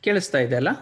ಕೇಳಿಸ್ತಾ ಇದೆ ಅಲ್ಲ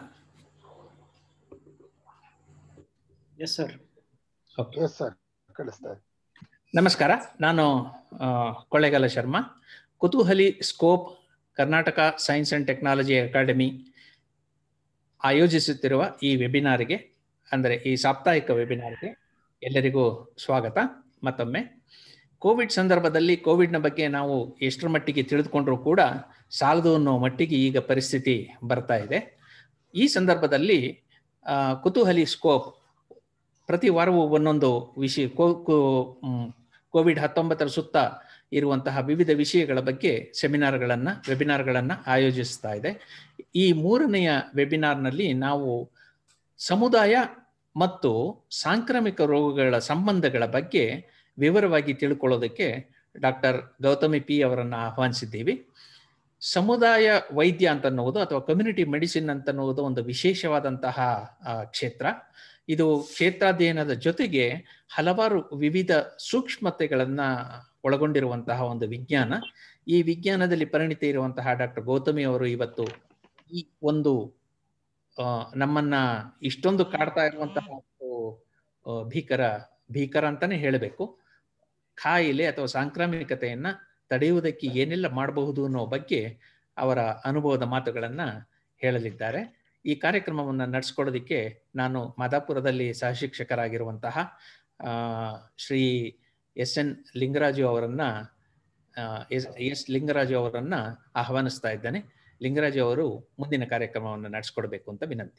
yes sir okay yes sir ಕಳಿಸ್ತಾ ಇದೆ ನಮಸ್ಕಾರ ನಾನು ಆ, ಕೊಳ್ಳೇಗಾಲ ಶರ್ಮಾ ಕುತೂಹಲಿ scope Karnataka science and technology academy ಆಯೋಜಿಸುತ್ತಿರುವ ಈ ವೆಬಿನಾರ್ಗೆ ಅಂದರೆ ಈ ಸಾಪ್ತಾಹಿಕ ವೆಬಿನಾರ್ಗೆ ಎಲ್ಲರಿಗೂ ಸ್ವಾಗತ ಮತ್ತೊಮ್ಮೆ ಕೋವಿಡ್ ಸಂದರ್ಭದಲ್ಲಿ ಕೋವಿಡ್ನ ಬಗ್ಗೆ ನಾವು ಎಷ್ಟರ ಮಟ್ಟಿಗೆ ತಿಳಿದುಕೊಂಡ್ರೂ ಕೂಡ ಸಾಲದು ಅನ್ನೋ ಮಟ್ಟಿಗೆ ಈಗ ಪರಿಸ್ಥಿತಿ ಬರ್ತಾ ಇದೆ ಈ ಸಂದರ್ಭದಲ್ಲಿ ಆ, ಕುತೂಹಲಿ ಸ್ಕೋಪ್ ಪ್ರತಿ ವಾರವೂ ಒಂದೊಂದು ವಿಷಯ ಕೋ ಕೋ- ಮ್, ಕೋವಿಡ್ ಹತ್ತೊಂಬತ್ತರ ಸುತ್ತ ಇರುವಂತಹ ವಿವಿಧ ವಿಷಯಗಳ ಬಗ್ಗೆ ಸೆಮಿನಾರ್ಗಳನ್ನು ವೆಬಿನಾರ್ಗಳನ್ನು ಆಯೋಜಿಸ್ತಾ ಇದೆ ಈ ಮೂರನೆಯ ವೆಬಿನಾರ್ನಲ್ಲಿ ನಾವು ಸಮುದಾಯ ಮತ್ತು ಸಾಂಕ್ರಾಮಿಕ ರೋಗಗಳ ಸಂಬಂಧಗಳ ಬಗ್ಗೆ ವಿವರವಾಗಿ ತಿಳ್ಕೊಳ್ಳೋದಕ್ಕೆ ಡಾಕ್ಟರ್ ಗೌತಮಿ ಪಿ ಅವರನ್ನು ಆಹ್ವಾನಿಸಿದ್ದೀವಿ ಸಮುದಾಯ ವೈದ್ಯ ಅಂತನ್ನುವುದು ಅಥವಾ ಕಮ್ಯುನಿಟಿ ಮೆಡಿಸಿನ್ ಅಂತನ್ನುವುದು ಒಂದು ವಿಶೇಷವಾದಂತಹ ಆ, ಕ್ಷೇತ್ರ ಇದು ಕ್ಷೇತ್ರಾಧ್ಯಯನದ ಜೊತೆಗೆ ಹಲವಾರು ವಿವಿಧ ಸೂಕ್ಷ್ಮತೆಗಳನ್ನ ಒಳಗೊಂಡಿರುವಂತಹ ಒಂದು ವಿಜ್ಞಾನ ಈ ವಿಜ್ಞಾನದಲ್ಲಿ ಪರಿಣಿತ ಇರುವಂತಹ ಡಾಕ್ಟರ್ ಗೌತಮಿ ಅವರು ಇವತ್ತು ಈ ಒಂದು ಆ, ನಮ್ಮನ್ನ ಇಷ್ಟೊಂದು ಕಾಡ್ತಾ ಇರುವಂತಹ ಒಂದು ಆ, ಭೀಕರ ಭೀಕರ ಅಂತಾನೆ ಹೇಳಬೇಕು ಕಾಯಿಲೆ ಅಥವಾ ಸಾಂಕ್ರಾಮಿಕತೆಯನ್ನ ತಡೆಯುವುದಕ್ಕೆ ಏನೆಲ್ಲ ಮಾಡಬಹುದು ಅನ್ನೋ ಬಗ್ಗೆ ಅವರ ಅನುಭವದ ಮಾತುಗಳನ್ನ ಹೇಳಲಿದ್ದಾರೆ ಈ ಕಾರ್ಯಕ್ರಮವನ್ನು ನಡೆಸ್ಕೊಡೋದಕ್ಕೆ ನಾನು ಮಾದಾಪುರದಲ್ಲಿ ಸಹಶಿಕ್ಷಕರಾಗಿರುವಂತಹ ಆ, ಶ್ರೀ ಎಸ್ ಎನ್ ಲಿಂಗರಾಜು ಅವರನ್ನ ಆ, ಎಸ್ ಎಸ್ ಲಿಂಗರಾಜು ಅವರನ್ನ ಆಹ್ವಾನಿಸ್ತಾ ಇದ್ದೇನೆ ಲಿಂಗರಾಜು ಅವರು ಮುಂದಿನ ಕಾರ್ಯಕ್ರಮವನ್ನು ನಡೆಸ್ಕೊಡ್ಬೇಕು ಅಂತ ವಿನಂತಿ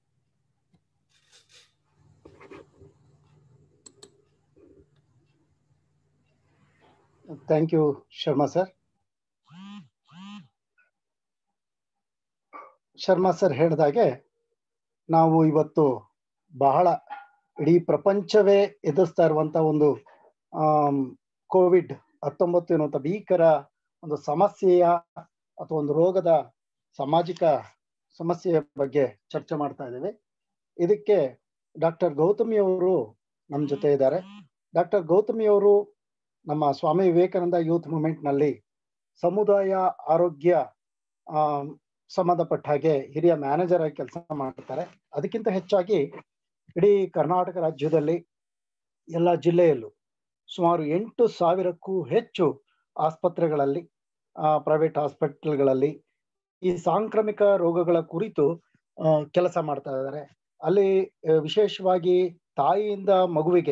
thank you Sharma sir Sharma sir ಹೇಳಿದಾಗೆ ನಾವು ಇವತ್ತು ಬಹಳ ಇಡೀ ಪ್ರಪಂಚವೇ ಎದುರಿಸ್ತಾ ಇರುವಂತ ಒಂದು ಆಮ್, ಕೋವಿಡ್ ಹತ್ತೊಂಬತ್ತು ಎನ್ನುವಂತ ಭೀಕರ ಒಂದು ಸಮಸ್ಯೆಯ ಅಥವಾ ಒಂದು ರೋಗದ ಸಾಮಾಜಿಕ ಸಮಸ್ಯೆಯ ಬಗ್ಗೆ ಚರ್ಚೆ ಮಾಡ್ತಾ ಇದ್ದೇವೆ ಇದಕ್ಕೆ ಡಾಕ್ಟರ್ ಗೌತಮಿ ಅವರು ನಮ್ಮ ಜೊತೆ ಇದ್ದಾರೆ ಡಾಕ್ಟರ್ ಗೌತಮಿ ಅವರು ನಮ್ಮ ಸ್ವಾಮಿ ವಿವೇಕಾನಂದ ಯೂತ್ ಮೂವ್ಮೆಂಟ್ ನಲ್ಲಿ ಸಮುದಾಯ ಆರೋಗ್ಯ ಆ, ಸಂಬಂಧಪಟ್ಟ ಹಾಗೆ ಹಿರಿಯ ಮ್ಯಾನೇಜರ್ ಆಗಿ ಕೆಲಸ ಮಾಡ್ತಾರೆ ಅದಕ್ಕಿಂತ ಹೆಚ್ಚಾಗಿ ಇಡೀ ಕರ್ನಾಟಕ ರಾಜ್ಯದಲ್ಲಿ ಎಲ್ಲ ಜಿಲ್ಲೆಯಲ್ಲೂ ಸುಮಾರು ಎಂಟು ಸಾವಿರಕ್ಕೂ ಹೆಚ್ಚು ಆಸ್ಪತ್ರೆಗಳಲ್ಲಿ ಪ್ರೈವೇಟ್ ಹಾಸ್ಪಿಟಲ್ಗಳಲ್ಲಿ ಈ ಸಾಂಕ್ರಾಮಿಕ ರೋಗಗಳ ಕುರಿತು ಆ, ಕೆಲಸ ಮಾಡ್ತಾ ಇದ್ದಾರೆ ಅಲ್ಲಿ ಆ, ವಿಶೇಷವಾಗಿ ತಾಯಿಯಿಂದ ಮಗುವಿಗೆ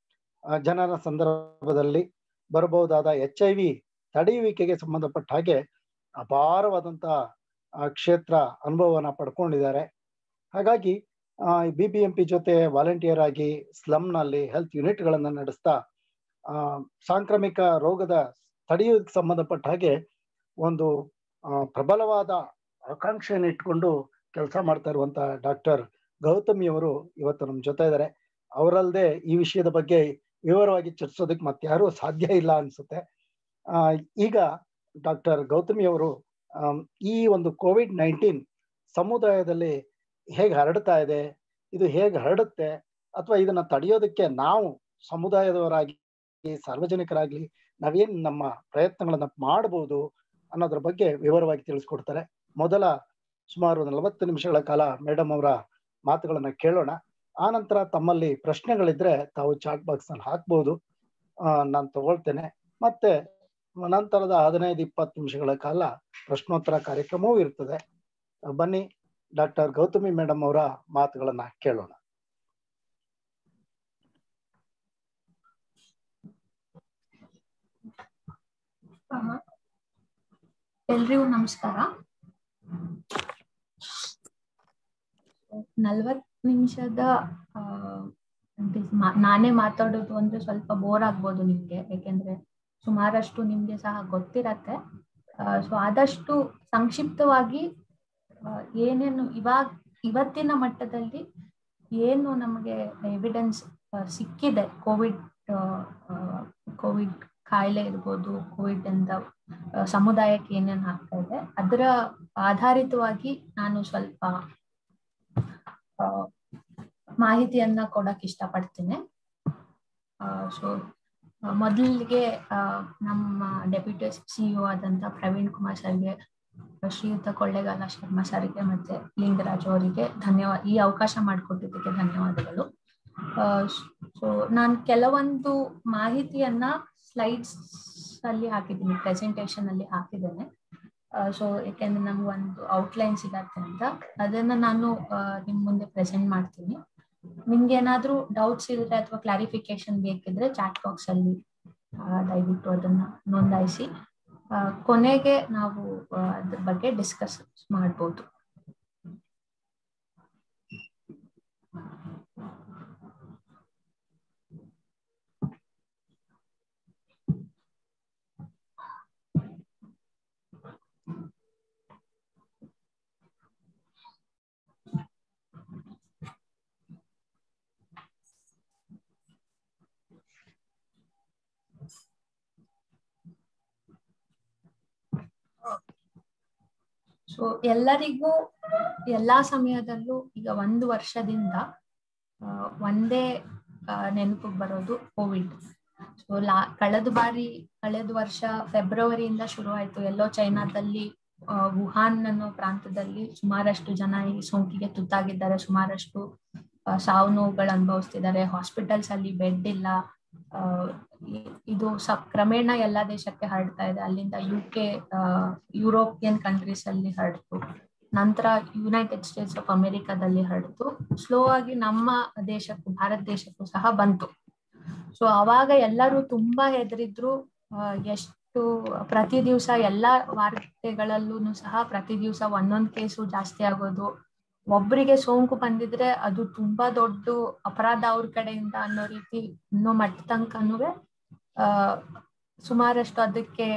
ಆ, ಜನನ ಸಂದರ್ಭದಲ್ಲಿ ಬರಬಹುದಾದ ಎಚ್ ಐ ವಿ ತಡೆಯುವಿಕೆಗೆ ಸಂಬಂಧಪಟ್ಟ ಹಾಗೆ ಅಪಾರವಾದಂತ ಆ, ಕ್ಷೇತ್ರ ಅನುಭವವನ್ನ ಪಡ್ಕೊಂಡಿದ್ದಾರೆ ಹಾಗಾಗಿ ಬಿ ಬಿ ಎಂ ಪಿ ಜೊತೆ ವಾಲಂಟಿಯರ್ ಆಗಿ ಸ್ಲಮ್ ನಲ್ಲಿ ಹೆಲ್ತ್ ಯೂನಿಟ್ ಗಳನ್ನ ನಡೆಸ್ತಾ ಆ, ಸಾಂಕ್ರಾಮಿಕ ರೋಗದ ತಡೆಯೋದಕ್ಕೆ ಸಂಬಂಧಪಟ್ಟ ಹಾಗೆ ಒಂದು ಆ, ಪ್ರಬಲವಾದ ಆಕಾಂಕ್ಷೆಯನ್ನು ಇಟ್ಕೊಂಡು ಕೆಲಸ ಮಾಡ್ತಾ ಇರುವಂತ ಡಾಕ್ಟರ್ ಗೌತಮಿ ಅವರು ಇವತ್ತು ನಮ್ಮ ಜೊತೆ ಇದ್ದಾರೆ ಅವರಲ್ಲದೆ ಈ ವಿಷಯದ ಬಗ್ಗೆ ವಿವರವಾಗಿ ಚರ್ಚಿಸೋದಕ್ಕೆ ಮತ್ತೆ ಯಾರೂ ಸಾಧ್ಯ ಇಲ್ಲ ಅನ್ಸುತ್ತೆ ಆ, ಈಗ ಡಾಕ್ಟರ್ ಗೌತಮಿ ಅವರು ಆಮ್, ಈ ಒಂದು ಕೋವಿಡ್ ನೈನ್ಟೀನ್ ಸಮುದಾಯದಲ್ಲಿ ಹೇಗೆ ಹರಡ್ತಾ ಇದೆ ಇದು ಹೇಗೆ ಹರಡುತ್ತೆ ಅಥವಾ ಇದನ್ನ ತಡೆಯೋದಕ್ಕೆ ನಾವು ಸಮುದಾಯದವರಾಗಿ ಸಾರ್ವಜನಿಕರಾಗ್ಲಿ ನಾವೇನ್ ನಮ್ಮ ಪ್ರಯತ್ನಗಳನ್ನ ಮಾಡಬಹುದು ಅನ್ನೋದ್ರ ಬಗ್ಗೆ ವಿವರವಾಗಿ ತಿಳಿಸ್ಕೊಡ್ತಾರೆ ಮೊದಲ ಸುಮಾರು ನಲವತ್ತು ನಿಮಿಷಗಳ ಕಾಲ ಮೇಡಮ್ ಅವರ ಮಾತುಗಳನ್ನ ಕೇಳೋಣ ಆ ನಂತರ ತಮ್ಮಲ್ಲಿ ಪ್ರಶ್ನೆಗಳಿದ್ರೆ ತಾವು ಚಾಟ್ ಬಾಕ್ಸ್ ನಲ್ಲಿ ಹಾಕ್ಬಹುದು ನಾನು ತಗೊಳ್ತೇನೆ ಮತ್ತೆ ನಂತರದ ಹದಿನೈದು ಇಪ್ಪತ್ತು ನಿಮಿಷಗಳ ಕಾಲ ಪ್ರಶ್ನೋತ್ತರ ಕಾರ್ಯಕ್ರಮವೂ ಇರ್ತದೆ ಬನ್ನಿ ಡಾಕ್ಟರ್ ಗೌತಮಿ ಮೇಡಮ್ ಅವರ ಮಾತುಗಳನ್ನ ಕೇಳೋಣ ಎಲ್ರಿಗೂ ನಮಸ್ಕಾರ ನಲ್ವತ್ ನಿಮಿಷದ ಆ, ಅಂದ್ರೆ ಮಾ- ನಾನೇ ಮಾತಾಡೋದು ಅಂದ್ರೆ ಸ್ವಲ್ಪ ಬೋರ್ ಆಗ್ಬೋದು ನಿಮ್ಗೆ ಯಾಕೆಂದ್ರೆ ಸುಮಾರಷ್ಟು ನಿಮ್ಗೆ ಸಹ ಗೊತ್ತಿರತ್ತೆ ಸೊ ಆದಷ್ಟು ಸಂಕ್ಷಿಪ್ತವಾಗಿ ಆ, ಏನೇನು ಇವಾಗ ಇವತ್ತಿನ ಮಟ್ಟದಲ್ಲಿ ಏನು ನಮಗೆ ಎವಿಡೆನ್ಸ್ ಸಿಕ್ಕಿದೆ ಕೋವಿಡ್ ಕೋವಿಡ್ ಕಾಯಿಲೆ ಇರ್ಬೋದು ಕೋವಿಡ್ ಇಂದ ಆ, ಸಮುದಾಯಕ್ಕೆ ಏನೇನು ಆಗ್ತಾ ಇದೆ ಅದರ ಆಧಾರಿತವಾಗಿ ನಾನು ಸ್ವಲ್ಪ ಆ, ಮಾಹಿತಿಯನ್ನ ಕೊಡಕ್ ಇಷ್ಟಪಡ್ತೀನಿ ಸೊ ಮೊದಲಿಗೆ ನಮ್ಮ ಡೆಪ್ಯೂಟಿ ಸಿಇಒ ಆದಂತ ಪ್ರವೀಣ್ ಕುಮಾರ್ ಸರ್ಗೆ ಶ್ರೀಯುತ ಕೊಳ್ಳೇಗಾಲ ಶರ್ಮಾ ಸರ್ಗೆ ಮತ್ತೆ ಲಿಂಗರಾಜ್ ಅವರಿಗೆ ಧನ್ಯವಾದ ಈ ಅವಕಾಶ ಮಾಡಿಕೊಟ್ಟಿದ್ದಕ್ಕೆ ಧನ್ಯವಾದಗಳು ಸೊ ನಾನು ಕೆಲವೊಂದು ಮಾಹಿತಿಯನ್ನ ಸ್ಲೈಡ್ಸ್ ಅಲ್ಲಿ ಹಾಕಿದ್ದೀನಿ ಪ್ರೆಸೆಂಟೇಶನ್ ಅಲ್ಲಿ ಹಾಕಿದ್ದೇನೆ ಸೊ ಯಾಕೆಂದ್ರೆ ನಮ್ಗೆ ಒಂದು ಔಟ್ಲೈನ್ ಸಿಗತ್ತೆ ಅಂತ ಅದನ್ನ ನಾನು ನಿಮ್ ಮುಂದೆ ಪ್ರೆಸೆಂಟ್ ಮಾಡ್ತೀನಿ ನಿಮ್ಗೆ ಏನಾದ್ರೂ ಡೌಟ್ಸ್ ಇದ್ರೆ ಅಥವಾ ಕ್ಲಾರಿಫಿಕೇಶನ್ ಬೇಕಿದ್ರೆ ಚಾಟ್ ಬಾಕ್ಸ್ ಅಲ್ಲಿ ದಯವಿಟ್ಟು ಅದನ್ನ ನೋಂದಾಯಿಸಿ ಕೊನೆಗೆ ನಾವು ಅದ್ರ ಬಗ್ಗೆ ಡಿಸ್ಕಸ್ ಮಾಡ್ಬೋದು ಸೊ ಎಲ್ಲರಿಗೂ ಎಲ್ಲಾ ಸಮಯದಲ್ಲೂ ಈಗ ಒಂದು ವರ್ಷದಿಂದ ಒಂದೇ ನೆನಪಿಗೆ ಬರೋದು ಕೋವಿಡ್ ಸೊ ಲಾ ಕಳೆದ ಬಾರಿ ಕಳೆದ ವರ್ಷ ಫೆಬ್ರವರಿಯಿಂದ ಶುರು ಆಯ್ತು ಎಲ್ಲೋ ಚೈನಾದಲ್ಲಿ ವುಹಾನ್ ಅನ್ನೋ ಪ್ರಾಂತದಲ್ಲಿ ಸುಮಾರಷ್ಟು ಜನ ಈ ಸೋಂಕಿಗೆ ತುತ್ತಾಗಿದ್ದಾರೆ ಸುಮಾರಷ್ಟು ಸಾವು ನೋವುಗಳು ಅನುಭವಿಸ್ತಿದ್ದಾರೆ ಹಾಸ್ಪಿಟಲ್ಸ್ ಅಲ್ಲಿ ಬೆಡ್ ಇಲ್ಲ ಇದು ಸ ಕ್ರಮೇಣ ಎಲ್ಲಾ ದೇಶಕ್ಕೆ ಹರಡ್ತಾ ಇದೆ ಅಲ್ಲಿಂದ ಯು ಕೆ ಯುರೋಪಿಯನ್ ಕಂಟ್ರೀಸ್ ಅಲ್ಲಿ ಹರಡ್ತು ನಂತರ ಯುನೈಟೆಡ್ ಸ್ಟೇಟ್ಸ್ ಆಫ್ ಅಮೆರಿಕಾದಲ್ಲಿ ಹರಡ್ತು ಸ್ಲೋ ಆಗಿ ನಮ್ಮ ದೇಶಕ್ಕೂ ಭಾರತ ದೇಶಕ್ಕೂ ಸಹ ಬಂತು ಸೊ ಅವಾಗ ಎಲ್ಲರೂ ತುಂಬಾ ಹೆದರಿದ್ರು ಎಷ್ಟು ಪ್ರತಿ ದಿವಸ ಎಲ್ಲಾ ವಾರ್ತೆಗಳಲ್ಲೂ ಸಹ ಪ್ರತಿ ದಿವಸ ಒಂದೊಂದ್ ಕೇಸು ಜಾಸ್ತಿ ಆಗೋದು ಒಬ್ಬರಿಗೆ ಸೋಂಕು ಬಂದಿದ್ರೆ ಅದು ತುಂಬಾ ದೊಡ್ಡ ಅಪರಾಧ ಅವ್ರ ಕಡೆಯಿಂದ ಅನ್ನೋ ರೀತಿ ಅನ್ನೋ ಮಟ್ಟ ತನಕನೂ ಆ ಸುಮಾರಷ್ಟು ಅದಕ್ಕೆ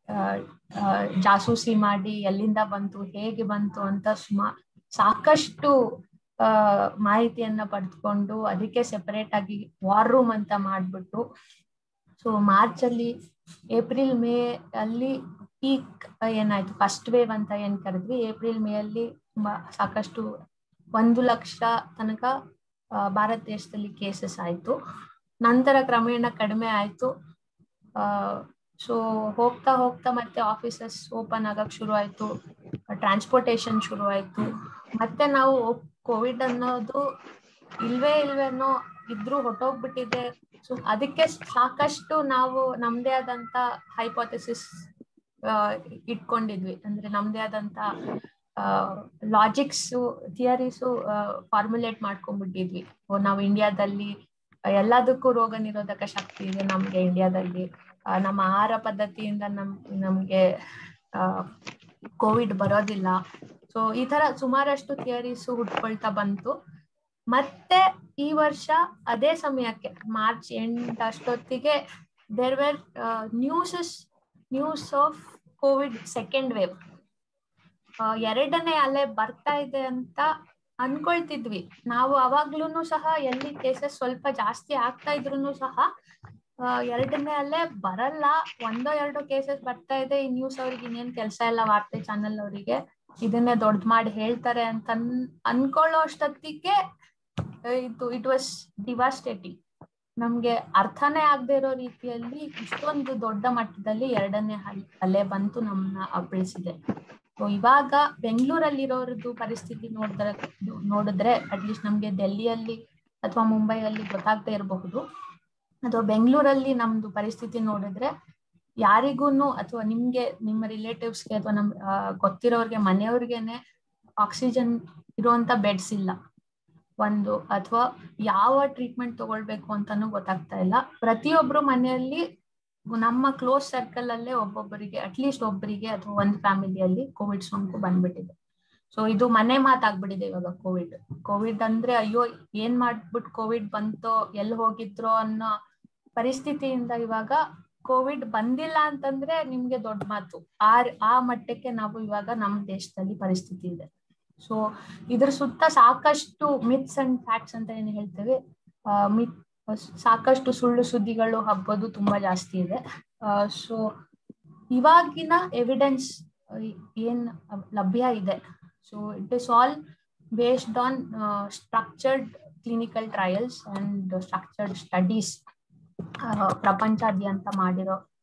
ಜಾಸೂಸಿ ಮಾಡಿ ಎಲ್ಲಿಂದ ಬಂತು ಹೇಗೆ ಬಂತು ಅಂತ ಸುಮಾ ಸಾಕಷ್ಟು ಆ ಮಾಹಿತಿಯನ್ನ ಪಡೆದುಕೊಂಡು ಅದಕ್ಕೆ ಸೆಪರೇಟ್ ಆಗಿ ವಾರ್ ರೂಮ್ ಅಂತ ಮಾಡ್ಬಿಟ್ಟು ಸೊ ಮಾರ್ಚ್ ಅಲ್ಲಿ ಏಪ್ರಿಲ್ ಮೇ ಅಲ್ಲಿ ಪೀಕ್ ಏನಾಯ್ತು ಫಸ್ಟ್ ವೇವ್ ಅಂತ ಏನ್ ಕರೆದ್ವಿ ಏಪ್ರಿಲ್ ಮೇ ಅಲ್ಲಿ ತುಂಬಾ ಸಾಕಷ್ಟು ಒಂದು ಲಕ್ಷ ತನಕ ಭಾರತ ದೇಶದಲ್ಲಿ ಕೇಸಸ್ ಆಯ್ತು ನಂತರ ಕ್ರಮೇಣ ಕಡಿಮೆ ಆಯ್ತು ಆ ಸೊ ಹೋಗ್ತಾ ಹೋಗ್ತಾ ಮತ್ತೆ ಆಫೀಸಸ್ ಓಪನ್ ಆಗಕ್ ಶುರು ಆಯ್ತು ಟ್ರಾನ್ಸ್ಪೋರ್ಟೇಶನ್ ಶುರು ಆಯ್ತು ಮತ್ತೆ ನಾವು ಕೋವಿಡ್ ಅನ್ನೋದು ಇಲ್ವೇ ಇಲ್ವೇನೋ ಇದ್ರೂ ಹೊಟ್ಟೋಗ್ಬಿಟ್ಟಿದೆ ಸೊ ಅದಕ್ಕೆ ಸಾಕಷ್ಟು ನಾವು ನಮ್ದೇ ಆದಂತ ಹೈಪೋಥೆಸಿಸ್ ಇಟ್ಕೊಂಡಿದ್ವಿ ಅಂದ್ರೆ ನಮ್ದೇ ಆದಂತ ಲಾಜಿಕ್ಸ್ ಥಿಯರೀಸು ಫಾರ್ಮುಲೇಟ್ ಮಾಡ್ಕೊಂಡ್ಬಿಟ್ಟಿದ್ವಿ ನಾವು ಇಂಡಿಯಾದಲ್ಲಿ ಎಲ್ಲದಕ್ಕೂ ರೋಗ ನಿರೋಧಕ ಶಕ್ತಿ ಇದೆ ನಮ್ಗೆ ಇಂಡಿಯಾದಲ್ಲಿ ನಮ್ಮ ಆಹಾರ ಪದ್ಧತಿಯಿಂದ ನಮ್ ನಮ್ಗೆ ಕೋವಿಡ್ ಬರೋದಿಲ್ಲ ಸೊ ಈ ತರ ಸುಮಾರಷ್ಟು ಥಿಯರೀಸ್ ಹುಟ್ಕೊಳ್ತಾ ಬಂತು ಮತ್ತೆ ಈ ವರ್ಷ ಅದೇ ಸಮಯಕ್ಕೆ ಮಾರ್ಚ್ ಎಂಟ್ ಅಷ್ಟೊತ್ತಿಗೆ there were newses news of Covid second wave ಎರಡನೇ ಅಲೆ ಬರ್ತಾ ಇದೆ ಅಂತ ಅನ್ಕೊಳ್ತಿದ್ವಿ ನಾವು ಅವಾಗ್ಲೂ ಸಹ ಎಲ್ಲಿ ಕೇಸಸ್ ಸ್ವಲ್ಪ ಜಾಸ್ತಿ ಆಗ್ತಾ ಇದ್ರು ಸಹ ಎರಡನೇ ಅಲ್ಲೇ ಬರಲ್ಲ ಒಂದೋ ಎರಡೋ ಕೇಸಸ್ ಬರ್ತಾ ಇದೆ ಈ ನ್ಯೂಸ್ ಅವ್ರಿಗೆ ಇನ್ನೇನ್ ಕೆಲಸ ಇಲ್ಲ ವಾರ್ತೆ ಚಾನೆಲ್ ಅವರಿಗೆ ಇದನ್ನೇ ದೊಡ್ಡ ಮಾಡಿ ಹೇಳ್ತಾರೆ ಅಂತ ಅನ್ಕೊಳ್ಳೋ ಅಷ್ಟೊತ್ತಿಗೆ ಇದು ಇಟ್ ವಾಸ್ ಡಿವಾಸ್ಟೇಟಿಂಗ್ ನಮ್ಗೆ ಅರ್ಥನೇ ಆಗದೆ ಇರೋ ರೀತಿಯಲ್ಲಿ ಇಷ್ಟೊಂದು ದೊಡ್ಡ ಮಟ್ಟದಲ್ಲಿ ಎರಡನೇ ಅಲೆ ಬಂತು ನಮ್ಮನ್ನ ಅಪ್ಪಳಿಸಿದೆ ಸೊ ಇವಾಗ ಬೆಂಗಳೂರಲ್ಲಿರೋರದ್ದು ಪರಿಸ್ಥಿತಿ ನೋಡಿದ್ರೆ ನೋಡಿದ್ರೆ ಅಟ್ಲೀಸ್ಟ್ ನಮ್ಗೆ ಡೆಲ್ಲಿಯಲ್ಲಿ ಅಥವಾ ಮುಂಬೈಯಲ್ಲಿ ಗೊತ್ತಾಗದೆ ಇರಬಹುದು ಅಥವಾ ಬೆಂಗಳೂರಲ್ಲಿ ನಮ್ದು ಪರಿಸ್ಥಿತಿ ನೋಡಿದ್ರೆ ಯಾರಿಗೂನು ಅಥವಾ ನಿಮ್ಗೆ ನಿಮ್ಮ ರಿಲೇಟಿವ್ಸ್ಗೆ ಅಥವಾ ನಮ್ ಗೊತ್ತಿರೋರ್ಗೆ ಮನೆಯವ್ರಿಗೆನೆ ಆಕ್ಸಿಜನ್ ಇರುವಂತ ಬೆಡ್ಸ್ ಇಲ್ಲ ಒಂದು ಅಥವಾ ಯಾವ ಟ್ರೀಟ್ಮೆಂಟ್ ತಗೊಳ್ಬೇಕು ಅಂತಾನು ಗೊತ್ತಾಗ್ತಾ ಇಲ್ಲ ಪ್ರತಿಯೊಬ್ರು ಮನೆಯಲ್ಲಿ ನಮ್ಮ ಕ್ಲೋಸ್ ಸರ್ಕಲ್ ಅಲ್ಲೇ ಒಬ್ಬೊಬ್ಬರಿಗೆ ಅಟ್ಲೀಸ್ಟ್ ಒಬ್ಬರಿಗೆ ಅಥವಾ ಒಂದು ಫ್ಯಾಮಿಲಿಯಲ್ಲಿ ಕೋವಿಡ್ ಸೋಂಕು ಬಂದ್ಬಿಟ್ಟಿದೆ ಸೊ ಇದು ಮನೆ ಮಾತಾಗ್ಬಿಟ್ಟಿದೆ ಇವಾಗ ಕೋವಿಡ್ ಕೋವಿಡ್ ಅಂದ್ರೆ ಅಯ್ಯೋ ಏನ್ ಮಾಡ್ಬಿಟ್ಟು ಕೋವಿಡ್ ಬಂತೋ ಎಲ್ಲಿ ಹೋಗಿದ್ರೋ ಅನ್ನೋ ಪರಿಸ್ಥಿತಿಯಿಂದ ಇವಾಗ ಕೋವಿಡ್ ಬಂದಿಲ್ಲ ಅಂತಂದ್ರೆ ನಿಮ್ಗೆ ದೊಡ್ಡ ಮಾತು ಆ ಆ ಮಟ್ಟಕ್ಕೆ ನಾವು ಇವಾಗ ನಮ್ಮ ದೇಶದಲ್ಲಿ ಪರಿಸ್ಥಿತಿ ಇದೆ ಸೊ ಇದ್ರ ಸುತ್ತ ಸಾಕಷ್ಟು ಮಿತ್ಸ್ ಅಂಡ್ ಫ್ಯಾಕ್ಟ್ಸ್ ಅಂತ ಏನ್ ಹೇಳ್ತೇವೆ ಮಿತ್ ಸಾಕಷ್ಟು ಸುಳ್ಳು ಸುದ್ದಿಗಳು ಹಬ್ಬೋದು ತುಂಬಾ ಜಾಸ್ತಿ ಇದೆ ಸೊ ಇವಾಗಿನ ಎವಿಡೆನ್ಸ್ ಏನ್ ಲಭ್ಯ ಇದೆ so it is all based on structured clinical trials and structured studies ಪ್ರಪಂಚಾದ್ಯಂತ ಮಾಡಿರೋ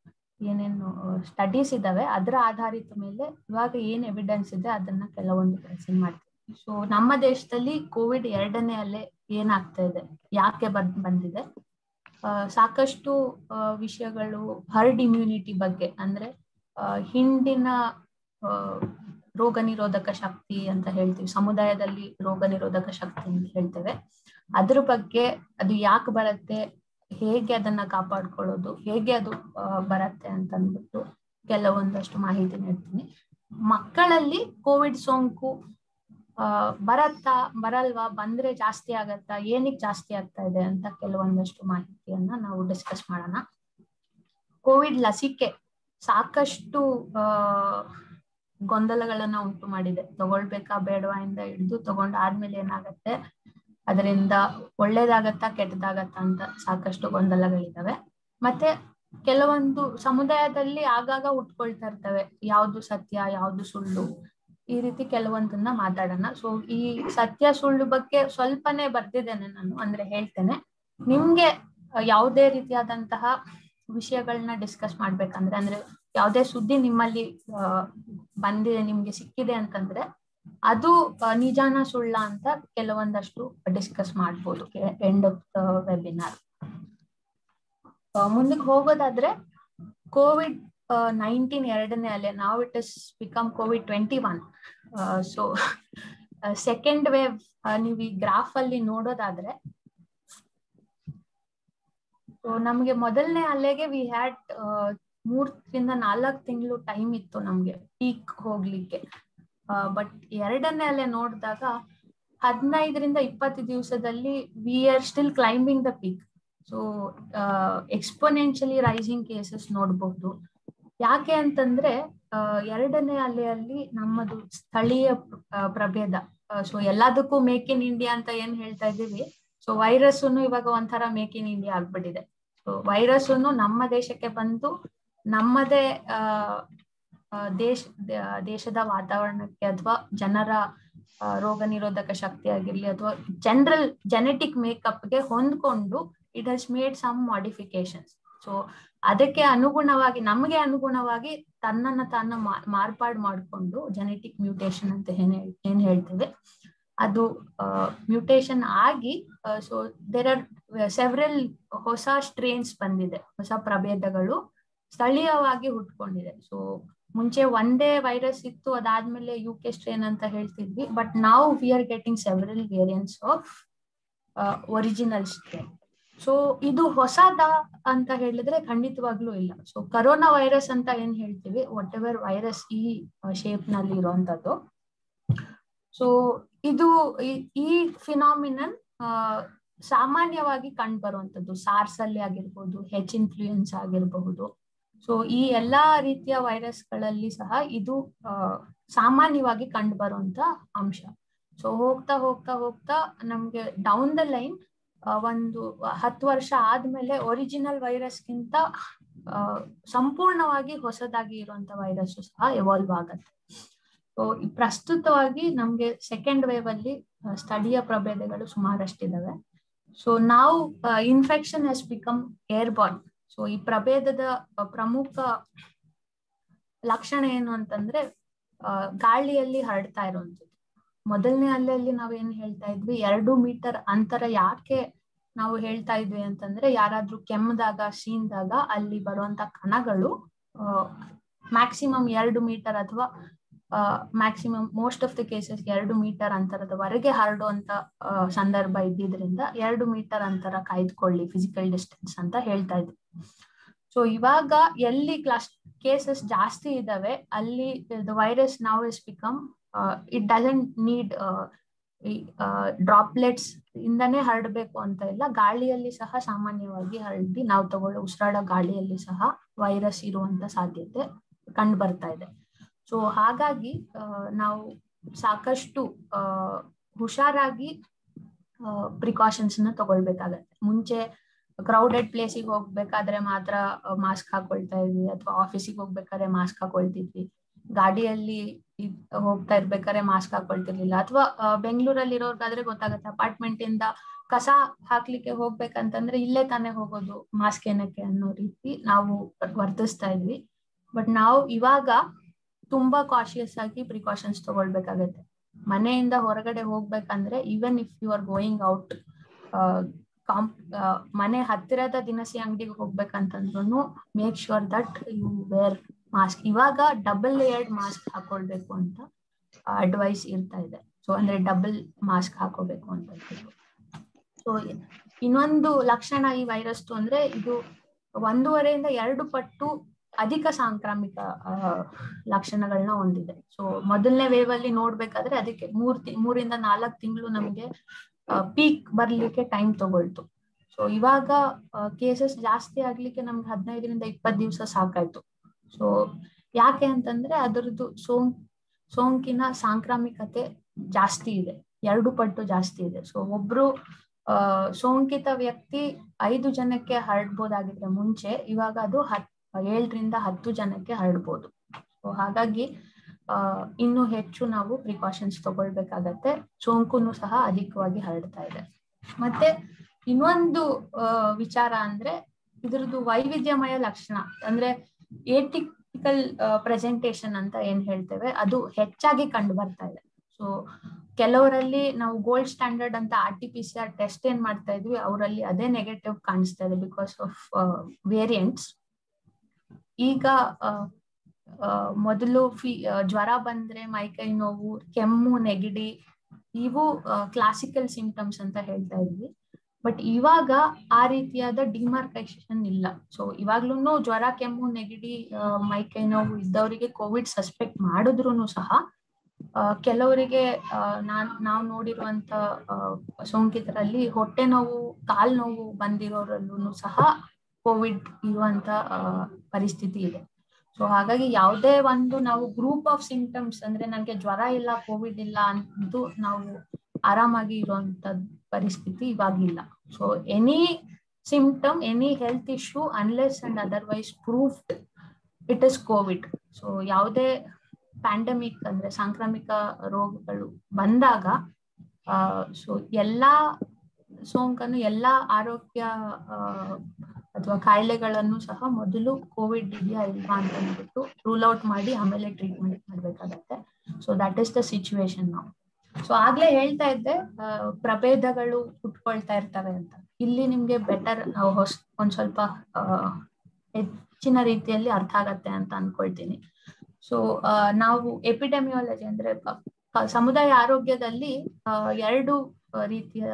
ಏನೇನು ಸ್ಟಡೀಸ್ ಇದಾವೆ ಅದರ ಆಧಾರಿತ ಮೇಲೆ ಇವಾಗ ಏನ್ ಎವಿಡೆನ್ಸ್ ಇದೆ ಅದನ್ನ ಕೆಲವೊಂದು ಪ್ರೆಸೆಂಟ್ ಮಾಡ್ತೀವಿ ಸೊ ನಮ್ಮ ದೇಶದಲ್ಲಿ ಕೋವಿಡ್ ಎರಡನೇ ಅಲೆ ಏನಾಗ್ತಾ ಇದೆ ಯಾಕೆ ಬಂದ್ ಬಂದಿದೆ ಆ, ಸಾಕಷ್ಟು ಆ, ವಿಷಯಗಳು ಹರ್ಡ್ ಇಮ್ಯುನಿಟಿ ಬಗ್ಗೆ ಅಂದ್ರೆ ಆ, ಹಿಂದಿನ ಆ, ರೋಗ ನಿರೋಧಕ ಶಕ್ತಿ ಅಂತ ಹೇಳ್ತೀವಿ ಸಮುದಾಯದಲ್ಲಿ ರೋಗ ನಿರೋಧಕ ಶಕ್ತಿ ಅಂತ ಹೇಳ್ತೇವೆ ಅದ್ರ ಬಗ್ಗೆ ಅದು ಯಾಕೆ ಬರುತ್ತೆ ಹೇಗೆ ಅದನ್ನ ಕಾಪಾಡ್ಕೊಳ್ಳೋದು ಹೇಗೆ ಅದು ಆ, ಬರತ್ತೆ ಅಂತ ಅಂದ್ಬಿಟ್ಟು ಕೆಲವೊಂದಷ್ಟು ಮಾಹಿತಿ ನೀಡ್ತೀನಿ ಮಕ್ಕಳಲ್ಲಿ ಕೋವಿಡ್ ಸೋಂಕು ಆ ಬರತ್ತಾ ಬರಲ್ವಾ ಬಂದ್ರೆ ಜಾಸ್ತಿ ಆಗತ್ತಾ ಏನಿಗ್ ಜಾಸ್ತಿ ಆಗ್ತಾ ಇದೆ ಅಂತ ಕೆಲವೊಂದಷ್ಟು ಮಾಹಿತಿಯನ್ನ ನಾವು ಡಿಸ್ಕಸ್ ಮಾಡೋಣ ಕೋವಿಡ್ ಲಸಿಕೆ ಸಾಕಷ್ಟು ಆ ಗೊಂದಲಗಳನ್ನ ಉಂಟು ಮಾಡಿದೆ ತಗೊಳ್ಬೇಕಾ ಬೇಡವಾ ಇಂದ ಹಿಡಿದು ತಗೊಂಡ್ ಆದ್ಮೇಲೆ ಏನಾಗತ್ತೆ ಅದರಿಂದ ಒಳ್ಳೇದಾಗತ್ತಾ ಕೆಟ್ಟದಾಗತ್ತಾ ಅಂತ ಸಾಕಷ್ಟು ಗೊಂದಲಗಳಿದಾವೆ ಮತ್ತೆ ಕೆಲವೊಂದು ಸಮುದಾಯದಲ್ಲಿ ಆಗಾಗ ಉಟ್ಕೊಳ್ತಾ ಇರ್ತವೆ ಯಾವ್ದು ಸತ್ಯ ಯಾವ್ದು ಸುಳ್ಳು ಈ ರೀತಿ ಕೆಲವೊಂದನ್ನ ಮಾತಾಡೋಣ ಸೊ ಈ ಸತ್ಯ ಸುಳ್ಳು ಬಗ್ಗೆ ಸ್ವಲ್ಪನೇ ಬರ್ದಿದ್ದೇನೆ ನಾನು ಅಂದ್ರೆ ಹೇಳ್ತೇನೆ ನಿಮ್ಗೆ ಯಾವುದೇ ರೀತಿಯಾದಂತಹ ವಿಷಯಗಳನ್ನ ಡಿಸ್ಕಸ್ ಮಾಡ್ಬೇಕಂದ್ರೆ ಅಂದ್ರೆ ಯಾವುದೇ ಸುದ್ದಿ ನಿಮ್ಮಲ್ಲಿ ಆ, ಬಂದಿದೆ ನಿಮ್ಗೆ ಸಿಕ್ಕಿದೆ ಅಂತಂದ್ರೆ ಅದು ಆ, ನಿಜಾನ ಸುಳ್ಳ ಅಂತ ಕೆಲವೊಂದಷ್ಟು ಡಿಸ್ಕಸ್ ಮಾಡ್ಬೋದು ಎಂಡ್ ಆಫ್ ದ ವೆಬಿನಾರ್ ಮುಂದಕ್ಕೆ ಹೋಗೋದಾದ್ರೆ ಕೋವಿಡ್ ನೈನ್ಟೀನ್ ಎರಡನೇ ಅಲೆ ನಾವು it is become Covid twenty one so second wave ನೀವು ಈ ಗ್ರಾಫ್ ಅಲ್ಲಿ ನೋಡೋದಾದ್ರೆ ಸೊ ನಮ್ಗೆ ಮೊದಲನೇ ಅಲೆಗೆ ವಿ ಹ್ಯಾಡ್ ಮೂರರಿಂದ ನಾಲ್ಕು ತಿಂಗಳು ಟೈಮ್ ಇತ್ತು ನಮ್ಗೆ ಪೀಕ್ ಹೋಗ್ಲಿಕ್ಕೆ ಬಟ್ ಎರಡನೇ ಅಲೆ ನೋಡಿದಾಗ ಹದಿನೈದರಿಂದ ಇಪ್ಪತ್ತು ದಿವಸದಲ್ಲಿ we are still climbing the peak so exponentially rising cases ನೋಡ್ಬೋದು ಯಾಕೆ ಅಂತಂದ್ರೆ ಆ, ಎರಡನೇ ಅಲೆಯಲ್ಲಿ ನಮ್ಮದು ಸ್ಥಳೀಯ ಆ, ಪ್ರಭೇದ ಸೊ ಎಲ್ಲದಕ್ಕೂ ಮೇಕ್ ಇನ್ ಇಂಡಿಯಾ ಅಂತ ಏನ್ ಹೇಳ್ತಾ ಇದೀವಿ ಸೊ ವೈರಸ್ ಇವಾಗ ಒಂಥರ ಮೇಕ್ ಇನ್ ಇಂಡಿಯಾ ಆಗ್ಬಿಟ್ಟಿದೆ ಸೊ ವೈರಸ್ ನಮ್ಮ ದೇಶಕ್ಕೆ ಬಂದು ನಮ್ಮದೇ ಆ ಆ, ದೇಶ ದ- ದೇಶದ ವಾತಾವರಣಕ್ಕೆ ಅಥವಾ ಜನರ ಆ, ರೋಗ ನಿರೋಧಕ ಶಕ್ತಿ ಆಗಿರ್ಲಿ ಅಥವಾ ಜನರಲ್ ಜೆನೆಟಿಕ್ ಮೇಕಪ್ಗೆ ಹೊಂದ್ಕೊಂಡು it has made some modifications so ಅದಕ್ಕೆ ಅನುಗುಣವಾಗಿ ನಮಗೆ ಅನುಗುಣವಾಗಿ ತನ್ನನ್ನ ತಾನು ಮಾ- ಮಾರ್ಪಾಡು ಮಾಡಿಕೊಂಡು ಜೆನೆಟಿಕ್ ಮ್ಯೂಟೇಶನ್ ಅಂತ ಏನ್ ಹೇಳ್- ಏನ್ ಹೇಳ್ತೇವೆ ಅದು ಮ್ಯೂಟೇಶನ್ ಆಗಿ ಸೊ ದೇರ್ ಆರ್ ಸೆವ್ರಲ್ ಹೊಸ ಸ್ಟ್ರೇನ್ಸ್ ಬಂದಿದೆ ಹೊಸ ಪ್ರಭೇದಗಳು ಸ್ಥಳೀಯವಾಗಿ ಹುಟ್ಕೊಂಡಿದೆ ಸೊ ಮುಂಚೆ ಒಂದೇ ವೈರಸ್ ಇತ್ತು ಅದಾದ್ಮೇಲೆ ಯು ಕೆ ಸ್ಟ್ರೇನ್ ಅಂತ ಹೇಳ್ತಿದ್ವಿ ಬಟ್ ನಾವು we are getting several variants of original strain so ಇದು ಹೊಸದ ಅಂತ ಹೇಳಿದ್ರೆ ಖಂಡಿತವಾಗ್ಲೂ ಇಲ್ಲ ಸೊ ಕರೋನಾ ವೈರಸ್ ಅಂತ ಏನ್ ಹೇಳ್ತೀವಿ ವಾಟ್ ಎವರ್ ವೈರಸ್ ಈ ಶೇಪ್ ನಲ್ಲಿ ಇರುವಂತದ್ದು ಸೊ ಇದು ಈ- ಈ ಫಿನಾಮಿನನ್ ಸಾಮಾನ್ಯವಾಗಿ ಕಂಡು ಬರುವಂತದ್ದು ಸಾರ್ಸ್ ಅಲ್ಲಿ ಆಗಿರ್ಬೋದು ಹೆಚ್ ಇನ್ಫ್ಲೂಯೆನ್ಸ್ ಆಗಿರಬಹುದು ಸೊ ಈ ಎಲ್ಲಾ ರೀತಿಯ ವೈರಸ್ಗಳಲ್ಲಿ ಸಹ ಇದು ಆ, ಸಾಮಾನ್ಯವಾಗಿ ಕಂಡು ಬರುವಂತ ಅಂಶ ಸೊ ಹೋಗ್ತಾ ಹೋಗ್ತಾ ಹೋಗ್ತಾ ನಮ್ಗೆ ಡೌನ್ ದ ಲೈನ್ ಒಂದು ಹತ್ತು ವರ್ಷ ಆದ್ಮೇಲೆ ಒರಿಜಿನಲ್ ವೈರಸ್ಗಿಂತ ಆ, ಸಂಪೂರ್ಣವಾಗಿ ಹೊಸದಾಗಿ ಇರುವಂತ ವೈರಸ್ ಸಹ ಎವಾಲ್ವ್ ಆಗತ್ತೆ ಸೊ ಪ್ರಸ್ತುತವಾಗಿ ನಮ್ಗೆ ಸೆಕೆಂಡ್ ವೇವ್ ಅಲ್ಲಿ ಆ, ಸ್ಥಳೀಯ ಪ್ರಭೇದಗಳು ಸುಮಾರಷ್ಟಿದಾವೆ ಸೊ ನಾವು infection has become airborne so ಈ ಪ್ರಭೇದದ ಆ, ಪ್ರಮುಖ ಲಕ್ಷಣ ಏನು ಅಂತಂದ್ರೆ ಆ, ಗಾಳಿಯಲ್ಲಿ ಹರಡ್ತಾ ಇರುವಂತದ್ದು ಮೊದಲನೇ ಅಲೆಯಲ್ಲಿ ನಾವೇನ್ ಹೇಳ್ತಾ ಇದ್ವಿ ಎರಡು ಮೀಟರ್ ಅಂತರ ಯಾಕೆ ನಾವು ಹೇಳ್ತಾ ಇದ್ವಿ ಅಂತಂದ್ರೆ ಯಾರಾದ್ರೂ ಕೆಮ್ಮದಾಗ ಸೀನ್ದಾಗ ಅಲ್ಲಿ ಬರುವಂತ ಕಣಗಳು ಮ್ಯಾಕ್ಸಿಮಮ್ ಎರಡು ಮೀಟರ್ ಅಥವಾ maximum most of the cases ಎರಡು ಮೀಟರ್ ಅಂತರದವರೆಗೆ ಹರಡುವಂತ ಆ, ಸಂದರ್ಭ ಇದ್ದಿದ್ರಿಂದ ಎರಡು ಮೀಟರ್ ಅಂತರ ಕಾಯ್ದುಕೊಳ್ಳಿ ಫಿಸಿಕಲ್ ಡಿಸ್ಟೆನ್ಸ್ ಅಂತ ಹೇಳ್ತಾ ಇದ್ವಿ ಸೊ ಇವಾಗ ಎಲ್ಲಿ ಕ್ಲಾಸ್ ಕೇಸಸ್ ಜಾಸ್ತಿ ಇದಾವೆ ಅಲ್ಲಿ ದ ವೈರಸ್ ನಾವ್ is become it doesn't need droplets ಇಂದನೇ ಹರಡಬೇಕು ಅಂತ ಇಲ್ಲ ಗಾಳಿಯಲ್ಲಿ ಸಹ ಸಾಮಾನ್ಯವಾಗಿ ಹರಡಿ ನಾವು ತಗೊಳ್ಳೋ ಉಸಿರಾಡೋ ಗಾಳಿಯಲ್ಲಿ ಸಹ ವೈರಸ್ ಇರುವಂತ ಸಾಧ್ಯತೆ ಕಂಡು ಬರ್ತಾ ಇದೆ ಸೊ ಹಾಗಾಗಿ ಆ, ನಾವು ಸಾಕಷ್ಟು ಆ, ಹುಷಾರಾಗಿ ಪ್ರಿಕಾಷನ್ಸ್ ನ ತಗೊಳ್ಬೇಕಾಗತ್ತೆ ಮುಂಚೆ ಕ್ರೌಡೆಡ್ ಪ್ಲೇಸಿಗೆ ಹೋಗ್ಬೇಕಾದ್ರೆ ಮಾತ್ರ ಮಾಸ್ಕ್ ಹಾಕೊಳ್ತಾ ಇದ್ವಿ ಅಥವಾ ಆಫೀಸಿಗೆ ಹೋಗ್ಬೇಕಾದ್ರೆ ಮಾಸ್ಕ್ ಹಾಕೊಳ್ತಿದ್ವಿ ಗಾಡಿಯಲ್ಲಿ ಇದ್- ಹೋಗ್ತಾ ಇರ್ಬೇಕಾದ್ರೆ ಮಾಸ್ಕ್ ಹಾಕೊಳ್ತಿರ್ಲಿಲ್ಲ ಅಥವಾ ಬೆಂಗಳೂರಲ್ಲಿ ಇರೋರ್ಗಾದ್ರೆ ಗೊತ್ತಾಗತ್ತೆ ಅಪಾರ್ಟ್ಮೆಂಟ್ ಇಂದ ಕಸ ಹಾಕ್ಲಿಕ್ಕೆ ಹೋಗ್ಬೇಕಂತಂದ್ರೆ ಇಲ್ಲೇ ತಾನೇ ಹೋಗೋದು ಮಾಸ್ಕ್ ಏನಕ್ಕೆ ಅನ್ನೋ ರೀತಿ ನಾವು ವರ್ತಿಸ್ತಾ ಇದ್ವಿ ಬಟ್ ನಾವು ಇವಾಗ ತುಂಬಾ ಕಾಶಿಯಸ್ ಆಗಿ ಪ್ರಿಕಾಷನ್ಸ್ ತಗೊಳ್ಬೇಕಾಗತ್ತೆ ಮನೆಯಿಂದ ಹೊರಗಡೆ ಹೋಗ್ಬೇಕಂದ್ರೆ even if you are going out ಕಾಂಪ್ ಮನೆ ಹತ್ತಿರದ ದಿನಸಿ ಅಂಗಡಿಗೆ ಹೋಗ್ಬೇಕಂತಂದ್ರು make sure that you wear mask ಇವಾಗ ಡಬಲ್ ಲೇಯರ್ಡ್ ಮಾಸ್ಕ್ ಹಾಕೊಳ್ಬೇಕು ಅಂತ ಅಡ್ವೈಸ್ ಇರ್ತಾ ಇದೆ ಸೊ ಅಂದ್ರೆ ಡಬಲ್ ಮಾಸ್ಕ್ ಹಾಕೋಬೇಕು ಅಂತ ಸೊ ಇನ್ನೊಂದು ಲಕ್ಷಣ ಈ ವೈರಸ್ ಅಂದ್ರೆ ಇದು ಒಂದೂವರೆಯಿಂದ ಎರಡು ಪಟ್ಟು ಅಧಿಕ ಸಾಂಕ್ರಾಮಿಕ ಲಕ್ಷಣಗಳನ್ನ ಹೊಂದಿದೆ ಸೊ ಮೊದಲನೇ ವೇವ್ ಅಲ್ಲಿ ನೋಡ್ಬೇಕಾದ್ರೆ ಅದಕ್ಕೆ ಮೂರ್ ಮೂರಿಂದ ನಾಲ್ಕು ತಿಂಗಳು ನಮಗೆ ಪೀಕ್ ಬರ್ಲಿಕ್ಕೆ ಟೈಮ್ ತಗೊಳ್ತು ಸೊ ಇವಾಗ ಕೇಸಸ್ ಜಾಸ್ತಿ ಆಗ್ಲಿಕ್ಕೆ ನಮ್ಗೆ ಹದಿನೈದರಿಂದ ಇಪ್ಪತ್ತು ದಿವಸ ಸಾಕಾಯ್ತು ಸೊ ಯಾಕೆ ಅಂತಂದ್ರೆ ಅದರದ್ದು ಸೋಂಕ್ ಸೋಂಕಿನ ಸಾಂಕ್ರಾಮಿಕತೆ ಜಾಸ್ತಿ ಇದೆ ಎರಡು ಪಟ್ಟು ಜಾಸ್ತಿ ಇದೆ ಸೊ ಒಬ್ರು ಅಹ್ ಸೋಂಕಿತ ವ್ಯಕ್ತಿ ಐದು ಜನಕ್ಕೆ ಹರಡ್ಬೋದಾಗಿದ್ರೆ ಮುಂಚೆ ಇವಾಗ ಅದು ಹತ್ ಏಳರಿಂದ ಹತ್ತು ಜನಕ್ಕೆ ಹರಡ್ಬೋದು ಸೊ ಹಾಗಾಗಿ ಅಹ್ ಇನ್ನು ಹೆಚ್ಚು ನಾವು ಪ್ರಿಕಾಷನ್ಸ್ ತಗೊಳ್ಬೇಕಾಗತ್ತೆ ಸೋಂಕುನು ಸಹ ಅಧಿಕವಾಗಿ ಹರಡ್ತಾ ಇದೆ ಮತ್ತೆ ಇನ್ನೊಂದು ಅಹ್ ವಿಚಾರ ಅಂದ್ರೆ ಇದ್ರದ್ದು ವೈವಿಧ್ಯಮಯ ಲಕ್ಷಣ ಅಂದ್ರೆ ಏಟಿಕಲ್ ಪ್ರೆಸೆಂಟೇಶನ್ ಅಂತ ಏನ್ ಹೇಳ್ತೇವೆ ಅದು ಹೆಚ್ಚಾಗಿ ಕಂಡು ಬರ್ತಾ ಇದೆ ಸೊ ಕೆಲವರಲ್ಲಿ ನಾವು ಗೋಲ್ಡ್ ಸ್ಟ್ಯಾಂಡರ್ಡ್ ಅಂತ R T P C R test ಏನ್ ಮಾಡ್ತಾ ಇದ್ವಿ ಅವರಲ್ಲಿ ಅದೇ ನೆಗೆಟಿವ್ ಕಾಣಿಸ್ತಾ ಇದೆ ಬಿಕಾಸ್ ಆಫ್ ವೇರಿಯಂಟ್ಸ್ ಈಗ ಮೊದಲು ಫಿ ಜ್ವರ ಬಂದ್ರೆ ಮೈಕೈ ನೋವು ಕೆಮ್ಮು ನೆಗಡಿ ಇವು ಕ್ಲಾಸಿಕಲ್ ಸಿಂಪ್ಟಮ್ಸ್ ಅಂತ ಹೇಳ್ತಾ ಇದ್ವಿ ಬಟ್ ಇವಾಗ ಆ ರೀತಿಯಾದ ಡಿಮಾರ್ಕೇಶನ್ ಇಲ್ಲ ಸೊ ಇವಾಗ್ಲೂ ಜ್ವರ ಕೆಮ್ಮು ನೆಗಡಿ ಮೈಕೈ ನೋವು ಇದ್ದವರಿಗೆ ಕೋವಿಡ್ ಸಸ್ಪೆಕ್ಟ್ ಮಾಡಿದ್ರು ಸಹ ಕೆಲವರಿಗೆ ನಾನ್ ನಾವು ನೋಡಿರುವಂತ ಸೋಂಕಿತರಲ್ಲಿ ಹೊಟ್ಟೆ ನೋವು ಕಾಲ್ ನೋವು ಬಂದಿರೋರಲ್ಲೂ ಸಹ ಕೋವಿಡ್ ಇರುವಂತ ಪರಿಸ್ಥಿತಿ ಇದೆ ಸೊ ಹಾಗಾಗಿ ಯಾವುದೇ ಒಂದು ನಾವು ಗ್ರೂಪ್ ಆಫ್ ಸಿಂಪ್ಟಮ್ಸ್ ಅಂದ್ರೆ ನನಗೆ ಜ್ವರ ಇಲ್ಲ ಕೋವಿಡ್ ಇಲ್ಲ ಅಂತೂ ನಾವು ಆರಾಮಾಗಿ ಇರುವಂತ ಪರಿಸ್ಥಿತಿ ಇವಾಗಿಲ್ಲ so any symptom any health issue unless and otherwise proofed it is Covid so ಯಾವುದೇ ಪ್ಯಾಂಡಮಿಕ್ ಅಂದ್ರೆ ಸಾಂಕ್ರಾಮಿಕ ರೋಗಗಳು ಬಂದಾಗ ಸೊ ಎಲ್ಲಾ ಸೋಂಕನ್ನು ಎಲ್ಲಾ ಆರೋಗ್ಯ ಅಥವಾ ಕಾಯಿಲೆಗಳನ್ನು ಸಹ ಮೊದಲು ಕೋವಿಡ್ ಇದೆಯಾ ಇಲ್ವಾ ಅಂತ ಅಂದ್ಬಿಟ್ಟು ರೂಲ್ ಔಟ್ ಮಾಡಿ ಆಮೇಲೆ ಟ್ರೀಟ್ಮೆಂಟ್ ಮಾಡ್ಬೇಕಾಗತ್ತೆ so that is the situation ನಾವು ಸೊ ಆಗ್ಲೇ ಹೇಳ್ತಾ ಇದ್ದೆ ಪ್ರಭೇದಗಳು ಹುಟ್ಕೊಳ್ತಾ ಇರ್ತವೆ ಅಂತ ಇಲ್ಲಿ ನಿಮ್ಗೆ ಬೆಟರ್ ಹೊಸ ಒಂದ್ ಸ್ವಲ್ಪ ಹೆಚ್ಚಿನ ರೀತಿಯಲ್ಲಿ ಅರ್ಥ ಆಗತ್ತೆ ಅಂತ ಅನ್ಕೊಳ್ತೀನಿ ಸೊ ನಾವು ಎಪಿಡೆಮಿಯಾಲಜಿ ಅಂದ್ರೆ ಸಮುದಾಯ ಆರೋಗ್ಯದಲ್ಲಿ ಎರಡು ರೀತಿಯ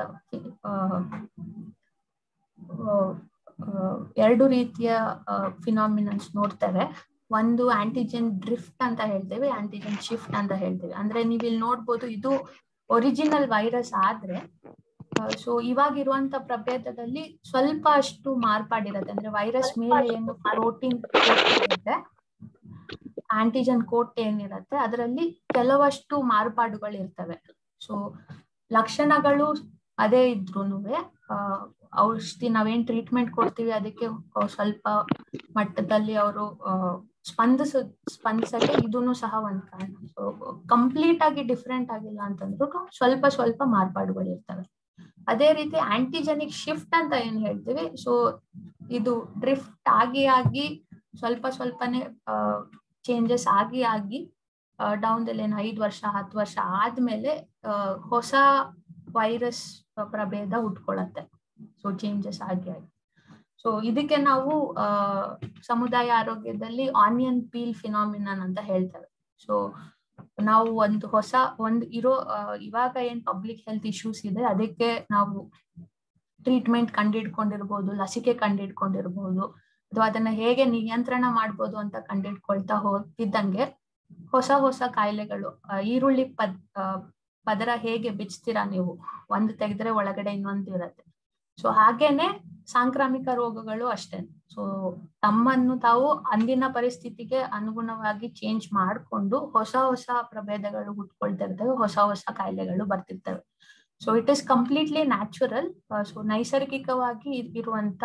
ಎರಡು ರೀತಿಯ ಫಿನಾಮಿನನ್ಸ್ ನೋಡ್ತೇವೆ ಒಂದು ಆಂಟಿಜೆನ್ ಡ್ರಿಫ್ಟ್ ಅಂತ ಹೇಳ್ತೇವೆ ಆಂಟಿಜೆನ್ ಶಿಫ್ಟ್ ಅಂತ ಹೇಳ್ತೇವೆ ಅಂದ್ರೆ ನೀವು ಇಲ್ಲಿ ನೋಡ್ಬೋದು ಇದು ಒರಿಜಿನಲ್ ವೈರಸ್ ಆದ್ರೆ ಸೊ ಇವಾಗಿರುವಂತ ಪ್ರಭೇದದಲ್ಲಿ ಸ್ವಲ್ಪ ಅಷ್ಟು ಮಾರ್ಪಾಡಿರತ್ತೆ ಅಂದ್ರೆ ವೈರಸ್ ಮೇಲೆ ಏನು ಪ್ರೋಟೀನ್ ಇರುತ್ತೆ ಆಂಟಿಜನ್ ಕೋಟ್ ಏನಿರತ್ತೆ ಅದರಲ್ಲಿ ಕೆಲವಷ್ಟು ಮಾರ್ಪಾಡುಗಳು ಇರ್ತವೆ ಸೊ ಲಕ್ಷಣಗಳು ಅದೇ ಇದ್ರೂನುವೆ ಔಷಧಿ ನಾವೇನ್ ಟ್ರೀಟ್ಮೆಂಟ್ ಕೊಡ್ತೀವಿ ಅದಕ್ಕೆ ಸ್ವಲ್ಪ ಮಟ್ಟದಲ್ಲಿ ಅವರು ಸ್ಪಂದಿಸ ಸ್ಪಂದಿಸಕ್ಕೆ ಇದನ್ನು ಸಹ ಒಂದ್ ಕಾರಣ ಸೊ ಕಂಪ್ಲೀಟ್ ಆಗಿ ಡಿಫ್ರೆಂಟ್ ಆಗಿಲ್ಲ ಅಂತಂದ್ರು ಸ್ವಲ್ಪ ಸ್ವಲ್ಪ ಮಾರ್ಪಾಡುಗಳು ಇರ್ತವೆ ಅದೇ ರೀತಿ ಆಂಟಿಜೆನಿಕ್ ಶಿಫ್ಟ್ ಅಂತ ಏನ್ ಹೇಳ್ತೀವಿ ಸೊ ಇದು ಡ್ರಿಫ್ಟ್ ಆಗಿ ಆಗಿ ಸ್ವಲ್ಪ ಸ್ವಲ್ಪನೇ ಚೇಂಜಸ್ ಆಗಿ ಆಗಿ ಡೌನ್ ದಲ್ಲಿ ಏನು ಐದು ವರ್ಷ ಹತ್ತು ವರ್ಷ ಆದ್ಮೇಲೆ ಹೊಸ ವೈರಸ್ ಪ್ರಭೇದ ಹುಟ್ಕೊಳತ್ತೆ ಸೊ ಚೇಂಜಸ್ ಆಗಿ ಆಗಿ ಸೊ ಇದಕ್ಕೆ ನಾವು ಸಮುದಾಯ ಆರೋಗ್ಯದಲ್ಲಿ ಆನಿಯನ್ ಪೀಲ್ ಫಿನಾಮಿನನ್ ಅಂತ ಹೇಳ್ತೇವೆ ಸೊ ನಾವು ಒಂದು ಹೊಸ ಒಂದು ಇರೋ ಇವಾಗ ಏನ್ ಪಬ್ಲಿಕ್ ಹೆಲ್ತ್ ಇಶ್ಯೂಸ್ ಇದೆ ಅದಕ್ಕೆ ನಾವು ಟ್ರೀಟ್ಮೆಂಟ್ ಕಂಡಿಡ್ಕೊಂಡಿರ್ಬೋದು ಲಸಿಕೆ ಕಂಡಿಡ್ಕೊಂಡಿರ್ಬೋದು ಅಥವಾ ಅದನ್ನ ಹೇಗೆ ನಿಯಂತ್ರಣ ಮಾಡ್ಬೋದು ಅಂತ ಕಂಡಿಡ್ಕೊಳ್ತಾ ಹೋಗ್ತಿದ್ದಂಗೆ ಹೊಸ ಹೊಸ ಕಾಯಿಲೆಗಳು ಈರುಳ್ಳಿ ಪದ್ ಪದರ ಹೇಗೆ ಬಿಚ್ತೀರಾ ನೀವು ಒಂದು ತೆಗೆದ್ರೆ ಒಳಗಡೆ ಇನ್ನೊಂದು ಇರತ್ತೆ ಸೊ ಹಾಗೇನೆ ಸಾಂಕ್ರಾಮಿಕ ರೋಗಗಳು ಅಷ್ಟೇ ಸೊ ತಮ್ಮನ್ನು ತಾವು ಅಂದಿನ ಪರಿಸ್ಥಿತಿಗೆ ಅನುಗುಣವಾಗಿ ಚೇಂಜ್ ಮಾಡಿಕೊಂಡು ಹೊಸ ಹೊಸ ಪ್ರಭೇದಗಳು ಹುಟ್ಕೊಳ್ತಿರ್ತವೆ ಹೊಸ ಹೊಸ ಕಾಯಿಲೆಗಳು ಬರ್ತಿರ್ತವೆ so it is completely natural so ನೈಸರ್ಗಿಕವಾಗಿ ಇರುವಂತ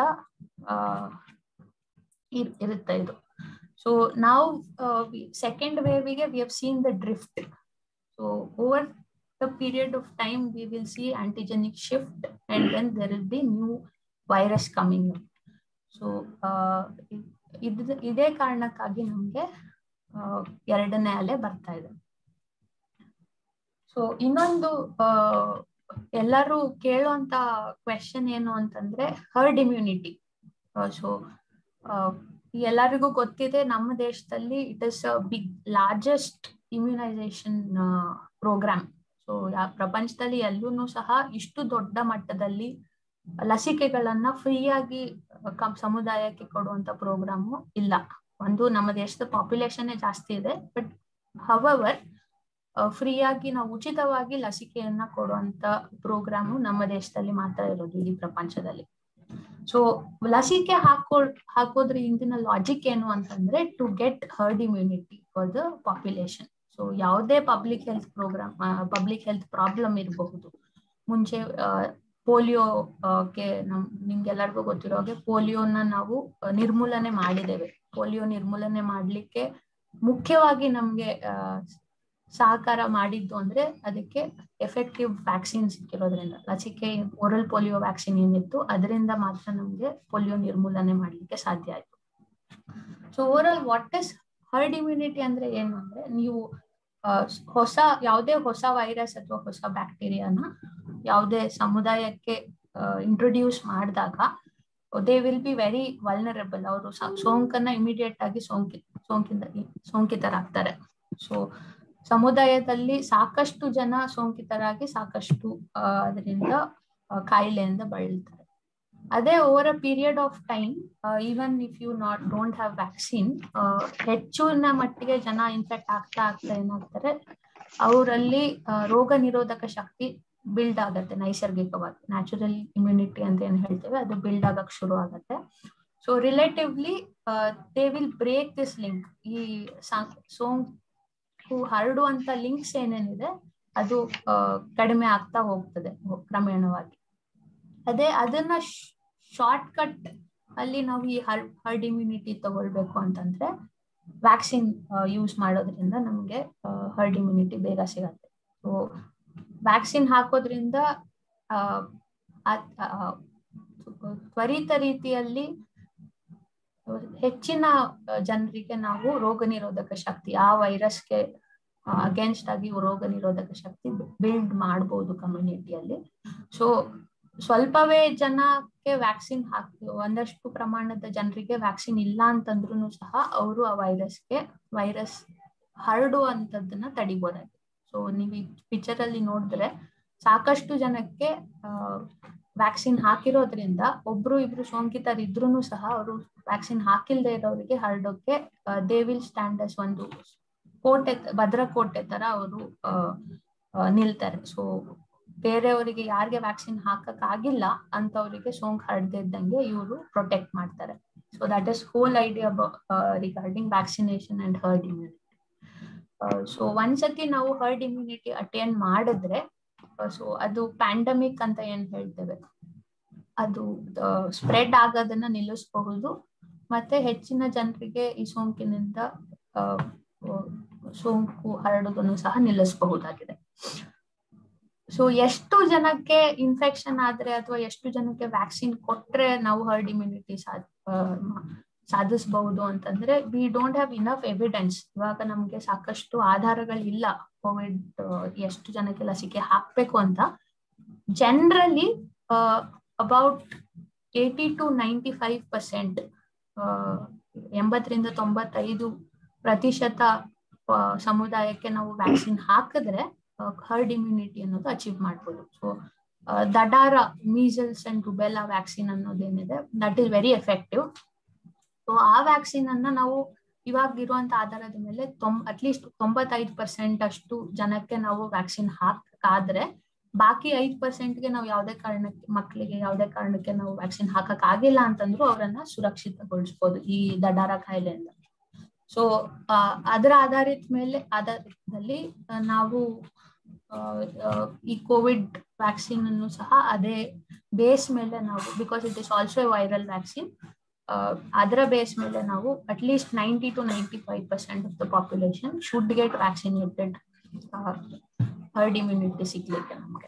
ಇರುತ್ತೆ ಇದು ಸೊ ನಾವು ಸೆಕೆಂಡ್ ವೇವಿಗೆ we have seen the drift so over the period of time we will see antigenic shift and then there will be new virus coming in so ಇದ್ ಇದೇ ಕಾರಣಕ್ಕಾಗಿ ನಮ್ಗೆ ಎರಡನೇ ಅಲೆ ಬರ್ತಾ ಇದೆ ಸೊ ಇನ್ನೊಂದು ಎಲ್ಲರೂ ಕೇಳುವಂತ ಕ್ವೆಶನ್ ಏನು ಅಂತಂದ್ರೆ ಹರ್ಡ್ ಇಮ್ಯುನಿಟಿ ಸೊ ಎಲ್ಲರಿಗೂ ಗೊತ್ತಿದೆ ನಮ್ಮ ದೇಶದಲ್ಲಿ it is a big largest immunization program so ಪ್ರಪಂಚದಲ್ಲಿ ಎಲ್ಲೂ ಸಹ ಇಷ್ಟು ದೊಡ್ಡ ಮಟ್ಟದಲ್ಲಿ ಲಸಿಕೆಗಳನ್ನ ಫ್ರೀಯಾಗಿ ಸಮುದಾಯಕ್ಕೆ ಕೊಡುವಂತ ಪ್ರೋಗ್ರಾಮು ಇಲ್ಲ ಒಂದು ನಮ್ಮ ದೇಶದ ಪಾಪ್ಯುಲೇಷನ್ ಜಾಸ್ತಿ ಇದೆ ಬಟ್ ಹವವರ್ ಫ್ರೀಯಾಗಿ ನಾವು ಉಚಿತವಾಗಿ ಲಸಿಕೆಯನ್ನ ಕೊಡುವಂತ ಪ್ರೋಗ್ರಾಮು ನಮ್ಮ ದೇಶದಲ್ಲಿ ಮಾತ್ರ ಇರೋದು ಇಡೀ ಪ್ರಪಂಚದಲ್ಲಿ ಸೊ ಲಸಿಕೆ ಹಾಕೋ ಹಾಕೋದ್ರ ಹಿಂದಿನ ಲಾಜಿಕ್ ಏನು ಅಂತಂದ್ರೆ to get herd immunity for the population so ಯಾವುದೇ public health program public health problem ಇರಬಹುದು ಮುಂಚೆ ಪೋಲಿಯೋಗೆ ನಮ್ ನಿಮ್ಗೆಲ್ಲರಿಗೂ ಗೊತ್ತಿರೋ ಹಾಗೆ ಪೋಲಿಯೋನ ನಾವು ನಿರ್ಮೂಲನೆ ಮಾಡಿದ್ದೇವೆ ಪೋಲಿಯೋ ನಿರ್ಮೂಲನೆ ಮಾಡ್ಲಿಕ್ಕೆ ಮುಖ್ಯವಾಗಿ ನಮ್ಗೆ ಸಹಕಾರ ಮಾಡಿದ್ದು ಅಂದ್ರೆ ಅದಕ್ಕೆ ಎಫೆಕ್ಟಿವ್ ವ್ಯಾಕ್ಸಿನ್ ಸಿಕ್ಕಿರೋದ್ರಿಂದ ಲಸಿಕೆ ಓರಲ್ ಪೋಲಿಯೋ ವ್ಯಾಕ್ಸಿನ್ ಏನಿತ್ತು ಅದರಿಂದ ಮಾತ್ರ ನಮ್ಗೆ ಪೋಲಿಯೋ ನಿರ್ಮೂಲನೆ ಮಾಡ್ಲಿಕ್ಕೆ ಸಾಧ್ಯ ಆಯ್ತು so over what is herd immunity ಅಂದ್ರೆ ಏನು ಅಂದ್ರೆ ನೀವು ಹೊಸ ಯಾವುದೇ ಹೊಸ ವೈರಸ್ ಅಥವಾ ಹೊಸ ಬ್ಯಾಕ್ಟೀರಿಯಾನ ಯಾವುದೇ ಸಮುದಾಯಕ್ಕೆ ಇಂಟ್ರೊಡ್ಯೂಸ್ ಮಾಡಿದಾಗ they will be very vulnerable ಅವರು ಸೋಂಕನ್ನ ಇಮಿಡಿಯೇಟ್ ಆಗಿ ಸೋಂಕಿ ಸೋಂಕಿತ ಸೋಂಕಿತರಾಗ್ತಾರೆ ಸೊ ಸಮುದಾಯದಲ್ಲಿ ಸಾಕಷ್ಟು ಜನ ಸೋಂಕಿತರಾಗಿ ಸಾಕಷ್ಟು ಅದರಿಂದ ಕಾಯಿಲೆಯಿಂದ ಬಳಲ್ತಾರೆ ಅದೇ over a period of time even if you not don't have vaccine ಹೆಚ್ಚಿನ ಮಟ್ಟಿಗೆ ಜನ ಇನ್ಫೆಕ್ಟ್ ಆಗ್ತಾ ಆಗ್ತಾ ಏನಾಗ್ತಾರೆ ಅವರಲ್ಲಿ ರೋಗ ನಿರೋಧಕ ಶಕ್ತಿ ಬಿಲ್ಡ್ ಆಗತ್ತೆ ನೈಸರ್ಗಿಕವಾಗಿ ನ್ಯಾಚುರಲ್ ಇಮ್ಯುನಿಟಿ ಅಂತ ಏನ್ ಹೇಳ್ತೇವೆ ಅದು ಬಿಲ್ಡ್ ಆಗಕ್ ಶುರು ಆಗತ್ತೆ so relatively they will break this link ಈ ಸೋಂಕು ಹರಡುವಂತ ಲಿಂಕ್ಸ್ ಏನೇನಿದೆ ಅದು ಕಡಿಮೆ ಆಗ್ತಾ ಹೋಗ್ತದೆ ಕ್ರಮೇಣವಾಗಿ ಅದೇ ಅದನ್ನ ಶಾರ್ಟ್ ಕಟ್ ಅಲ್ಲಿ ನಾವು ಈ ಹರ್ಡ್ ಹರ್ಡ್ ಇಮ್ಯುನಿಟಿ ತಗೊಳ್ಬೇಕು ಅಂತಂದ್ರೆ ವ್ಯಾಕ್ಸಿನ್ ಯೂಸ್ ಮಾಡೋದ್ರಿಂದ ನಮ್ಗೆ ಹರ್ಡ್ ಇಮ್ಯುನಿಟಿ ಬೇಗ ಸಿಗತ್ತೆ ಸೊ ವ್ಯಾಕ್ಸಿನ್ ಹಾಕೋದ್ರಿಂದ ತ್ವರಿತ ರೀತಿಯಲ್ಲಿ ಹೆಚ್ಚಿನ ಜನರಿಗೆ ನಾವು ರೋಗ ನಿರೋಧಕ ಶಕ್ತಿ ಆ ವೈರಸ್ಗೆ ಅಗೇನ್ಸ್ಟ್ ಆಗಿ ರೋಗ ನಿರೋಧಕ ಶಕ್ತಿ ಬಿಲ್ಡ್ ಮಾಡಬಹುದು ಕಮ್ಯುನಿಟಿಯಲ್ಲಿ ಸೊ ಸ್ವಲ್ಪವೇ ಜನಕ್ಕೆ ವ್ಯಾಕ್ಸಿನ್ ಹಾಕಿ ಒಂದಷ್ಟು ಪ್ರಮಾಣದ ಜನರಿಗೆ ವ್ಯಾಕ್ಸಿನ್ ಇಲ್ಲ ಅಂತಂದ್ರೂ ಸಹ ಅವರು ಆ ವೈರಸ್ಗೆ ವೈರಸ್ ಹರಡುವಂತದ್ದನ್ನ ತಡಿಬೋದಾಗಿದೆ ಸೊ ನೀವು ಈ ಪಿಕ್ಚರ್ ಅಲ್ಲಿ ನೋಡಿದ್ರೆ ಸಾಕಷ್ಟು ಜನಕ್ಕೆ ವ್ಯಾಕ್ಸಿನ್ ಹಾಕಿರೋದ್ರಿಂದ ಒಬ್ರು ಇಬ್ರು ಸೋಂಕಿತರಿದ್ರು ಸಹ ಅವರು ವ್ಯಾಕ್ಸಿನ್ ಹಾಕಿಲ್ದೇ ಇರೋರಿಗೆ ಹರಡೋಕೆ ದೇ ವಿಲ್ ಸ್ಟ್ಯಾಂಡ್ ಅಸ್ ಒಂದು ಕೋಟೆ ಭದ್ರಕೋಟೆ ತರ ಅವರು ನಿಲ್ತಾರೆ ಸೊ ಬೇರೆಯವರಿಗೆ ಯಾರಿಗೆ ವ್ಯಾಕ್ಸಿನ್ ಹಾಕಕ್ ಆಗಿಲ್ಲ ಅಂತವರಿಗೆ ಸೋಂಕು ಹರಡದೇ ಇದ್ದಂಗೆ ಇವರು ಪ್ರೊಟೆಕ್ಟ್ ಮಾಡ್ತಾರೆ so that is whole idea regarding vaccination and herd immunity so ಒಂದ್ಸತಿ ನಾವು ಹರ್ಡ್ ಇಮ್ಯುನಿಟಿ ಅಟೇನ್ ಮಾಡಿದ್ರೆ ಸೊ ಅದು ಪ್ಯಾಂಡಮಿಕ್ ಅಂತ ಏನ್ ಹೇಳ್ತೇವೆ ಅದು ಸ್ಪ್ರೆಡ್ ಆಗೋದನ್ನ ನಿಲ್ಲಿಸಬಹುದು ಮತ್ತೆ ಹೆಚ್ಚಿನ ಜನರಿಗೆ ಈ ಸೋಂಕಿನಿಂದ ಸೋಂಕು ಹರಡೋದನ್ನು ಸಹ ನಿಲ್ಲಿಸಬಹುದಾಗಿದೆ ಸೊ ಎಷ್ಟು ಜನಕ್ಕೆ ಇನ್ಫೆಕ್ಷನ್ ಆದ್ರೆ ಅಥವಾ ಎಷ್ಟು ಜನಕ್ಕೆ ವ್ಯಾಕ್ಸಿನ್ ಕೊಟ್ರೆ ನಾವು ಹರ್ಡ್ ಇಮ್ಯುನಿಟಿ ಸಾಧಿಸಬಹುದು ಅಂತಂದ್ರೆ we don't have enough evidence ಇವಾಗ ನಮ್ಗೆ ಸಾಕಷ್ಟು ಆಧಾರಗಳಿಲ್ಲ ಕೋವಿಡ್ ಎಷ್ಟು ಜನಕ್ಕೆ ಲಸಿಕೆ ಹಾಕ್ಬೇಕು ಅಂತ generally about eighty to ninety five percent ಎಂಬತ್ತರಿಂದ ತೊಂಬತ್ತೈದು ಪ್ರತಿಶತ ಸಮುದಾಯಕ್ಕೆ ನಾವು ವ್ಯಾಕ್ಸಿನ್ ಹಾಕಿದ್ರೆ ಹರ್ಡ್ ಇಮ್ಯುನಿಟಿ ಅನ್ನೋದು ಅಚೀವ್ ಮಾಡ್ಬೋದು ಸೊ ದಡಾರ ಮೀಸಲ್ಸ್ ಅಂಡ್ ರುಬೆಲಾ ವ್ಯಾಕ್ಸಿನ್ ಅನ್ನೋದೇನಿದೆ that is very effective so ಆ ವ್ಯಾಕ್ಸಿನ್ ಅನ್ನ ನಾವು ಇವಾಗ ಇರುವಂತ ಆಧಾರದ ಮೇಲೆ ತೊಂಬ ಅಟ್ಲೀಸ್ಟ್ ತೊಂಬತ್ತೈದು ಪರ್ಸೆಂಟ್ ಅಷ್ಟು ಜನಕ್ಕೆ ನಾವು ವ್ಯಾಕ್ಸಿನ್ ಹಾಕಾದ್ರೆ ಬಾಕಿ ಐದ್ ಪರ್ಸೆಂಟ್ಗೆ ನಾವು ಯಾವುದೇ ಕಾರಣಕ್ಕೆ ಮಕ್ಕಳಿಗೆ ಯಾವುದೇ ಕಾರಣಕ್ಕೆ ನಾವು ವ್ಯಾಕ್ಸಿನ್ ಹಾಕಕ್ ಆಗಿಲ್ಲ ಅಂತಂದ್ರು ಅವರನ್ನ ಸುರಕ್ಷಿತಗೊಳಿಸ್ಬೋದು ಈ ದಡಾರ ಕಾಯಿಲೆಯಿಂದ ಸೊ ಅದರ ಆಧಾರಿತ ಮೇಲೆ ಆಧಾರದಲ್ಲಿ ನಾವು ಈ ಕೋವಿಡ್ ವ್ಯಾಕ್ಸಿನ್ ಅನ್ನು ಸಹ ಅದೇ ಬೇಸ್ ಮೇಲೆ ನಾವು because it is also a viral vaccine ಅದರ ಬೇಸ್ ಮೇಲೆ ನಾವು at least ninety to ninety five percent of the population should get vaccinated herd immunity ಸಿಗ್ಲಿಕ್ಕೆ ನಮ್ಗೆ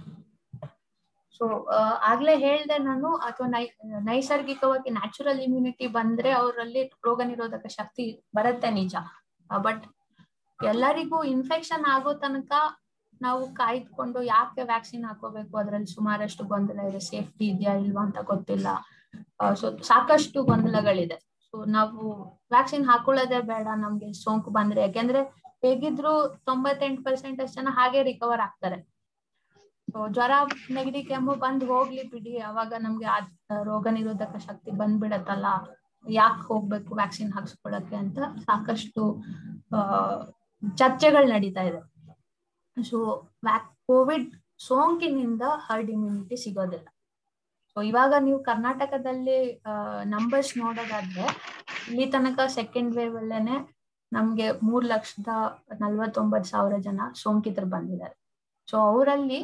ಸೊ ಆಗ್ಲೇ ಹೇಳ್ದೆ ನಾನು ಅಥವಾ ನೈ ನೈಸರ್ಗಿಕವಾಗಿ ನ್ಯಾಚುರಲ್ ಇಮ್ಯುನಿಟಿ ಬಂದ್ರೆ ಅವರಲ್ಲಿ ರೋಗ ನಿರೋಧಕ ಶಕ್ತಿ ಬರುತ್ತೆ ನಿಜ ಬಟ್ ಎಲ್ಲರಿಗೂ ಇನ್ಫೆಕ್ಷನ್ ಆಗೋ ತನಕ ನಾವು ಕಾಯ್ದುಕೊಂಡು ಯಾಕೆ ವ್ಯಾಕ್ಸಿನ್ ಹಾಕೋಬೇಕು ಅದ್ರಲ್ಲಿ ಸುಮಾರಷ್ಟು ಗೊಂದಲ ಇದೆ ಸೇಫ್ಟಿ ಇದೆಯಾ ಇಲ್ವಾ ಅಂತ ಗೊತ್ತಿಲ್ಲ ಸೊ ಸಾಕಷ್ಟು ಗೊಂದಲಗಳಿದೆ ಸೊ ನಾವು ವ್ಯಾಕ್ಸಿನ್ ಹಾಕೊಳ್ಳೋದೇ ಬೇಡ ನಮ್ಗೆ ಸೋಂಕು ಬಂದ್ರೆ ಯಾಕೆಂದ್ರೆ ಹೇಗಿದ್ರು ತೊಂಬತ್ತೆಂಟು ಪರ್ಸೆಂಟ್ ಅಷ್ಟು ಜನ ಹಾಗೆ ರಿಕವರ್ ಆಗ್ತಾರೆ ಸೊ ಜ್ವರ ನೆಗಡಿ ಕೆಮ್ಮು ಬಂದ್ ಹೋಗ್ಲಿ ಬಿಡಿ ಅವಾಗ ನಮ್ಗೆ ಆ ರೋಗ ನಿರೋಧಕ ಶಕ್ತಿ ಬಂದ್ಬಿಡತ್ತಲ್ಲ ಯಾಕೆ ಹೋಗ್ಬೇಕು ವ್ಯಾಕ್ಸಿನ್ ಹಾಕ್ಸ್ಕೊಳಕ್ಕೆ ಅಂತ ಸಾಕಷ್ಟು ಆ ಚರ್ಚೆಗಳು ನಡೀತಾ ಇದೆ ಸೊ ವ್ಯಾಕ್ ಕೋವಿಡ್ ಸೋಂಕಿನಿಂದ ಹರ್ಡ್ ಇಮ್ಯುನಿಟಿ ಸಿಗೋದಿಲ್ಲ ಸೊ ಇವಾಗ ನೀವು ಕರ್ನಾಟಕದಲ್ಲಿ ನಂಬರ್ಸ್ ನೋಡೋದಾದ್ರೆ ಇಲ್ಲಿ ತನಕ ಸೆಕೆಂಡ್ ವೇವ್ ಅಲ್ಲೇನೆ ನಮ್ಗೆ ಮೂರ್ ಲಕ್ಷದ ನಲ್ವತ್ತೊಂಬತ್ ಸಾವಿರ ಜನ ಸೋಂಕಿತರು ಬಂದಿದ್ದಾರೆ ಸೊ ಅವರಲ್ಲಿ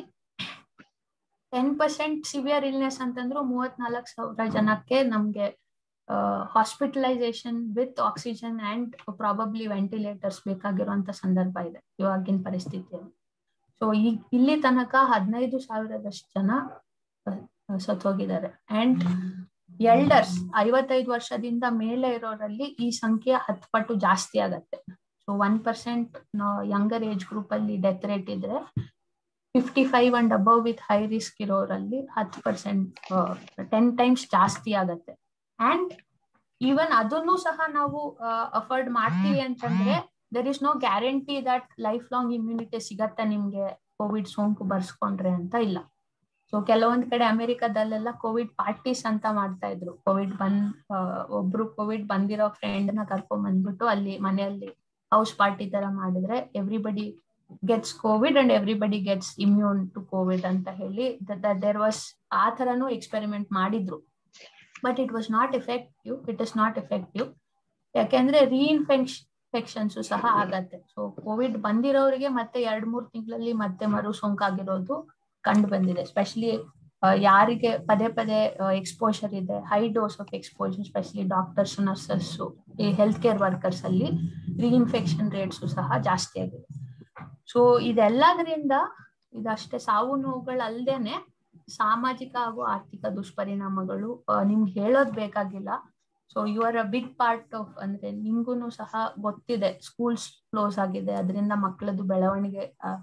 ಟೆನ್ ಪರ್ಸೆಂಟ್ ಸಿವಿಯರ್ ಇಲ್ನೆಸ್ ಅಂತಂದ್ರು ಮೂವತ್ನಾಲ್ಕು ಸಾವಿರ ಜನಕ್ಕೆ ನಮ್ಗೆ hospitalization with oxygen and probably ventilators ಬೇಕಾಗಿರುವಂತ ಸಂದರ್ಭ ಇದೆ ಇವಾಗಿನ ಪರಿಸ್ಥಿತಿಯಲ್ಲಿ ಸೊ ಈ ಇಲ್ಲಿ ತನಕ ಹದಿನೈದು ಸಾವಿರದಷ್ಟು ಜನ ಸತ್ತೋಗಿದ್ದಾರೆ ಅಂಡ್ ಎಲ್ಡರ್ಸ್ ಐವತ್ತೈದು ವರ್ಷದಿಂದ ಮೇಲೆ ಇರೋರಲ್ಲಿ ಈ ಸಂಖ್ಯೆ ಹತ್ತು ಪಟ್ಟು ಜಾಸ್ತಿ ಆಗತ್ತೆ so one percent younger age group ಅಲ್ಲಿ ಡೆತ್ ರೇಟ್ ಇದ್ರೆ fifty five and above with high risk ಇರೋರಲ್ಲಿ ಹತ್ತು ಪರ್ಸೆಂಟ್ ಟೆನ್ ಟೈಮ್ಸ್ ಜಾಸ್ತಿ ಆಗತ್ತೆ ಅಂಡ್ ಈವನ್ ಅದನ್ನು ಸಹ ನಾವು ಅಫೋರ್ಡ್ ಮಾಡ್ತೀವಿ ಅಂತಂದ್ರೆ there is no guarantee that life long immunity ಸಿಗತ್ತೆ ನಿಮ್ಗೆ ಕೋವಿಡ್ ಸೋಂಕು ಬರ್ಸ್ಕೊಂಡ್ರೆ ಅಂತ ಇಲ್ಲ ಸೊ ಕೆಲವೊಂದ್ ಕಡೆ ಅಮೆರಿಕದಲ್ಲೆಲ್ಲ ಕೋವಿಡ್ ಪಾರ್ಟೀಸ್ ಅಂತ ಮಾಡ್ತಾ ಇದ್ರು ಕೋವಿಡ್ ಬಂದ್ ಒಬ್ರು ಕೋವಿಡ್ ಬಂದಿರೋ ಫ್ರೆಂಡ್ ನ ಕರ್ಕೊಂಡ್ ಬಂದ್ಬಿಟ್ಟು ಅಲ್ಲಿ ಮನೆಯಲ್ಲಿ ಹೌಸ್ ಪಾರ್ಟಿ ತರ ಮಾಡಿದ್ರೆ everybody gets Covid and everybody gets immune to Covid ಅಂತ ಹೇಳಿ ದೇರ್ ವಾಸ್ ಆ ತರನು ಎಕ್ಸ್ಪೆರಿಮೆಂಟ್ ಮಾಡಿದ್ರು but it was not effective it is not effective ಯಾಕೆಂದ್ರೆ ರೀಇನ್ಫೆಕ್ಷನ್ಸ್ ಸಹ ಆಗತ್ತೆ ಸೊ ಕೋವಿಡ್ ಬಂದಿರೋರಿಗೆ ಮತ್ತೆ ಎರಡ್ ಮೂರ್ ತಿಂಗಳಲ್ಲಿ ಮತ್ತೆ ಮರು ಸೋಂಕಾಗಿರೋದು ಕಂಡು ಬಂದಿದೆ ಸ್ಪೆಷಲಿ ಯಾರಿಗೆ ಪದೇ ಪದೇ ಎಕ್ಸ್ಪೋಷರ್ ಇದೆ high dose of exposure specially doctors nurses ಈ ಹೆಲ್ತ್ ಕೇರ್ ವರ್ಕರ್ಸ್ ಅಲ್ಲಿ ರೀಇನ್ಫೆಕ್ಷನ್ ರೇಟ್ಸ್ ಸಹ ಜಾಸ್ತಿ ಆಗಿದೆ ಸೊ ಇದೆಲ್ಲದರಿಂದ ಇದಷ್ಟೇ ಸಾವು ನೋವುಗಳಲ್ದೇನೆ ಸಾಮಾಜಿಕ ಹಾಗೂ ಆರ್ಥಿಕ ದುಷ್ಪರಿಣಾಮಗಳು ನಿಮ್ಗೆ ಹೇಳೋದ್ ಬೇಕಾಗಿಲ್ಲ so you are a big part of ಅಂದ್ರೆ ನಿಮ್ಗೂನು ಸಹ ಗೊತ್ತಿದೆ ಸ್ಕೂಲ್ಸ್ ಕ್ಲೋಸ್ ಆಗಿದೆ ಅದರಿಂದ ಮಕ್ಕಳದ್ದು ಬೆಳವಣಿಗೆ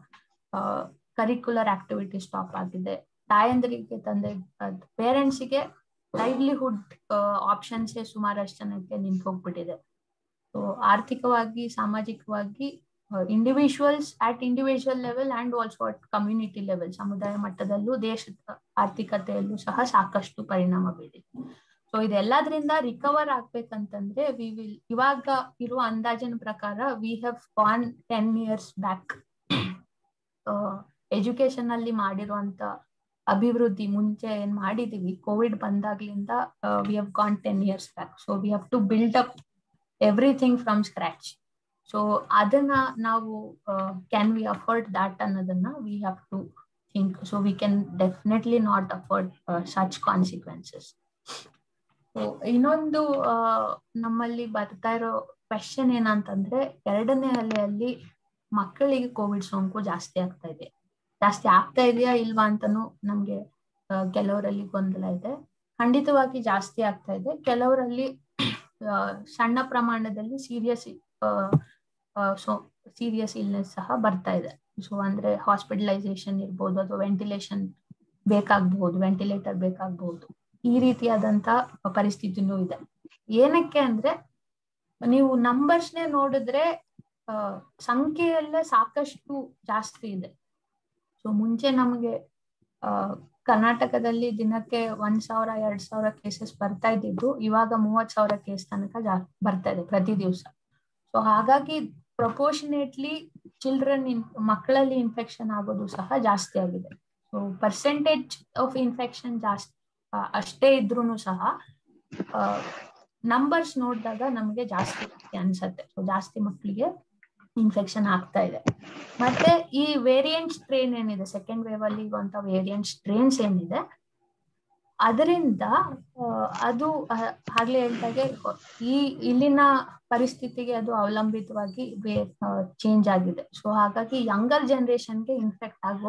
ಕರಿಕ್ಯುಲರ್ ಆಕ್ಟಿವಿಟಿ ಸ್ಟಾಪ್ ಆಗಿದೆ ತಾಯಂದ್ರಿಗೆ ತಂದೆ ಪೇರೆಂಟ್ಸಿಗೆ ಲೈವ್ಲಿಹುಡ್ ಆಪ್ಷನ್ಸ್ ಸುಮಾರಷ್ಟು ಜನಕ್ಕೆ ನಿಂತು ಹೋಗ್ಬಿಟ್ಟಿದೆ ಸೊ ಆರ್ಥಿಕವಾಗಿ ಸಾಮಾಜಿಕವಾಗಿ individuals at individual level and also at community level ಸಮುದಾಯ ಮಟ್ಟದಲ್ಲೂ ದೇಶದ ಆರ್ಥಿಕತೆಯಲ್ಲೂ ಸಹ ಸಾಕಷ್ಟು ಪರಿಣಾಮ ಬೀರಿದೆ ಸೊ ಇದೆಲ್ಲದ್ರಿಂದ ರಿಕವರ್ ಆಗ್ಬೇಕಂತಂದ್ರೆ ವಿ ವಿಲ್ ಇವಾಗ ಇರುವ ಅಂದಾಜಿನ ಪ್ರಕಾರ we have gone ten years back education ಅಲ್ಲಿ ಮಾಡಿರುವಂತ ಅಭಿವೃದ್ಧಿ ಮುಂಚೆ ಏನ್ ಮಾಡಿದೀವಿ ಕೋವಿಡ್ ಬಂದಾಗ್ಲಿಂದ we have gone ten years back so we have to build up everything from scratch so ಅದನ್ನ ನಾವು ಕ್ಯಾನ್ ವಿ ಅಫೋರ್ಡ್ ದಾಟ್ ಅನ್ನೋದನ್ನ we have to think so we can definitely not afford such consequences ಇನ್ನೊಂದು ನಮ್ಮಲ್ಲಿ ಬರ್ತಾ ಇರೋ question ಏನಂತಂದ್ರೆ ಎರಡನೇ ಅಲೆಯಲ್ಲಿ ಮಕ್ಕಳಿಗೆ ಕೋವಿಡ್ ಸೋಂಕು ಜಾಸ್ತಿ ಆಗ್ತಾ ಇದೆ ಜಾಸ್ತಿ ಆಗ್ತಾ ಇದೆಯಾ ಇಲ್ವಾ ಅಂತಾನು ನಮ್ಗೆ ಕೆಲವರಲ್ಲಿ ಗೊಂದಲ ಇದೆ ಖಂಡಿತವಾಗಿ ಜಾಸ್ತಿ ಆಗ್ತಾ ಇದೆ ಕೆಲವರಲ್ಲಿ ಸಣ್ಣ ಪ್ರಮಾಣದಲ್ಲಿ ಸೀರಿಯಸ್ ಸೊ ಸೀರಿಯಸ್ ಇಲ್ನೆಸ್ ಸಹ ಬರ್ತಾ ಇದೆ ಸೊ ಅಂದ್ರೆ ಹಾಸ್ಪಿಟಲೈಸೇಷನ್ ಇರ್ಬೋದು ಅಥವಾ ವೆಂಟಿಲೇಷನ್ ಬೇಕಾಗಬಹುದು ವೆಂಟಿಲೇಟರ್ ಬೇಕಾಗಬಹುದು ಈ ರೀತಿಯಾದಂತ ಪರಿಸ್ಥಿತಿನೂ ಇದೆ ಏನಕ್ಕೆ ಅಂದ್ರೆ ನೀವು ನಂಬರ್ಸ್ನೇ ನೋಡಿದ್ರೆ ಸಂಖ್ಯೆಯಲ್ಲೇ ಸಾಕಷ್ಟು ಜಾಸ್ತಿ ಇದೆ ಸೊ ಮುಂಚೆ ನಮಗೆ ಕರ್ನಾಟಕದಲ್ಲಿ ದಿನಕ್ಕೆ ಒಂದ್ ಸಾವಿರ ಎರಡ್ ಸಾವಿರ ಕೇಸಸ್ ಬರ್ತಾ ಇದ್ದಿದ್ದು ಇವಾಗ ಮೂವತ್ ಸಾವಿರ ಕೇಸ್ ತನಕ ಜಾ ಬರ್ತಾ ಇದೆ ಪ್ರತಿ ದಿವಸ ಸೊ ಹಾಗಾಗಿ ಪ್ರಪೋರ್ಷನೇಟ್ಲಿ ಚಿಲ್ಡ್ರನ್ ಇನ್ ಮಕ್ಕಳಲ್ಲಿ ಇನ್ಫೆಕ್ಷನ್ ಆಗೋದು ಸಹ ಜಾಸ್ತಿ ಆಗಿದೆ ಸೊ ಪರ್ಸೆಂಟೇಜ್ ಆಫ್ ಇನ್ಫೆಕ್ಷನ್ ಜಾಸ್ತಿ ಅಷ್ಟೇ ಇದ್ರೂನು ಸಹ ನಂಬರ್ಸ್ ನೋಡಿದಾಗ ನಮಗೆ ಜಾಸ್ತಿ ಅನ್ಸತ್ತೆ ಸೊ ಜಾಸ್ತಿ ಮಕ್ಕಳಿಗೆ ಇನ್ಫೆಕ್ಷನ್ ಆಗ್ತಾ ಇದೆ ಮತ್ತೆ ಈ ವೇರಿಯಂಟ್ ಸ್ಟ್ರೇನ್ ಏನಿದೆ ಸೆಕೆಂಡ್ ವೇವ್ ಅಲ್ಲಿ ಇರುವಂತ ವೇರಿಯಂಟ್ ಸ್ಟ್ರೇನ್ಸ್ ಏನಿದೆ ಅದರಿಂದ ಅದು ಆಗ್ಲೇ ಹೇಳ್ದಾಗೆ ಈ ಇಲ್ಲಿನ ಪರಿಸ್ಥಿತಿಗೆ ಅದು ಅವಲಂಬಿತವಾಗಿ ಚೇಂಜ್ ಆಗಿದೆ ಸೊ ಹಾಗಾಗಿ ಯಂಗರ್ ಜನರೇಷನ್ಗೆ ಇನ್ಫೆಕ್ಟ್ ಆಗೋ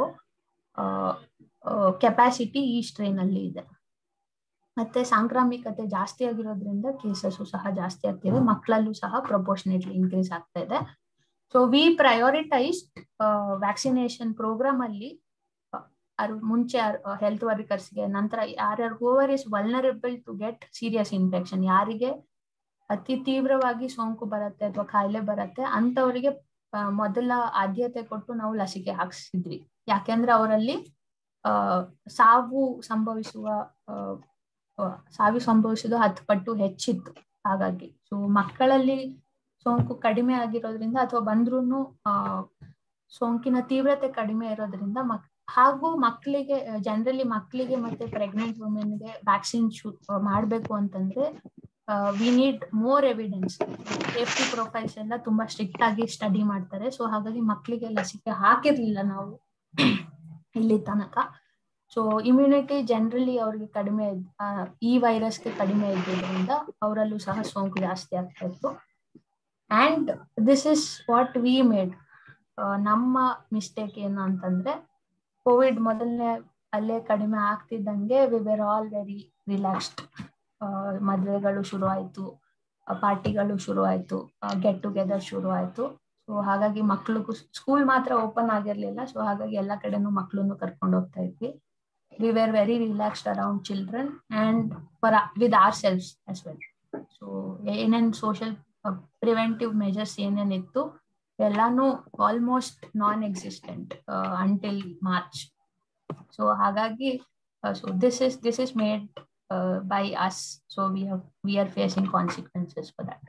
ಕೆಪಾಸಿಟಿ ಈ ಸ್ಟ್ರೈನ್ ಅಲ್ಲಿ ಇದೆ ಮತ್ತೆ ಸಾಂಕ್ರಾಮಿಕತೆ ಜಾಸ್ತಿ ಆಗಿರೋದ್ರಿಂದ ಕೇಸಸ್ ಸಹ ಜಾಸ್ತಿ ಆಗ್ತಿದೆ ಮಕ್ಕಳಲ್ಲೂ ಸಹ ಪ್ರಪೋರ್ಷನೇಟ್ಲಿ ಇನ್ಕ್ರೀಸ್ ಆಗ್ತಾ ಇದೆ so we prioritize vaccination program ಅಲ್ಲಿ ಮುಂಚೆ ಹೆಲ್ತ್ ವರ್ಕರ್ಸ್ಗೆ ನಂತರ ಯಾರ್ಯಾರು whoever is vulnerable to get serious infection ಯಾರಿಗೆ ಅತಿ ತೀವ್ರವಾಗಿ ಸೋಂಕು ಬರುತ್ತೆ ಅಥವಾ ಕಾಯಿಲೆ ಬರುತ್ತೆ ಅಂತವರಿಗೆ ಮೊದಲ ಆದ್ಯತೆ ಕೊಟ್ಟು ನಾವು ಲಸಿಕೆ ಹಾಕ್ಸಿದ್ವಿ ಯಾಕೆಂದ್ರೆ ಅವರಲ್ಲಿ ಅಹ್ ಸಾವು ಸಂಭವಿಸುವ ಸಾವು ಸಂಭವಿಸೋದು ಹತ್ತು ಪಟ್ಟು ಹೆಚ್ಚಿತ್ತು ಹಾಗಾಗಿ ಸೊ ಮಕ್ಕಳಲ್ಲಿ ಸೋಂಕು ಕಡಿಮೆ ಆಗಿರೋದ್ರಿಂದ ಅಥವಾ ಬಂದ್ರೂ ಆ ಸೋಂಕಿನ ತೀವ್ರತೆ ಕಡಿಮೆ ಇರೋದ್ರಿಂದ ಮಕ್ ಹಾಗೂ ಮಕ್ಕಳಿಗೆ ಜನರಲಿ ಮಕ್ಕಳಿಗೆ ಮತ್ತೆ ಪ್ರೆಗ್ನೆಂಟ್ ವುಮೆನ್ಗೆ ವ್ಯಾಕ್ಸಿನ್ ಶೂಟ್ ಮಾಡಬೇಕು ಅಂತಂದ್ರೆ we need more evidence safety profiles ಎಲ್ಲ ತುಂಬಾ ಸ್ಟ್ರಿಕ್ಟ್ ಆಗಿ ಸ್ಟಡಿ ಮಾಡ್ತಾರೆ ಸೊ ಹಾಗಾಗಿ ಮಕ್ಕಳಿಗೆ ಲಸಿಕೆ ಹಾಕಿರ್ಲಿಲ್ಲ ನಾವು ಇಲ್ಲಿ ತನಕ ಸೊ ಇಮ್ಯುನಿಟಿ ಜನರಲಿ ಅವ್ರಿಗೆ ಕಡಿಮೆ ಈ ವೈರಸ್ಗೆ ಕಡಿಮೆ ಇದ್ದಿದ್ರಿಂದ ಅವರಲ್ಲೂ ಸಹ ಸೋಂಕು ಜಾಸ್ತಿ ಆಗ್ತಾ ಇತ್ತು and this is what we made ನಮ್ಮ ಮಿಸ್ಟೇಕ್ ಏನು ಅಂತಂದ್ರೆ ಕೋವಿಡ್ ಮೊದಲನೇ ಅಲ್ಲೇ ಕಡಿಮೆ ಆಗ್ತಿದ್ದಂಗೆ we were all very relaxed ಮದುವೆಗಳು ಶುರು ಆಯ್ತು ಪಾರ್ಟಿಗಳು ಶುರು ಆಯ್ತು ಗೆಟ್ ಟುಗೆದರ್ ಶುರು ಆಯ್ತು ಸೊ ಹಾಗಾಗಿ ಮಕ್ಳಿಗೂ ಸ್ಕೂಲ್ ಮಾತ್ರ ಓಪನ್ ಆಗಿರ್ಲಿಲ್ಲ ಸೊ ಹಾಗಾಗಿ ಎಲ್ಲಾ ಕಡೆನೂ ಮಕ್ಳನ್ನು ಕರ್ಕೊಂಡು ಹೋಗ್ತಾ ಇದ್ವಿ we were very relaxed around children and for with our selfs as well so ಏನೇನ್ ಸೋಷಿಯಲ್ ಪ್ರಿವೆಂಟಿವ್ ಮೆಜರ್ಸ್ ಏನೇನಿತ್ತು ಎಲ್ಲಾನು almost non existent until March so ಹಾಗಾಗಿ so this is this is made by us so we have we are facing consequences for that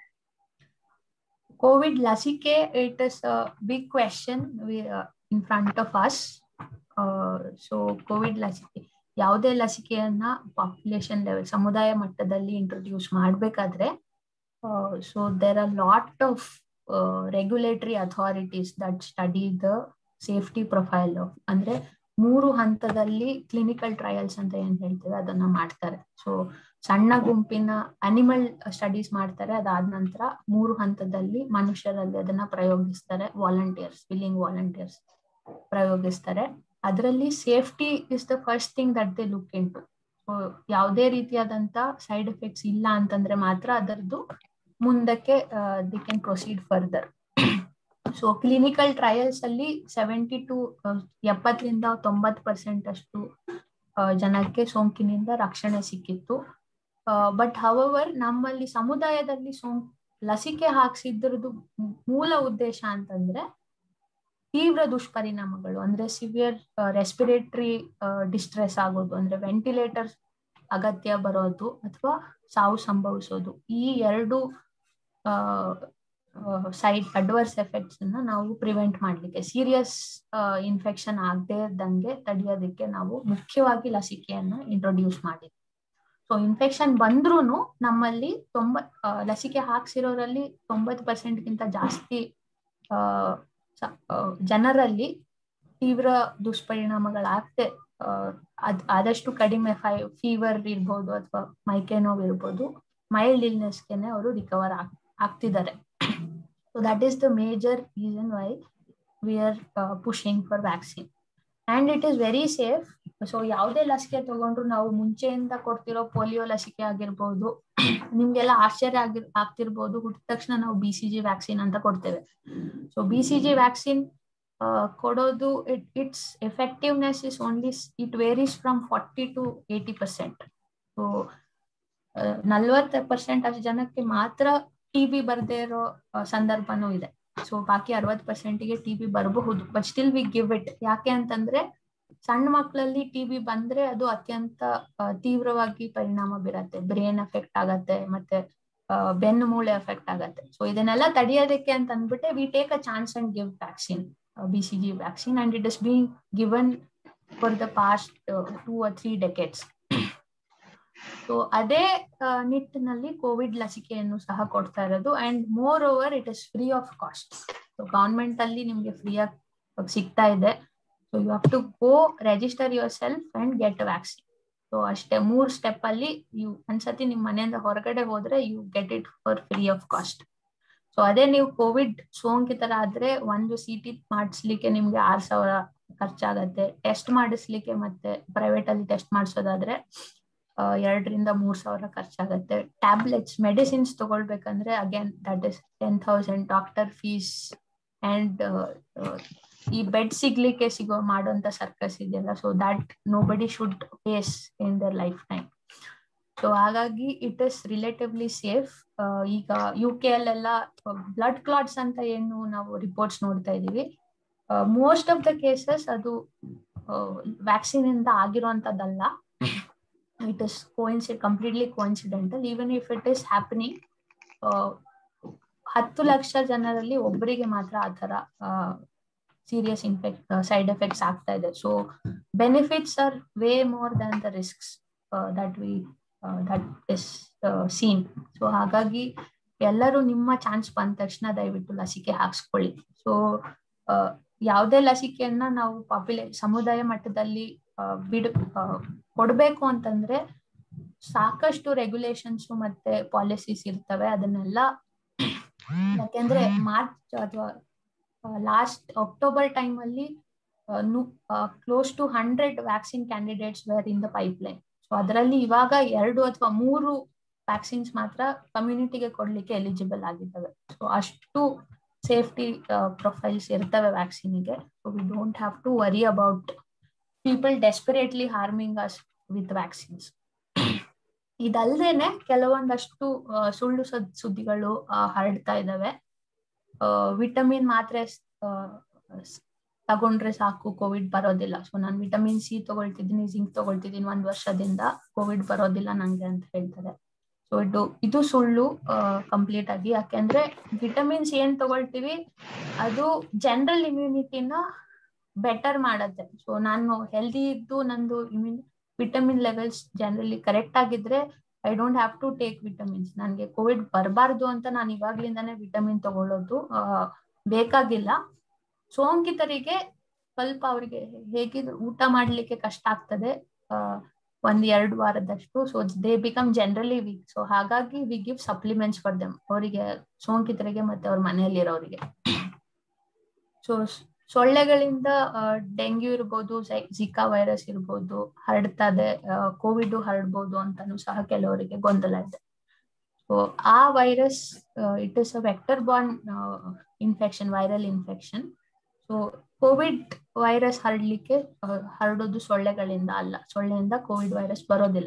Covid ಲಸಿಕೆ it is a big question in front of us so Covid ಲಸಿಕೆ ಯಾವುದೇ ಲಸಿಕೆಯನ್ನ population level ಸಮುದಾಯ ಮಟ್ಟದಲ್ಲಿ introduce ಮಾಡಬೇಕಾದ್ರೆ so there are lot of regulatory authorities that study the safety profile of ಅಂದ್ರೆ ಮೂರು ಹಂತದಲ್ಲಿ ಕ್ಲಿನಿಕಲ್ ಟ್ರಯಲ್ಸ್ ಅಂತ ಏನ್ ಹೇಳ್ತೀವಿ ಅದನ್ನ ಮಾಡ್ತಾರೆ ಸೊ ಸಣ್ಣ ಗುಂಪಿನ ಅನಿಮಲ್ ಸ್ಟಡೀಸ್ ಮಾಡ್ತಾರೆ ಅದಾದ ನಂತರ ಮೂರು ಹಂತದಲ್ಲಿ ಮನುಷ್ಯರಲ್ಲಿ ಅದನ್ನ ಪ್ರಯೋಗಿಸ್ತಾರೆ ವಾಲಂಟಿಯರ್ಸ್ ವಿಲ್ಲಿಂಗ್ ವಾಲಂಟಿಯರ್ಸ್ ಪ್ರಯೋಗಿಸ್ತಾರೆ ಅದರಲ್ಲಿ safety is the first thing that they look into so ಯಾವುದೇ ರೀತಿಯಾದಂತ ಸೈಡ್ ಎಫೆಕ್ಟ್ಸ್ ಇಲ್ಲ ಅಂತಂದ್ರೆ ಮಾತ್ರ ಅದರದ್ದು ಮುಂದಕ್ಕೆ the can proceed further so clinical trials ಅಲ್ಲಿ ಸೆವೆಂಟಿ ಟು ಎಪ್ಪತ್ತರಿಂದ ತೊಂಬತ್ ಪರ್ಸೆಂಟ್ ಅಷ್ಟು ಜನಕ್ಕೆ ಸೋಂಕಿನಿಂದ ರಕ್ಷಣೆ ಸಿಕ್ಕಿತ್ತು ಬಟ್ ಹವವರ್ ನಮ್ಮಲ್ಲಿ ಸಮುದಾಯದಲ್ಲಿ ಸೋಂಕು ಲಸಿಕೆ ಹಾಕ್ಸಿದ್ರದ್ದು ಮೂಲ ಉದ್ದೇಶ ಅಂತಂದ್ರೆ ತೀವ್ರ ದುಷ್ಪರಿಣಾಮಗಳು ಅಂದ್ರೆ ಸಿವಿಯರ್ ರೆಸ್ಪಿರೇಟರಿ ಡಿಸ್ಟ್ರೆಸ್ ಆಗೋದು ಅಂದ್ರೆ ವೆಂಟಿಲೇಟರ್ ಅಗತ್ಯ ಬರೋದು ಅಥವಾ ಸಾವು ಸಂಭವಿಸೋದು ಈ ಎರಡು ಸೈಡ್ ಅಡ್ವರ್ಸ್ ಎಫೆಕ್ಟ್ಸ್ ಅನ್ನ ನಾವು ಪ್ರಿವೆಂಟ್ ಮಾಡ್ಲಿಕ್ಕೆ ಸೀರಿಯಸ್ ಇನ್ಫೆಕ್ಷನ್ ಆಗದೆ ಇದ್ದಂಗೆ ತಡೆಯೋದಕ್ಕೆ ನಾವು ಮುಖ್ಯವಾಗಿ ಲಸಿಕೆಯನ್ನ ಇಂಟ್ರೊಡ್ಯೂಸ್ ಮಾಡಿದ್ವಿ ಸೊ ಇನ್ಫೆಕ್ಷನ್ ಬಂದ್ರೂ ನಮ್ಮಲ್ಲಿ ತೊಂಬತ್ ಲಸಿಕೆ ಹಾಕ್ಸಿರೋರಲ್ಲಿ ತೊಂಬತ್ ಪರ್ಸೆಂಟ್ಗಿಂತ ಜಾಸ್ತಿ ಜನರಲ್ಲಿ ತೀವ್ರ ದುಷ್ಪರಿಣಾಮಗಳಾಗ್ತೆ ಅದ್ ಆದಷ್ಟು ಕಡಿಮೆ ಫೈ ಫೀವರ್ ಇರ್ಬೋದು ಅಥವಾ ಮೈಕೈ ನೋವು ಇರ್ಬೋದು ಮೈಲ್ಡ್ ಇಲ್ನೆಸ್ಗೆನೆ ಅವರು ರಿಕವರ್ ಆಗ್ ಆಗ್ತಿದ್ದಾರೆ so that is the major reason why we are pushing for vaccine and it is very safe so ಯಾವುದೇ ಲಸಿಕೆ ತಗೊಂಡ್ರು ನಾವು ಮುಂಚೆಯಿಂದ ಕೊಡ್ತಿರೋ ಪೋಲಿಯೋ ಲಸಿಕೆ ಆಗಿರ್ಬೋದು ನಿಮ್ಗೆಲ್ಲ ಆಶ್ಚರ್ಯ ಆಗಿರ್ ಆಗ್ತಿರ್ಬೋದು ಹುಟ್ಟಿದ ತಕ್ಷಣ ನಾವು ಬಿ ಸಿ ಜಿ ವ್ಯಾಕ್ಸಿನ್ ಅಂತ ಕೊಡ್ತೇವೆ so B C G vaccine ಕೊಡೋದು it its effectiveness is only it varies from forty to eighty percent so ನಲ್ವತ್ತು ಪರ್ಸೆಂಟ್ ಅಷ್ಟು ಜನಕ್ಕೆ ಮಾತ್ರ ಟಿ ಬಿ ಬರ್ದೇ ಇರೋ ಸಂದರ್ಭನೂ ಇದೆ ಸೊ ಬಾಕಿ ಅರವತ್ ಪರ್ಸೆಂಟ್ಗೆ ಟಿ ಬಿ ಬರಬಹುದು but still we give it ಯಾಕೆ ಅಂತಂದ್ರೆ ಸಣ್ಣ ಮಕ್ಕಳಲ್ಲಿ ಟಿ ಬಿ ಬಂದ್ರೆ ಅದು ಅತ್ಯಂತ ತೀವ್ರವಾಗಿ ಪರಿಣಾಮ ಬೀರತ್ತೆ ಬ್ರೇನ್ ಎಫೆಕ್ಟ್ ಆಗತ್ತೆ ಮತ್ತೆ ಬೆನ್ನು ಮೂಳೆ ಎಫೆಕ್ಟ್ ಆಗತ್ತೆ ಸೊ ಇದನ್ನೆಲ್ಲ ತಡೆಯೋದಕ್ಕೆ ಅಂತ ಅಂದ್ಬಿಟ್ಟೆ we take a chance and give vaccine B C G vaccine and it is being given for the past two or three decades so ಅದೇ ನಿಟ್ಟಿನಲ್ಲಿ ಕೋವಿಡ್ ಲಸಿಕೆಯನ್ನು ಸಹ ಕೊಡ್ತಾ ಇರೋದು and moreover it is free of cost so government ಅಲ್ಲಿ ನಿಮ್ಗೆ free ಆಗಿ ಸಿಗ್ತಾ ಇದೆ so you have to go register yourself and get vaccine so ಅಷ್ಟೇ ಮೂರ್ ಸ್ಟೆಪ್ ಅಲ್ಲಿ ಯು ಒಂದ್ಸತಿ ನಿಮ್ ಮನೆಯಿಂದ ಹೊರಗಡೆ ಹೋದ್ರೆ you get it for free of cost so ಅದೇ ನೀವು ಕೋವಿಡ್ ಸೋಂಕಿತರ ಆದ್ರೆ ಒಂದು ಸಿ ಟಿ ಮಾಡಿಸ್ಲಿಕ್ಕೆ ನಿಮ್ಗೆ ಆರ್ ಸಾವಿರ ಖರ್ಚಾಗತ್ತೆ ಟೆಸ್ಟ್ ಮಾಡಿಸ್ಲಿಕ್ಕೆ ಮತ್ತೆ ಪ್ರೈವೇಟ್ ಅಲ್ಲಿ ಟೆಸ್ಟ್ ಮಾಡಿಸೋದಾದ್ರೆ ಎರಡರಿಂದ ಮೂರ್ ಸಾವಿರ ಖರ್ಚಾಗತ್ತೆ ಟ್ಯಾಬ್ಲೆಟ್ಸ್ ಮೆಡಿಸಿನ್ಸ್ ತಗೊಳ್ಬೇಕಂದ್ರೆ again that is ten thousand doctor fees and ಈ ಬೆಡ್ ಸಿಗ್ಲಿಕ್ಕೆ ಸಿಗೋ ಮಾಡುವಂತ ಸರ್ಕಸ್ ಇದೆಯಲ್ಲ so that nobody should face in their life time so ಹಾಗಾಗಿ ಇಟ್ ಇಸ್ ರಿಲೇಟಿವ್ಲಿ ಸೇಫ್ ಈಗ ಯು ಕೆ ಅಲ್ಲೆಲ್ಲ ಬ್ಲಡ್ ಕ್ಲಾಟ್ಸ್ ಅಂತ ಏನು ನಾವು ರಿಪೋರ್ಟ್ಸ್ ನೋಡ್ತಾ ಇದೀವಿ ಮೋಸ್ಟ್ ಆಫ್ ದ ಕೇಸಸ್ ಅದು ವ್ಯಾಕ್ಸಿನ್ ಇಂದ ಆಗಿರುವಂತದ್ದಲ್ಲ it is coincide completely coincidental even if it is happening ಹತ್ತು ಲಕ್ಷ ಜನರಲ್ಲಿ ಒಬ್ಬರಿಗೆ ಮಾತ್ರ ಆ ತರ ಸೀರಿಯಸ್ ಇನ್ಫೆಕ್ಟ್ ಸೈಡ್ ಎಫೆಕ್ಟ್ಸ್ ಆಗ್ತಾ ಇದೆ so benefits are way more than the risks that we that is seen so ಹಾಗಾಗಿ ಎಲ್ಲರೂ ನಿಮ್ಮ ಚಾನ್ಸ್ ಬಂದ ತಕ್ಷಣ ದಯವಿಟ್ಟು ಲಸಿಕೆ ಹಾಕ್ಸ್ಕೊಳ್ಳಿ ಸೊ ಯಾವುದೇ ಲಸಿಕೆಯನ್ನ ನಾವು ಪಾಪ್ಯುಲೇ ಸಮುದಾಯ ಮಟ್ಟದಲ್ಲಿ ಬಿಡ್ ಕೊಡ್ಬೇಕು ಅಂತಂದ್ರೆ ಸಾಕಷ್ಟು ರೆಗ್ಯುಲೇಷನ್ಸ್ ಮತ್ತೆ ಪಾಲಿಸೀಸ್ ಇರ್ತವೆ ಅದನ್ನೆಲ್ಲ ಯಾಕೆಂದ್ರೆ ಮಾರ್ಚ್ ಅಥವಾ ಲಾಸ್ಟ್ ಅಕ್ಟೋಬರ್ ಟೈಮ್ ಅಲ್ಲಿ close to hundred vaccine candidates were in the pipeline so ಅದರಲ್ಲಿ ಇವಾಗ ಎರಡು ಅಥವಾ ಮೂರು ವ್ಯಾಕ್ಸಿನ್ಸ್ ಮಾತ್ರ ಕಮ್ಯುನಿಟಿಗೆ ಕೊಡ್ಲಿಕ್ಕೆ ಎಲಿಜಿಬಲ್ ಆಗಿದ್ದಾವೆ ಸೊ ಅಷ್ಟು ಸೇಫ್ಟಿ ಪ್ರೊಫೈಲ್ಸ್ ಇರ್ತವೆ ವ್ಯಾಕ್ಸಿನಿಗೆ so we don't have to worry about people desperately harming us with vaccines ಇದಲ್ದೇನೆ ಕೆಲವೊಂದಷ್ಟು ಸುಳ್ಳು ಸುದ್ದಿಗಳು ಹರಡ್ತಾ ಇದಾವೆ ವಿಟಮಿನ್ ಮಾತ್ರೆ ತಗೊಂಡ್ರೆ ಸಾಕು ಕೋವಿಡ್ ಬರೋದಿಲ್ಲ ಸೊ ನಾನು ವಿಟಮಿನ್ ಸಿ ತಗೊಳ್ತಿದ್ದೀನಿ ಜಿಂಕ್ ತಗೊಳ್ತಿದ್ದೀನಿ ಒಂದ್ ವರ್ಷದಿಂದ ಕೋವಿಡ್ ಬರೋದಿಲ್ಲ ನಂಗೆ ಅಂತ ಹೇಳ್ತಾರೆ ಸೊ ಇದು ಇದು ಸುಳ್ಳು ಕಂಪ್ಲೀಟ್ ಆಗಿ ಯಾಕೆಂದ್ರೆ ವಿಟಮಿನ್ಸ್ ಏನ್ ತಗೊಳ್ತೀವಿ ಅದು ಜನರಲ್ ಇಮ್ಯುನಿಟಿನ ಬೆಟರ್ ಮಾಡತ್ತೆ ಸೊ ನಾನು ಹೆಲ್ದಿ ಇದ್ದು ನಂದು immune vitamin levels generally correct ಆಗಿದ್ರೆ I don't have to take vitamins ನನಗೆ ಕೋವಿಡ್ ಬರಬಾರ್ದು ಅಂತ ನಾನು ಇವಾಗ್ಲಿಂದಾನೇ ವಿಟಮಿನ್ ತಗೊಳ್ಳೋದು ಬೇಕಾಗಿಲ್ಲ ಸೋಂಕಿತರಿಗೆ ಸ್ವಲ್ಪ ಅವರಿಗೆ ಹೇಗಿದ್ರು ಊಟ ಮಾಡ್ಲಿಕ್ಕೆ ಕಷ್ಟ ಆಗ್ತದೆ ಒಂದ್ ಎರಡು ವಾರದಷ್ಟು so they become generally weak so ಹಾಗಾಗಿ we give supplements for them ಅವರಿಗೆ ಸೋಂಕಿತರಿಗೆ ಮತ್ತೆ ಅವ್ರ ಮನೆಯಲ್ಲಿರೋರಿಗೆ ಸೊ ಸೊಳ್ಳೆಗಳಿಂದ ಡೆಂಗ್ಯೂ ಇರ್ಬೋದು ಜಿಕಾ ವೈರಸ್ ಇರ್ಬೋದು ಹರಡ್ತದೆ ಕೋವಿಡ್ ಹರಡ್ಬೋದು ಅಂತಾನು ಸಹ ಕೆಲವರಿಗೆ ಗೊಂದಲ ಇದೆ ಸೊ ಆ virus it is a vector borne infection viral infection so Covid virus ಹರಡ್ಲಿಕ್ಕೆ ಹರಡೋದು ಸೊಳ್ಳೆಗಳಿಂದ ಅಲ್ಲ ಸೊಳ್ಳೆಯಿಂದ ಕೋವಿಡ್ ವೈರಸ್ ಬರೋದಿಲ್ಲ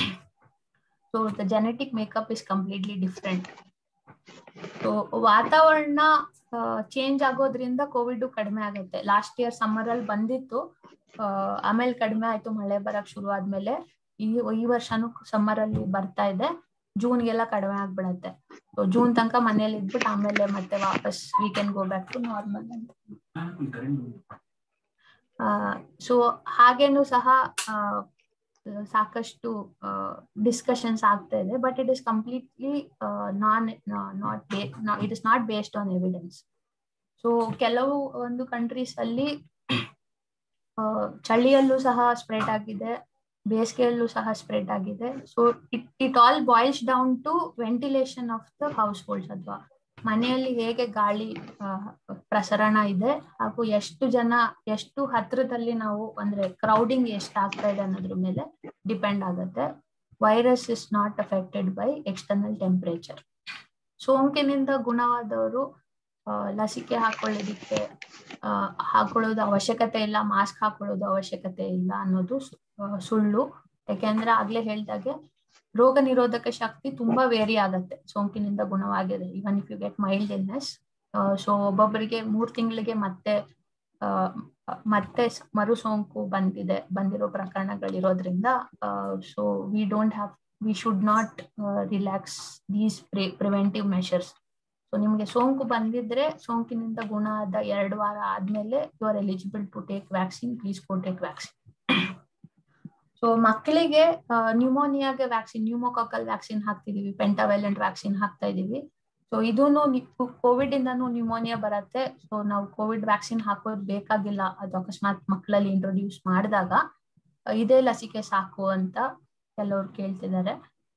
so the genetic makeup is completely different so ವಾತಾವರಣ ಚೇಂಜ್ ಆಗೋದ್ರಿಂದ ಕೋವಿಡ್ ಕಡಿಮೆ ಆಗುತ್ತೆ ಲಾಸ್ಟ್ ಇಯರ್ ಸಮ್ಮರ್ ಅಲ್ಲಿ ಬಂದಿತ್ತು ಆಮೇಲೆ ಕಡಿಮೆ ಆಯ್ತು ಮಳೆ ಬರಕ್ ಶುರು ಆದ್ಮೇಲೆ ಈ ಈ ವರ್ಷನೂ ಸಮ್ಮರ್ ಅಲ್ಲಿ ಬರ್ತಾ ಇದೆ ಜೂನ್ಗೆಲ್ಲ ಕಡಿಮೆ ಆಗ್ಬಿಡತ್ತೆ ಸೊ ಜೂನ್ ತನಕ ಮನೇಲಿ ಇದ್ಬಿಟ್ಟು ಆಮೇಲೆ ಮತ್ತೆ ವಾಪಸ್ we can go back to normal ಅಂತ ಸೊ ಹಾಗೇನು ಸಹ ಸಾಕಷ್ಟು ಡಿಸ್ಕಷನ್ಸ್ ಆಗ್ತಾ ಇದೆ but it is completely non not it is not based on evidence so ಕೆಲವು ಒಂದು ಕಂಟ್ರೀಸ್ ಅಲ್ಲಿ ಚಳಿಯಲ್ಲೂ ಸಹ ಸ್ಪ್ರೆಡ್ ಆಗಿದೆ ಬೇಸಿಗೆಯಲ್ಲೂ ಸಹ ಸ್ಪ್ರೆಡ್ ಆಗಿದೆ so it it all boils down to ventilation of the households ಅಥವಾ ಮನೆಯಲ್ಲಿ ಹೇಗೆ ಗಾಳಿ ಪ್ರಸರಣ ಇದೆ ಹಾಗೂ ಎಷ್ಟು ಜನ ಎಷ್ಟು ಹತ್ರದಲ್ಲಿ ನಾವು ಅಂದ್ರೆ ಕ್ರೌಡಿಂಗ್ ಎಷ್ಟು ಆಗ್ತಾ ಇದೆ ಅನ್ನೋದ್ರ ಮೇಲೆ ಡಿಪೆಂಡ್ ಆಗುತ್ತೆ virus is not affected by external temperature ಸೋಂಕಿನಿಂದ ಗುಣವಾದವರು ಲಸಿಕೆ ಹಾಕೊಳ್ಳೋದಿಕ್ಕೆ ಹಾಕೊಳ್ಳೋದು ಅವಶ್ಯಕತೆ ಇಲ್ಲ ಮಾಸ್ಕ್ ಹಾಕೊಳ್ಳೋದು ಅವಶ್ಯಕತೆ ಇಲ್ಲ ಅನ್ನೋದು ಸುಳ್ಳು ಯಾಕೆಂದ್ರೆ ಆಗ್ಲೇ ಹೇಳ್ದಾಗೆ ರೋಗ ನಿರೋಧಕ ಶಕ್ತಿ ತುಂಬಾ ವೇರಿ ಆಗತ್ತೆ ಸೋಂಕಿನಿಂದ ಗುಣವಾಗಿದೆ even if you get mild illness so ಒಬ್ಬೊಬ್ಬರಿಗೆ ಮೂರ್ ತಿಂಗಳಿಗೆ ಮತ್ತೆ ಮತ್ತೆ ಮರು ಸೋಂಕು ಬಂದಿದೆ ಬಂದಿರೋ ಪ್ರಕರಣಗಳಿರೋದ್ರಿಂದ so we don't have we should not relax these preventive measures so ನಿಮ್ಗೆ ಸೋಂಕು ಬಂದಿದ್ರೆ ಸೋಂಕಿನಿಂದ ಗುಣ ಆದ ಎರಡು ವಾರ ಆದ್ಮೇಲೆ you are eligible to take vaccine please go take vaccine so ಮಕ್ಕಳಿಗೆ ನ್ಯೂಮೋನಿಯಾಗೆ ವ್ಯಾಕ್ಸಿನ್ ನ್ಯೂಮೋಕಾಕಲ್ ವ್ಯಾಕ್ಸಿನ್ ಹಾಕ್ತಿದೀವಿ ಪೆಂಟಾವೈಲೆಂಟ್ ವ್ಯಾಕ್ಸಿನ್ ಹಾಕ್ತಾ ಇದೀವಿ ಸೊ ಇದೂನು ಕೋವಿಡ್ ಇಂದಾನು ನ್ಯೂಮೋನಿಯಾ ಬರತ್ತೆ ಸೊ ನಾವು ಕೋವಿಡ್ ವ್ಯಾಕ್ಸಿನ್ ಹಾಕೋದ್ ಬೇಕಾಗಿಲ್ಲ ಅದು ಅಕಸ್ಮಾತ್ ಮಕ್ಕಳಲ್ಲಿ ಇಂಟ್ರೊಡ್ಯೂಸ್ ಮಾಡಿದಾಗ ಇದೇ ಲಸಿಕೆ ಸಾಕು ಅಂತ ಕೆಲವ್ರು ಕೇಳ್ತಿದ್ದಾರೆ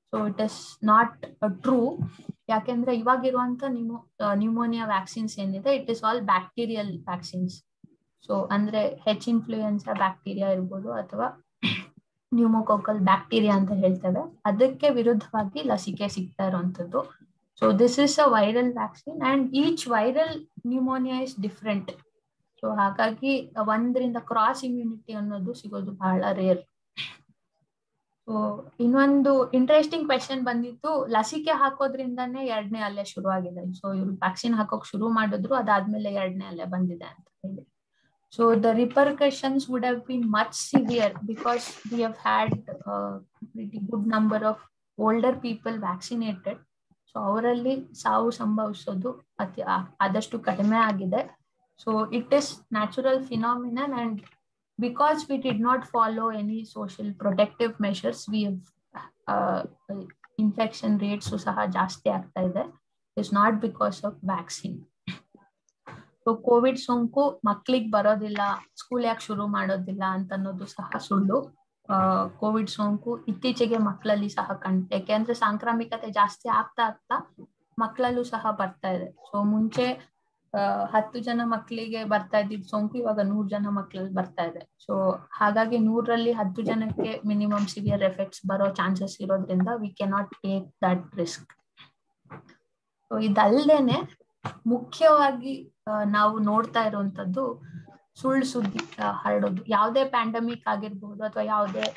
so it is not true ಯಾಕೆಂದ್ರೆ ಇವಾಗಿರುವಂತ ನ್ಯೂಮೋ ನ್ಯೂಮೋನಿಯಾ ವ್ಯಾಕ್ಸಿನ್ಸ್ ಏನಿದೆ it is all bacterial vaccines so ಅಂದ್ರೆ ಹೆಚ್ ಇನ್ಫ್ಲೂಯೆನ್ಸಾ ಬ್ಯಾಕ್ಟೀರಿಯಾ ಇರ್ಬೋದು ಅಥವಾ ನ್ಯೂಮೋಕೋಕಲ್ ಬ್ಯಾಕ್ಟೀರಿಯಾ ಅಂತ ಹೇಳ್ತೇವೆ ಅದಕ್ಕೆ ವಿರುದ್ಧವಾಗಿ ಲಸಿಕೆ ಸಿಗ್ತಾ ಇರುವಂತದ್ದು so this is a viral vaccine and each viral pneumonia is different so ಹಾಗಾಗಿ ಒಂದರಿಂದ ಕ್ರಾಸ್ ಇಮ್ಯುನಿಟಿ ಅನ್ನೋದು ಸಿಗೋದು ಬಹಳ ರೇರ್ ಸೊ ಇನ್ನೊಂದು ಇಂಟ್ರೆಸ್ಟಿಂಗ್ ಕ್ವೆಶನ್ ಬಂದಿತ್ತು ಲಸಿಕೆ ಹಾಕೋದ್ರಿಂದಾನೇ ಎರಡನೇ ಅಲೆ ಶುರುವಾಗಿದೆ ಸೊ ಇವ್ರು ವ್ಯಾಕ್ಸಿನ್ ಹಾಕೋಕ್ ಶುರು ಮಾಡಿದ್ರು ಅದಾದ್ಮೇಲೆ ಎರಡನೇ ಅಲೆ ಬಂದಿದೆ ಅಂತ ಹೇಳಿ so the repercussions would have been much severe because we have had pretty good number of older people vaccinated so ಅವರಲ್ಲಿ ಸಾವು ಸಂಭವಿಸೋದು ಅತಿ ಆದಷ್ಟು ಕಡಿಮೆ ಆಗಿದೆ so it is natural phenomenon and because we did not follow any social protective measures we infection rates ಸಹ ಜಾಸ್ತಿ ಆಗ್ತಾ ಇದೆ is not because of vaccine so Covid ಸೋಂಕು ಮಕ್ಳಿಗೆ ಬರೋದಿಲ್ಲ ಸ್ಕೂಲ್ ಯಾಕೆ ಶುರು ಮಾಡೋದಿಲ್ಲ ಅಂತ ಅನ್ನೋದು ಸಹ ಸುಳ್ಳು ಕೋವಿಡ್ ಸೋಂಕು ಇತ್ತೀಚೆಗೆ ಮಕ್ಕಳಲ್ಲಿ ಸಹ ಕಂಡು ಯಾಕೆಂದ್ರೆ ಸಾಂಕ್ರಾಮಿಕತೆ ಜಾಸ್ತಿ ಆಗ್ತಾ ಆಗ್ತಾ ಮಕ್ಕಳಲ್ಲೂ ಸಹ ಬರ್ತಾ ಇದೆ ಸೊ ಮುಂಚೆ ಹತ್ತು ಜನ ಮಕ್ಕಳಿಗೆ ಬರ್ತಾ ಇದ್ದಿದ್ ಸೋಂಕು ಇವಾಗ ನೂರ್ ಜನ ಮಕ್ಕಳಲ್ಲಿ ಬರ್ತಾ ಇದೆ ಸೊ ಹಾಗಾಗಿ ನೂರಲ್ಲಿ ಹತ್ತು ಜನಕ್ಕೆ ಮಿನಿಮಮ್ ಸಿವಿಯರ್ ಎಫೆಕ್ಟ್ಸ್ ಬರೋ ಚಾನ್ಸಸ್ ಇರೋದ್ರಿಂದ we cannot take that risk so ಇದಲ್ದೇನೆ ಮುಖ್ಯವಾಗಿ ನಾವು ನೋಡ್ತಾ ಇರುವಂತದ್ದು ಸುಳ್ಳು ಸುದ್ದಿ ಹರಡೋದು ಯಾವುದೇ ಪ್ಯಾಂಡಮಿಕ್ ಆಗಿರ್ಬಹುದು ಅಥವಾ ಯಾವುದೇ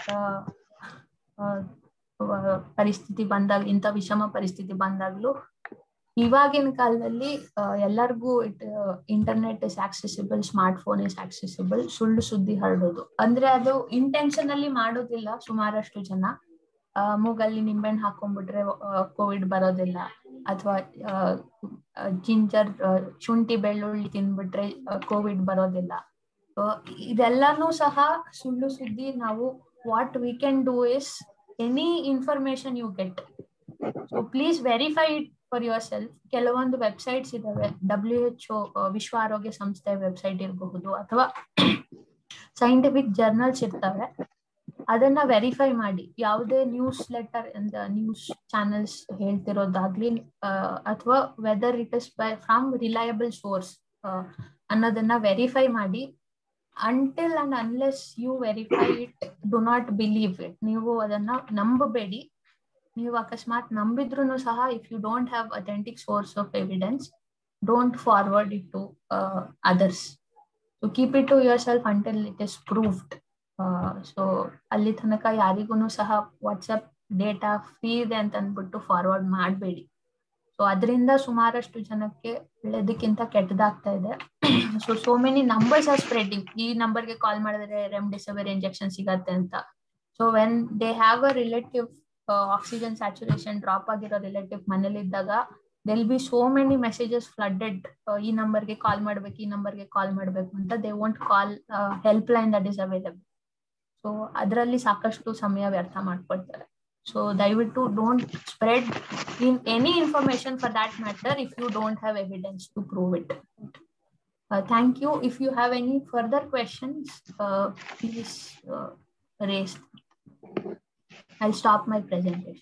ಪರಿಸ್ಥಿತಿ ಬಂದಾಗ ಇಂಥ ವಿಷಮ ಪರಿಸ್ಥಿತಿ ಬಂದಾಗ್ಲೂ ಇವಾಗಿನ ಕಾಲದಲ್ಲಿ ಎಲ್ಲರಿಗೂ it internet is accessible smart phone is accessible ಸುಳ್ಳು ಸುದ್ದಿ ಹರಡೋದು ಅಂದ್ರೆ ಅದು ಇಂಟೆನ್ಷನಲ್ಲಿ ಮಾಡೋದಿಲ್ಲ ಸುಮಾರಷ್ಟು ಜನ ಮೂಗಲ್ಲಿ ನಿಂಬೆಹಣ್ಣು ಹಾಕೊಂಡ್ಬಿಟ್ರೆ ಕೋವಿಡ್ ಬರೋದಿಲ್ಲ ಅಥವಾ ಜಿಂಜರ್ ಶುಂಠಿ ಬೆಳ್ಳುಳ್ಳಿ ತಿನ್ಬಿಟ್ರೆ ಕೋವಿಡ್ ಬರೋದಿಲ್ಲ ಇದೆಲ್ಲಾನು ಸಹ ಸುಳ್ಳು ಸುದ್ದಿ ನಾವು what we can do is any information you get so please verify it for yourself ಕೆಲವೊಂದು ವೆಬ್ಸೈಟ್ಸ್ ಇದಾವೆ ಡಬ್ಲ್ಯೂ ಎಚ್ ವಿಶ್ವ ಆರೋಗ್ಯ ಸಂಸ್ಥೆ ವೆಬ್ಸೈಟ್ ಇರಬಹುದು ಅಥವಾ ಸೈಂಟಿಫಿಕ್ ಜರ್ನಲ್ಸ್ ಇರ್ತವೆ ಅದನ್ನ ವೆರಿಫೈ ಮಾಡಿ ಯಾವುದೇ ನ್ಯೂಸ್ ಲೆಟರ್ ನ್ಯೂಸ್ ಚಾನೆಲ್ಸ್ ಹೇಳ್ತಿರೋದಾಗ್ಲಿ ಅಥವಾ whether it is by from reliable source ಅನ್ನೋದನ್ನ ವೆರಿಫೈ ಮಾಡಿ until and unless you verify it do not believe it ನೀವು ಅದನ್ನ ನಂಬಬೇಡಿ ನೀವು ಅಕಸ್ಮಾತ್ ನಂಬಿದ್ರು ಸಹ if you don't have authentic source of evidence don't forward it to others so keep it to yourself until it is proved so ಅಲ್ಲಿ ತನಕ ಯಾರಿಗೂ ಸಹ ವಾಟ್ಸಪ್ ಡೇಟಾ ಫ್ರೀ ಇದೆ ಅಂತ ಅಂದ್ಬಿಟ್ಟು ಫಾರ್ವರ್ಡ್ ಮಾಡಬೇಡಿ ಸೊ ಅದರಿಂದ ಸುಮಾರಷ್ಟು ಜನಕ್ಕೆ ಒಳ್ಳೇದಕ್ಕಿಂತ ಕೆಟ್ಟದಾಗ್ತಾ ಇದೆ so so many numbers are spreading ಈ ನಂಬರ್ಗೆ ಕಾಲ್ ಮಾಡಿದ್ರೆ ರೆಮ್ಡೆಸಿವಿರ್ ಇಂಜೆಕ್ಷನ್ ಸಿಗತ್ತೆ ಅಂತ so when they have a relative oxygen saturation drop ಆಗಿರೋ ರಿಲೇಟಿವ್ ಮನೇಲಿ ಇದ್ದಾಗ they'll be so many messages flooded ಈ ನಂಬರ್ಗೆ ಕಾಲ್ ಮಾಡ್ಬೇಕು ಈ ನಂಬರ್ಗೆ ಕಾಲ್ ಮಾಡ್ಬೇಕು ಅಂತ they won't call helpline that is available so ಅದರಲ್ಲಿ ಸಾಕಷ್ಟು ಸಮಯ ವ್ಯರ್ಥ ಮಾಡ್ಕೊಳ್ತಾರೆ ಸೊ ದಯವಿಟ್ಟು don't spread in any information for that matter if you don't have evidence to prove it thank you if you have any further questions please raise I stop my presentation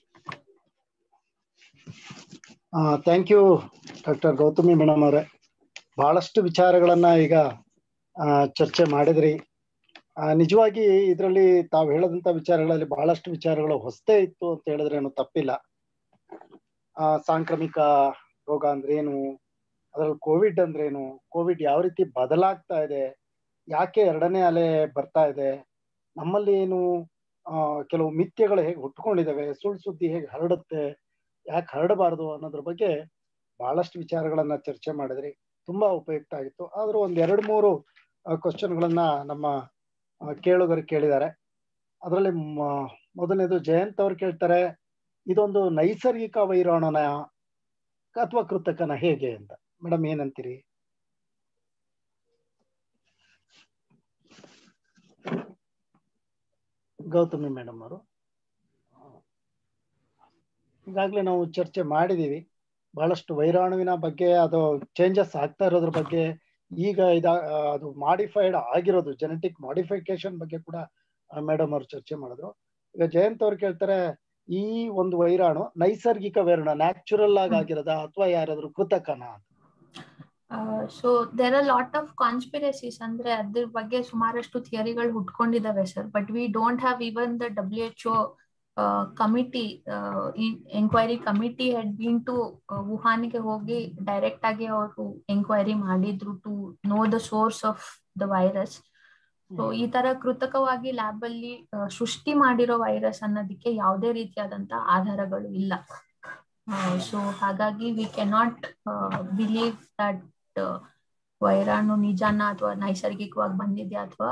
thank you doctor Gautami madam ಅವರೇ ಬಹಳಷ್ಟು ವಿಚಾರಗಳನ್ನ ಈಗ ಚರ್ಚೆ ಮಾಡಿದ್ರಿ ನಿಜವಾಗಿ ಇದರಲ್ಲಿ ತಾವು ಹೇಳದಂತ ವಿಚಾರಗಳಲ್ಲಿ ಬಹಳಷ್ಟು ವಿಚಾರಗಳು ಹೊಸದೇ ಇತ್ತು ಅಂತ ಹೇಳಿದ್ರೆ ಏನು ತಪ್ಪಿಲ್ಲ ಆ ಸಾಂಕ್ರಾಮಿಕ ರೋಗ ಅಂದ್ರೇನು ಅದ್ರಲ್ಲಿ ಕೋವಿಡ್ ಅಂದ್ರೇನು ಕೋವಿಡ್ ಯಾವ ರೀತಿ ಬದಲಾಗ್ತಾ ಇದೆ ಯಾಕೆ ಎರಡನೇ ಅಲೆ ಬರ್ತಾ ಇದೆ ನಮ್ಮಲ್ಲಿ ಏನು ಆ ಕೆಲವು ಮಿಥ್ಯಗಳು ಹೇಗೆ ಹುಟ್ಕೊಂಡಿದ್ದಾವೆ ಸುಳ್ಳು ಸುದ್ದಿ ಹೇಗೆ ಹರಡುತ್ತೆ ಯಾಕೆ ಹರಡಬಾರದು ಅನ್ನೋದ್ರ ಬಗ್ಗೆ ಬಹಳಷ್ಟು ವಿಚಾರಗಳನ್ನ ಚರ್ಚೆ ಮಾಡಿದ್ರಿ ತುಂಬಾ ಉಪಯುಕ್ತ ಆಗಿತ್ತು ಆದ್ರೂ ಒಂದ್ ಎರಡ್ ಮೂರು ಕ್ವಶನ್ಗಳನ್ನ ನಮ್ಮ ಕೇಳುಗರು ಕೇಳಿದ್ದಾರೆ ಅದರಲ್ಲಿ ಮೊದಲನೇದು ಜಯಂತ್ ಅವ್ರು ಕೇಳ್ತಾರೆ ಇದೊಂದು ನೈಸರ್ಗಿಕ ವೈರಾಣುನ ಅಥವಾ ಕೃತಕನ ಹೇಗೆ ಅಂತ ಮೇಡಮ್ ಏನಂತೀರಿ ಗೌತಮಿ ಮೇಡಮ್ ಅವರು ಈಗಾಗಲೇ ನಾವು ಚರ್ಚೆ ಮಾಡಿದೀವಿ ಬಹಳಷ್ಟು ವೈರಾಣುವಿನ ಬಗ್ಗೆ ಅದು ಚೇಂಜಸ್ ಆಗ್ತಾ ಇರೋದ್ರ ಬಗ್ಗೆ ಈಗ ಇದ ಅದು ಮಾಡಿಫೈಡ್ ಆಗಿರೋದು ಜೆನೆಟಿಕ್ ಮಾಡಿಫಿಕೇಶನ್ ಬಗ್ಗೆ ಕೂಡ ಮೇಡಮ್ ಅವರು ಚರ್ಚೆ ಮಾಡಿದ್ರು ಈಗ ಜಯಂತ್ ಅವ್ರು ಕೇಳ್ತಾರೆ ಈ ಒಂದು ವೈರಾಣು ನೈಸರ್ಗಿಕ ವೈರಾಣು ನ್ಯಾಚುರಲ್ ಆಗಿ ಆಗಿರೋದ ಅಥವಾ ಯಾರಾದ್ರೂ ಕೃತಕನ so there are lot of conspiracies ಅಂದ್ರೆ ಅದ್ರ ಬಗ್ಗೆ ಸುಮಾರಷ್ಟು ಥಿಯರಿಗಳು ಹುಟ್ಕೊಂಡಿದಾವೆ sir but we don't have even the W H O committee enquiry committee had been to ವುಹಾನ್ಗೆ ಹೋಗಿ ಡೈರೆಕ್ಟ್ ಆಗಿ ಅವರು ಎಂಕ್ವೈರಿ ಮಾಡಿದ್ರು to know the source of the virus so ಈ ತರ ಕೃತಕವಾಗಿ ಲ್ಯಾಬ್ ಅಲ್ಲಿ ಸೃಷ್ಟಿ ಮಾಡಿರೋ ವೈರಸ್ ಅನ್ನೋದಕ್ಕೆ ಯಾವುದೇ ರೀತಿಯಾದಂತ ಆಧಾರಗಳು ಇಲ್ಲ ಸೊ ಹಾಗಾಗಿ ವಿ ಕೆನಾಟ್ ಬಿಲೀವ್ ದಟ್ ವೈರಾಣು ನಿಜಾನ ಅಥವಾ ನೈಸರ್ಗಿಕವಾಗಿ ಬಂದಿದ್ಯಾ ಅಥವಾ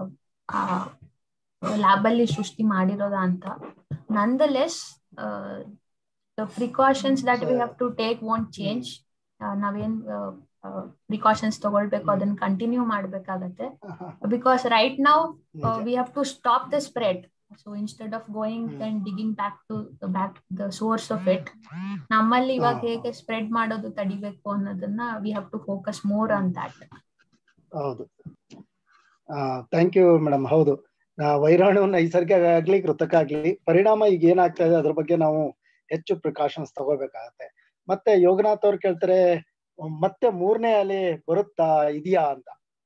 ಲ್ಯಾಬ್ ಅಲ್ಲಿ ಸೃಷ್ಟಿ ಮಾಡಿರೋದ ಅಂತ ನಂದ less the precautions that we have to take won't change ನಾವೇನ್ ಪ್ರಿಕಾಷನ್ಸ್ ತಗೊಳ್ಬೇಕು ಅದನ್ನ ಕಂಟಿನ್ಯೂ ಮಾಡ್ಬೇಕಾಗತ್ತೆ ಬಿಕಾಸ್ ರೈಟ್ ನಾವು we have to stop the spread so instead of going and digging back to back the source of it ನಮ್ಮಲ್ಲಿ ಇವಾಗ ಹೇಗೆ spread ಮಾಡೋದು ತಡಿಬೇಕು ಅನ್ನೋದನ್ನ we have to focus more on that ಹೌದು ಥ್ಯಾಂಕ್ ಯು ಮೇಡಮ್ ಹೌದು ವೈರಾಣು ನೈಸರ್ಗಿಕ ಆಗ್ಲಿ ಕೃತಕ ಆಗ್ಲಿ ಪರಿಣಾಮ ಈಗ ಏನಾಗ್ತಾ ಇದೆ ಅದ್ರ ಬಗ್ಗೆ ನಾವು ಹೆಚ್ಚು ಪ್ರಿಕಾಷನ್ಸ್ ತಗೋಬೇಕಾಗತ್ತೆ ಮತ್ತೆ ಯೋಗನಾಥ್ ಅವ್ರು ಕೇಳ್ತಾರೆ ಮತ್ತೆ ಮೂರನೇ ಅಲೆ ಬರುತ್ತಾ ಇದೆಯಾ ಅಂತ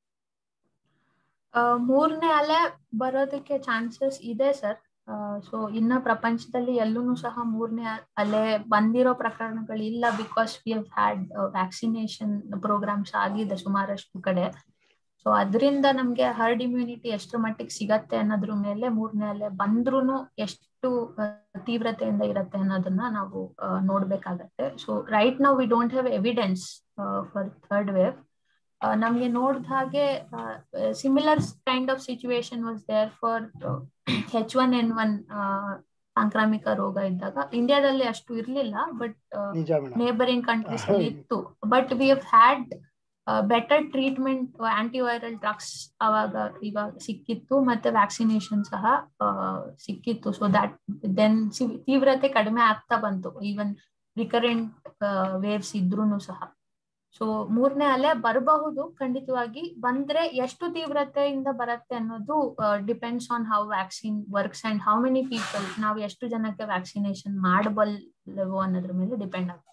ಮೂರನೇ ಅಲೆ ಬರೋದಕ್ಕೆ ಚಾನ್ಸಸ್ ಇದೆ ಸರ್ ಸೊ ಇನ್ನ ಪ್ರಪಂಚದಲ್ಲಿ ಎಲ್ಲೂ ಸಹ ಮೂರನೇ ಅಲೆ ಬಂದಿರೋ ಪ್ರಕರಣಗಳಿಲ್ಲ because we have had vaccination programmes ಆಗಿದೆ ಸುಮಾರಷ್ಟು ಕಡೆ ಸೊ ಅದರಿಂದ ನಮ್ಗೆ ಹರ್ಡ್ ಇಮ್ಯುನಿಟಿ ಎಷ್ಟರ ಮಟ್ಟಿಗೆ ಸಿಗತ್ತೆ ಅನ್ನೋದ್ರ ಮೇಲೆ ಮೂರನೇ ಅಲೆ ಬಂದ್ರೂ ಎಷ್ಟು ತೀವ್ರತೆಯಿಂದ ಇರತ್ತೆ ಅನ್ನೋದನ್ನ ನಾವು ನೋಡ್ಬೇಕಾಗತ್ತೆ ಸೊ ರೈಟ್ ನಾವು we don't have evidence for third wave ನಮ್ಗೆ ನೋಡ್ದ ಹಾಗೆ similar kind of situation was there for H one N one ಸಾಂಕ್ರಾಮಿಕ ರೋಗ ಇದ್ದಾಗ ಇಂಡಿಯಾದಲ್ಲಿ ಅಷ್ಟು ಇರ್ಲಿಲ್ಲ ಬಟ್ ನೇಬರಿಂಗ್ ಕಂಟ್ರೀಸ್ ಅಲ್ಲಿ ಇತ್ತು but we have had better treatment antiviral drugs ಅವಾಗ ಇವಾಗ ಸಿಕ್ಕಿತ್ತು ಮತ್ತೆ ವ್ಯಾಕ್ಸಿನೇಷನ್ ಸಹ ಸಿಕ್ಕಿತ್ತು ಸೊ ದಟ್ ದೆನ್ ತೀವ್ರತೆ ಕಡಿಮೆ ಆಗ್ತಾ ಬಂತು ಈವನ್ ರಿಕರೆಂಟ್ ವೇವ್ಸ್ ಇದ್ರೂನು ಸಹ ಸೊ ಮೂರನೇ ಅಲೆ ಬರಬಹುದು ಖಂಡಿತವಾಗಿ ಬಂದ್ರೆ ಎಷ್ಟು ತೀವ್ರತೆಯಿಂದ ಬರುತ್ತೆ ಅನ್ನೋದು depends on how vaccine works and how many people ನಾವು ಎಷ್ಟು ಜನಕ್ಕೆ ವ್ಯಾಕ್ಸಿನೇಷನ್ ಮಾಡಬಲ್ಲೆವು ಅನ್ನೋದ್ರ ಮೇಲೆ ಡಿಪೆಂಡ್ ಆಗುತ್ತೆ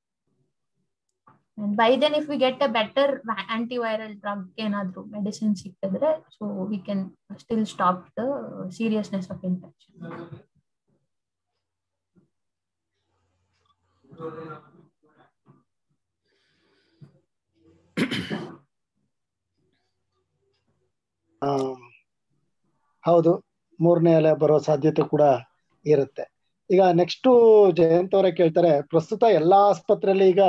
by then if we get a better antiviral drug ಏನಾದ್ರು ಮೆಡಿಸಿನ್ ಸಿಕ್ಕಿದ್ರೆ so we can still stop the seriousness of infection ಹೌದು ಮೂರನೇ ಅಲೆ ಬರೋ ಸಾಧ್ಯತೆ ಕೂಡ ಇರುತ್ತೆ ಈಗ ನೆಕ್ಸ್ಟ್ ಜಯಂತ್ ಅವರೇ ಕೇಳ್ತಾರೆ ಪ್ರಸ್ತುತ ಎಲ್ಲಾ ಆಸ್ಪತ್ರೆಯಲ್ಲಿ ಈಗ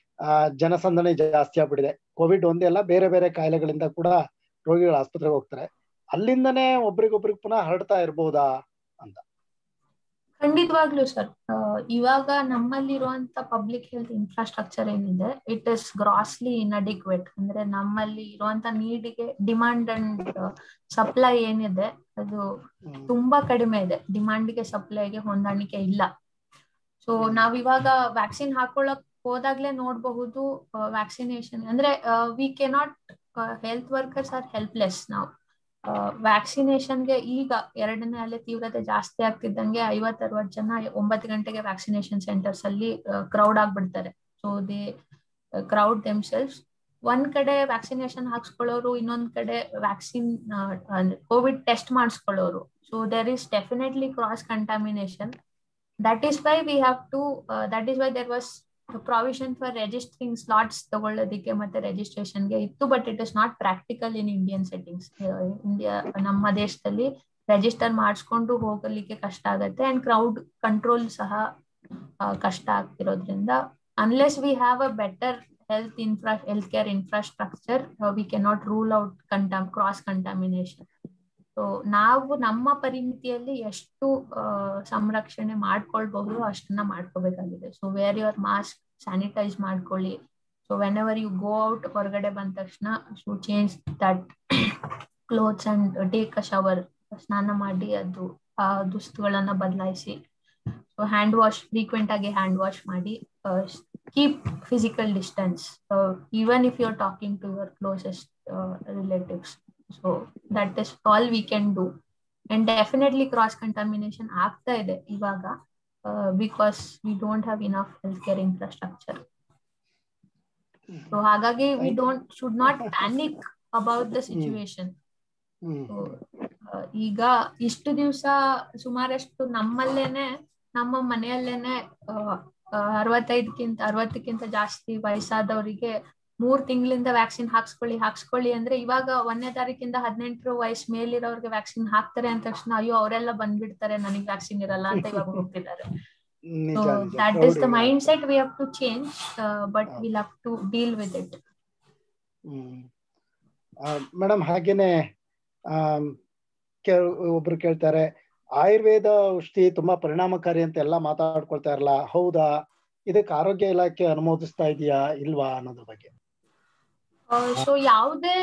ಜನಸಂದಣಿ ಜಾಸ್ತಿ ಆಗ್ಬಿಟ್ಟಿದೆ ಕೋವಿಡ್ ಒಂದೇ ಅಲ್ಲ ಬೇರೆ ಬೇರೆ ಕಾಯಿಲೆಗಳಿಂದ ಕೂಡ ರೋಗಿಗಳು ಆಸ್ಪತ್ರೆಗೆ ಹೋಗ್ತಾರೆ ಅಲ್ಲಿಂದನೇ ಒಬ್ರಿಗೊಬ್ರಿಗೆ ಪುನಃ ಹರಡ್ತಾ ಇರ್ಬೋದಾ ಅಂತ ಖಂಡಿತವಾಗ್ಲೂ ಸರ್ ಇವಾಗ ನಮ್ಮಲ್ಲಿರುವಂತ ಪಬ್ಲಿಕ್ ಹೆಲ್ತ್ ಇನ್ಫ್ರಾಸ್ಟ್ರಕ್ಚರ್ ಏನಿದೆ ಇಟ್ ಇಸ್ ಗ್ರಾಸ್ಲಿ ಇನ್ಅಡಿಕ್ವೇಟ್ ಅಂದ್ರೆ ನಮ್ಮಲ್ಲಿ ಇರುವಂತ ನೀಡಿಗೆ ಡಿಮಾಂಡ್ ಅಂಡ್ ಸಪ್ಲೈ ಏನಿದೆ ಅದು ತುಂಬಾ ಕಡಿಮೆ ಇದೆ ಡಿಮಾಂಡ್ಗೆ ಸಪ್ಲೈಗೆ ಹೊಂದಾಣಿಕೆ ಇಲ್ಲ ಸೊ ನಾವ್ ಇವಾಗ ವ್ಯಾಕ್ಸಿನ್ ಹಾಕೊಳಕ್ ಹೋದಾಗ್ಲೇ ನೋಡಬಹುದು ವ್ಯಾಕ್ಸಿನೇಷನ್ ಅಂದ್ರೆ we cannot health workers are helpless ನಾವು ವ್ಯಾಕ್ಸಿನೇಷನ್ಗೆ ಈಗ ಎರಡನೇ ಅಲೆ ತೀವ್ರತೆ ಜಾಸ್ತಿ ಆಗ್ತಿದ್ದಂಗೆ ಐವತ್ ಅರವತ್ ಜನ ಒಂಬತ್ತು ಗಂಟೆಗೆ ವ್ಯಾಕ್ಸಿನೇಷನ್ ಸೆಂಟರ್ಸ್ ಅಲ್ಲಿ ಕ್ರೌಡ್ ಆಗ್ಬಿಡ್ತಾರೆ ಸೊ ದೇ ಕ್ರೌಡ್ ದೆಮ್ಸೆಲ್ಸ್ ಒಂದ್ ಕಡೆ ವ್ಯಾಕ್ಸಿನೇಷನ್ ಹಾಕ್ಸ್ಕೊಳ್ಳೋರು ಇನ್ನೊಂದ್ ಕಡೆ ವ್ಯಾಕ್ಸಿನ್ ಕೋವಿಡ್ ಟೆಸ್ಟ್ ಮಾಡಿಸ್ಕೊಳ್ಳೋರು so there is definitely cross contamination that is why we have to that is why there was provision for registering slots ತಗೊಳ್ಳೋದಕ್ಕೆ ಮತ್ತೆ ರಿಜಿಸ್ಟ್ರೇಷನ್ಗೆ ಇತ್ತು but it is not practical in Indian settings India ನಮ್ಮ ದೇಶದಲ್ಲಿ register ಮಾಡಿಸ್ಕೊಂಡು ಹೋಗಲಿಕ್ಕೆ ಕಷ್ಟ ಆಗತ್ತೆ ಅಂಡ್ ಕ್ರೌಡ್ ಕಂಟ್ರೋಲ್ ಸಹ ಕಷ್ಟ ಆಗ್ತಿರೋದ್ರಿಂದ unless we have a better health infra health care infrastructure we cannot rule out contam cross contamination so ನಾವು ನಮ್ಮ ಪರಿಮಿತಿಯಲ್ಲಿ ಎಷ್ಟು ಸಂರಕ್ಷಣೆ ಮಾಡ್ಕೊಳ್ಬಹುದು ಅಷ್ಟನ್ನ ಮಾಡ್ಕೋಬೇಕಾಗಿದೆ so wear your mask sanitise ಮಾಡ್ಕೊಳ್ಳಿ so whenever you go out ಹೊರಗಡೆ ಬಂದ ತಕ್ಷಣ so change that clothes and take a shower ಸ್ನಾನ ಮಾಡಿ ಅದು ಆ ದುಸ್ತುಗಳನ್ನ ಬದಲಾಯಿಸಿ ಸೊ ಹ್ಯಾಂಡ್ ವಾಶ್ ಫ್ರೀಕ್ವೆಂಟ್ ಆಗಿ ಹ್ಯಾಂಡ್ ವಾಶ್ ಮಾಡಿ keep physical distance even if you are talking to your closest relatives so that is all we can do and definitely cross contamination ಆಗ್ತಾ ಇದೆ ಇವಾಗ because we don't have enough health care infrastructure so ಹಾಗಾಗಿ we don't should not panic about the situation hmm ಈಗ ಇಷ್ಟು ದಿವಸ ಸುಮಾರಷ್ಟು ನಮ್ಮಲ್ಲೇನೆ ನಮ್ಮ ಮನೆಯಲ್ಲೇನೆ ಅರವತ್ತೈದಕ್ಕಿಂತ ಅರವತ್ತಕ್ಕಿಂತ ಜಾಸ್ತಿ ವಯಸ್ಸಾದವರಿಗೆ ಮೂರ್ ತಿಂಗಳಿಂದ ವ್ಯಾಕ್ಸಿನ್ ಹಾಕ್ಸ್ಕೊಳ್ಳಿ ಹಾಕ್ಸ್ಕೊಳ್ಳಿ ಅಂದ್ರೆ ಇವಾಗ ಒಂದನೇ ತಾರೀಕಿಂದ ಹದಿನೆಂಟರ ವಯಸ್ಸು ಮೇಲಿರೋರ್ಗೆ ವ್ಯಾಕ್ಸಿನ್ ಹಾಕ್ತಾರೆ ಅಂದ ತಕ್ಷಣ ಅಯ್ಯೋ ಅವರೆಲ್ಲ ಬಂದ್ಬಿಡ್ತಾರೆ ನನಗೆ ವ್ಯಾಕ್ಸಿನ್ ಇರಲ್ಲ ಅಂತ ಇವಾಗ ಹೋಗ್ತಿದ್ದಾರೆ ನಿಜ ಸೊ ನಿಜ ದಟ್ ಇಸ್ ದ ಪ್ರೌಢ mindset we have to change but will have to deal with it madam ಹಾಗೇನೆ ಆಮ್, ಕೆಲ್ ಒಬ್ರು ಕೇಳ್ತಾರೆ ಆಯುರ್ವೇದ ಔಷಧಿ ತುಂಬಾ ಪರಿಣಾಮಕಾರಿ ಅಂತ ಎಲ್ಲ ಮಾತಾಡ್ಕೊಳ್ತಾ ಇರಲ್ಲ ಹೌದಾ ಇದಕ್ಕೆ ಆರೋಗ್ಯ ಇಲಾಖೆ ಅನುಮೋದಿಸ್ತಾ ಇದೆಯಾ ಇಲ್ವಾ ಅನ್ನೋದ್ರ ಬಗ್ಗೆ ಸೊ ಯಾವುದೇ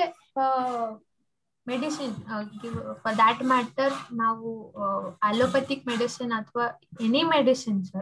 ಮೆಡಿಸಿನ್ ಫಾರ್ ದ್ಯಾಟ್ ಮ್ಯಾಟರ್ ನಾವು ಅಲೋಪತಿಕ್ ಮೆಡಿಸಿನ್ ಅಥವಾ ಎನಿ ಮೆಡಿಸಿನ್ ಸರ್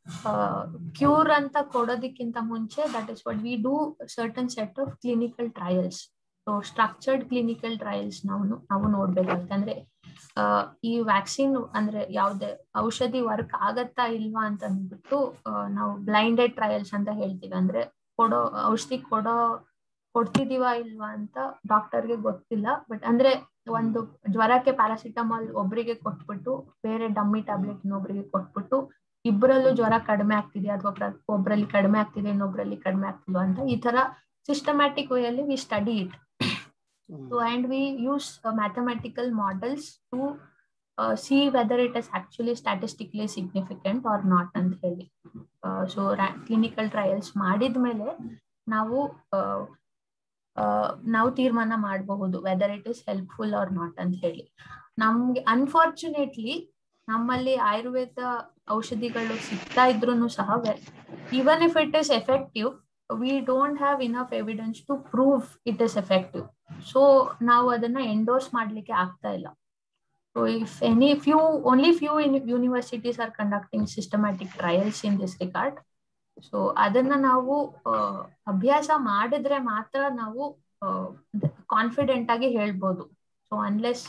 ಕ್ಯೂರ್ ಅಂತ ಕೊಡೋದಕ್ಕಿಂತ ಮುಂಚೆ that is what we do certain set of clinical trials so structured clinical trials ನಾವು ನಾವು ನೋಡ್ಬೇಕಾಗುತ್ತೆ ಅಂದ್ರೆ ಆ, ಈ ವ್ಯಾಕ್ಸಿನ್ ಅಂದ್ರೆ ಯಾವ್ದೇ ಔಷಧಿ ವರ್ಕ್ ಆಗತ್ತಾ ಇಲ್ವಾ ಅಂತ ಅಂದ್ಬಿಟ್ಟು ಆ, ನಾವು ಬ್ಲೈಂಡೆಡ್ ಟ್ರಯಲ್ಸ್ ಅಂತ ಹೇಳ್ತೀವಿ ಅಂದ್ರೆ ಕೊಡೋ ಔಷಧಿ ಕೊಡೋ ಕೊಡ್ತಿದೀವಾ ಇಲ್ವಾ ಅಂತ ಡಾಕ್ಟರ್ಗೆ ಗೊತ್ತಿಲ್ಲ ಬಟ್ ಅಂದ್ರೆ ಒಂದು ಜ್ವರಕ್ಕೆ ಪ್ಯಾರಾಸಿಟಮಾಲ್ ಒಬ್ರಿಗೆ ಕೊಟ್ಬಿಟ್ಟು ಬೇರೆ ಡಮ್ಮಿ ಟ್ಯಾಬ್ಲೆಟ್ ಇನ್ನೊಬ್ರಿಗೆ ಕೊಟ್ಬಿಟ್ಟು ಇಬ್ಬರಲ್ಲೂ ಜ್ವರ ಕಡಿಮೆ ಆಗ್ತಿದೆ ಅಥವಾ ಒಬ್ರಲ್ಲಿ ಕಡಿಮೆ ಆಗ್ತಿದೆ ಇನ್ನೊಬ್ರಲ್ಲಿ ಕಡಿಮೆ ಆಗ್ತಿಲ್ವಾ ಅಂತ ಈ ತರ ಸಿಸ್ಟಮ್ಯಾಟಿಕ್ ವೇ ಅಲ್ಲಿ we study it hmm. So, and we use uh, mathematical models to uh, see whether it is actually statistically significant or not ಅಂತ ಹೇಳಿ ಸೊ ಕ್ಲಿನಿಕಲ್ ಟ್ರಯಲ್ಸ್ ಮಾಡಿದ್ಮೇಲೆ ನಾವು uh, uh, ನಾವು ತೀರ್ಮಾನ ಮಾಡಬಹುದು whether it is helpful or not ಅಂತ ಹೇಳಿ ನಮ್ಗೆ ಅನ್ಫಾರ್ಚುನೇಟ್ಲಿ ನಮ್ಮಲ್ಲಿ ಆಯುರ್ವೇದ ಔಷಧಿಗಳು ಸಿಗ್ತಾ ಇದ್ರು ಸಹ even if it is effective we don't have enough evidence to prove it is effective so ನಾವು ಅದನ್ನ ಎಂಡೋರ್ಸ್ ಮಾಡ್ಲಿಕ್ಕೆ ಆಗ್ತಾ ಇಲ್ಲ so if any few only few universities are conducting systematic trials in this regard so ಅದನ್ನ ನಾವು ಆ, ಅಭ್ಯಾಸ ಮಾಡಿದ್ರೆ ಮಾತ್ರ ನಾವು ಕಾನ್ಫಿಡೆಂಟ್ ಆಗಿ ಹೇಳ್ಬೋದು so unless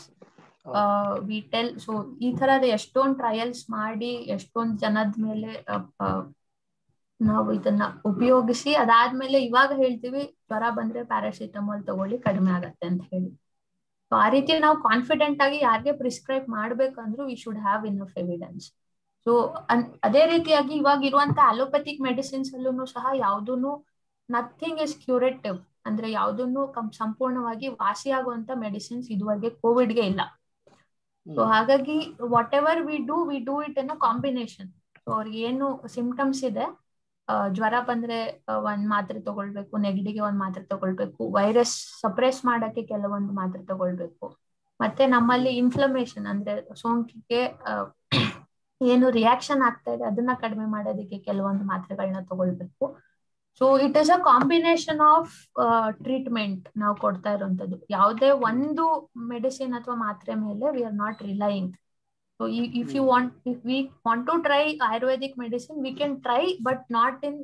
we tell so ಈ ತರದ ಎಷ್ಟೊಂದ್ ಟ್ರಯಲ್ಸ್ ಮಾಡಿ ಎಷ್ಟೊಂದ್ ಜನದ ಮೇಲೆ ಆ, ಆ, ನಾವು ಇದನ್ನ ಉಪಯೋಗಿಸಿ ಅದಾದ್ಮೇಲೆ ಇವಾಗ ಹೇಳ್ತೀವಿ ಜ್ವರ ಬಂದ್ರೆ ಪ್ಯಾರಾಸಿಟಮಾಲ್ ತಗೊಳ್ಳಿ ಕಡಿಮೆ ಆಗತ್ತೆ ಅಂತ ಹೇಳಿ ಸೊ ಆ ರೀತಿ ನಾವು ಕಾನ್ಫಿಡೆಂಟ್ ಆಗಿ ಯಾರಿಗೆ ಪ್ರಿಸ್ಕ್ರೈಬ್ ಮಾಡ್ಬೇಕಂದ್ರೂ we should have enough evidence so ಅದೇ ರೀತಿಯಾಗಿ ಇವಾಗ ಇರುವಂತ ಅಲೋಪತಿಕ್ ಮೆಡಿಸಿನ್ಸ್ ಅಲ್ಲೂ ಸಹ ಯಾವ್ದೂನು ನಥಿಂಗ್ ಇಸ್ ಕ್ಯೂರೇಟಿವ್ ಅಂದ್ರೆ ಯಾವ್ದನ್ನು ಸಂಪೂರ್ಣವಾಗಿ ವಾಸಿಯಾಗುವಂತ ಮೆಡಿಸಿನ್ಸ್ ಇದುವರೆಗೆ ಕೋವಿಡ್ಗೆ ಇಲ್ಲ ಸೊ ಹಾಗಾಗಿ whatever we do we do it in a combination so ಅವ್ರಿಗೆ ಏನು ಸಿಂಪ್ಟಮ್ಸ್ ಇದೆ ಆ, ಜ್ವರ ಬಂದ್ರೆ ಆ, ಒಂದ್ ಮಾತ್ರೆ ತಗೊಳ್ಬೇಕು ನೆಗಡಿಗೆ ಒಂದ್ ಮಾತ್ರೆ ತಗೊಳ್ಬೇಕು ವೈರಸ್ ಸಪ್ರೆಸ್ ಮಾಡಕ್ಕೆ ಕೆಲವೊಂದು ಮಾತ್ರೆ ತಗೊಳ್ಬೇಕು ಮತ್ತೆ ನಮ್ಮಲ್ಲಿ ಇನ್ಫ್ಲಮೇಷನ್ ಅಂದ್ರೆ ಸೋಂಕಿಗೆ ಆ, ಏನು ರಿಯಾಕ್ಷನ್ ಆಗ್ತಾ ಇದೆ ಅದನ್ನ ಕಡಿಮೆ ಮಾಡೋದಕ್ಕೆ ಕೆಲವೊಂದು ಮಾತ್ರೆಗಳನ್ನ ತಗೊಳ್ಬೇಕು so it is a combination of treatment ನಾವು ಕೊಡ್ತಾ ಇರುವಂತದ್ದು ಯಾವುದೇ ಒಂದು ಮೆಡಿಸಿನ್ ಅಥವಾ ಮಾತ್ರೆ ಮೇಲೆ we are not relying so if you want if we want to try Ayurvedic medicine we can try but not in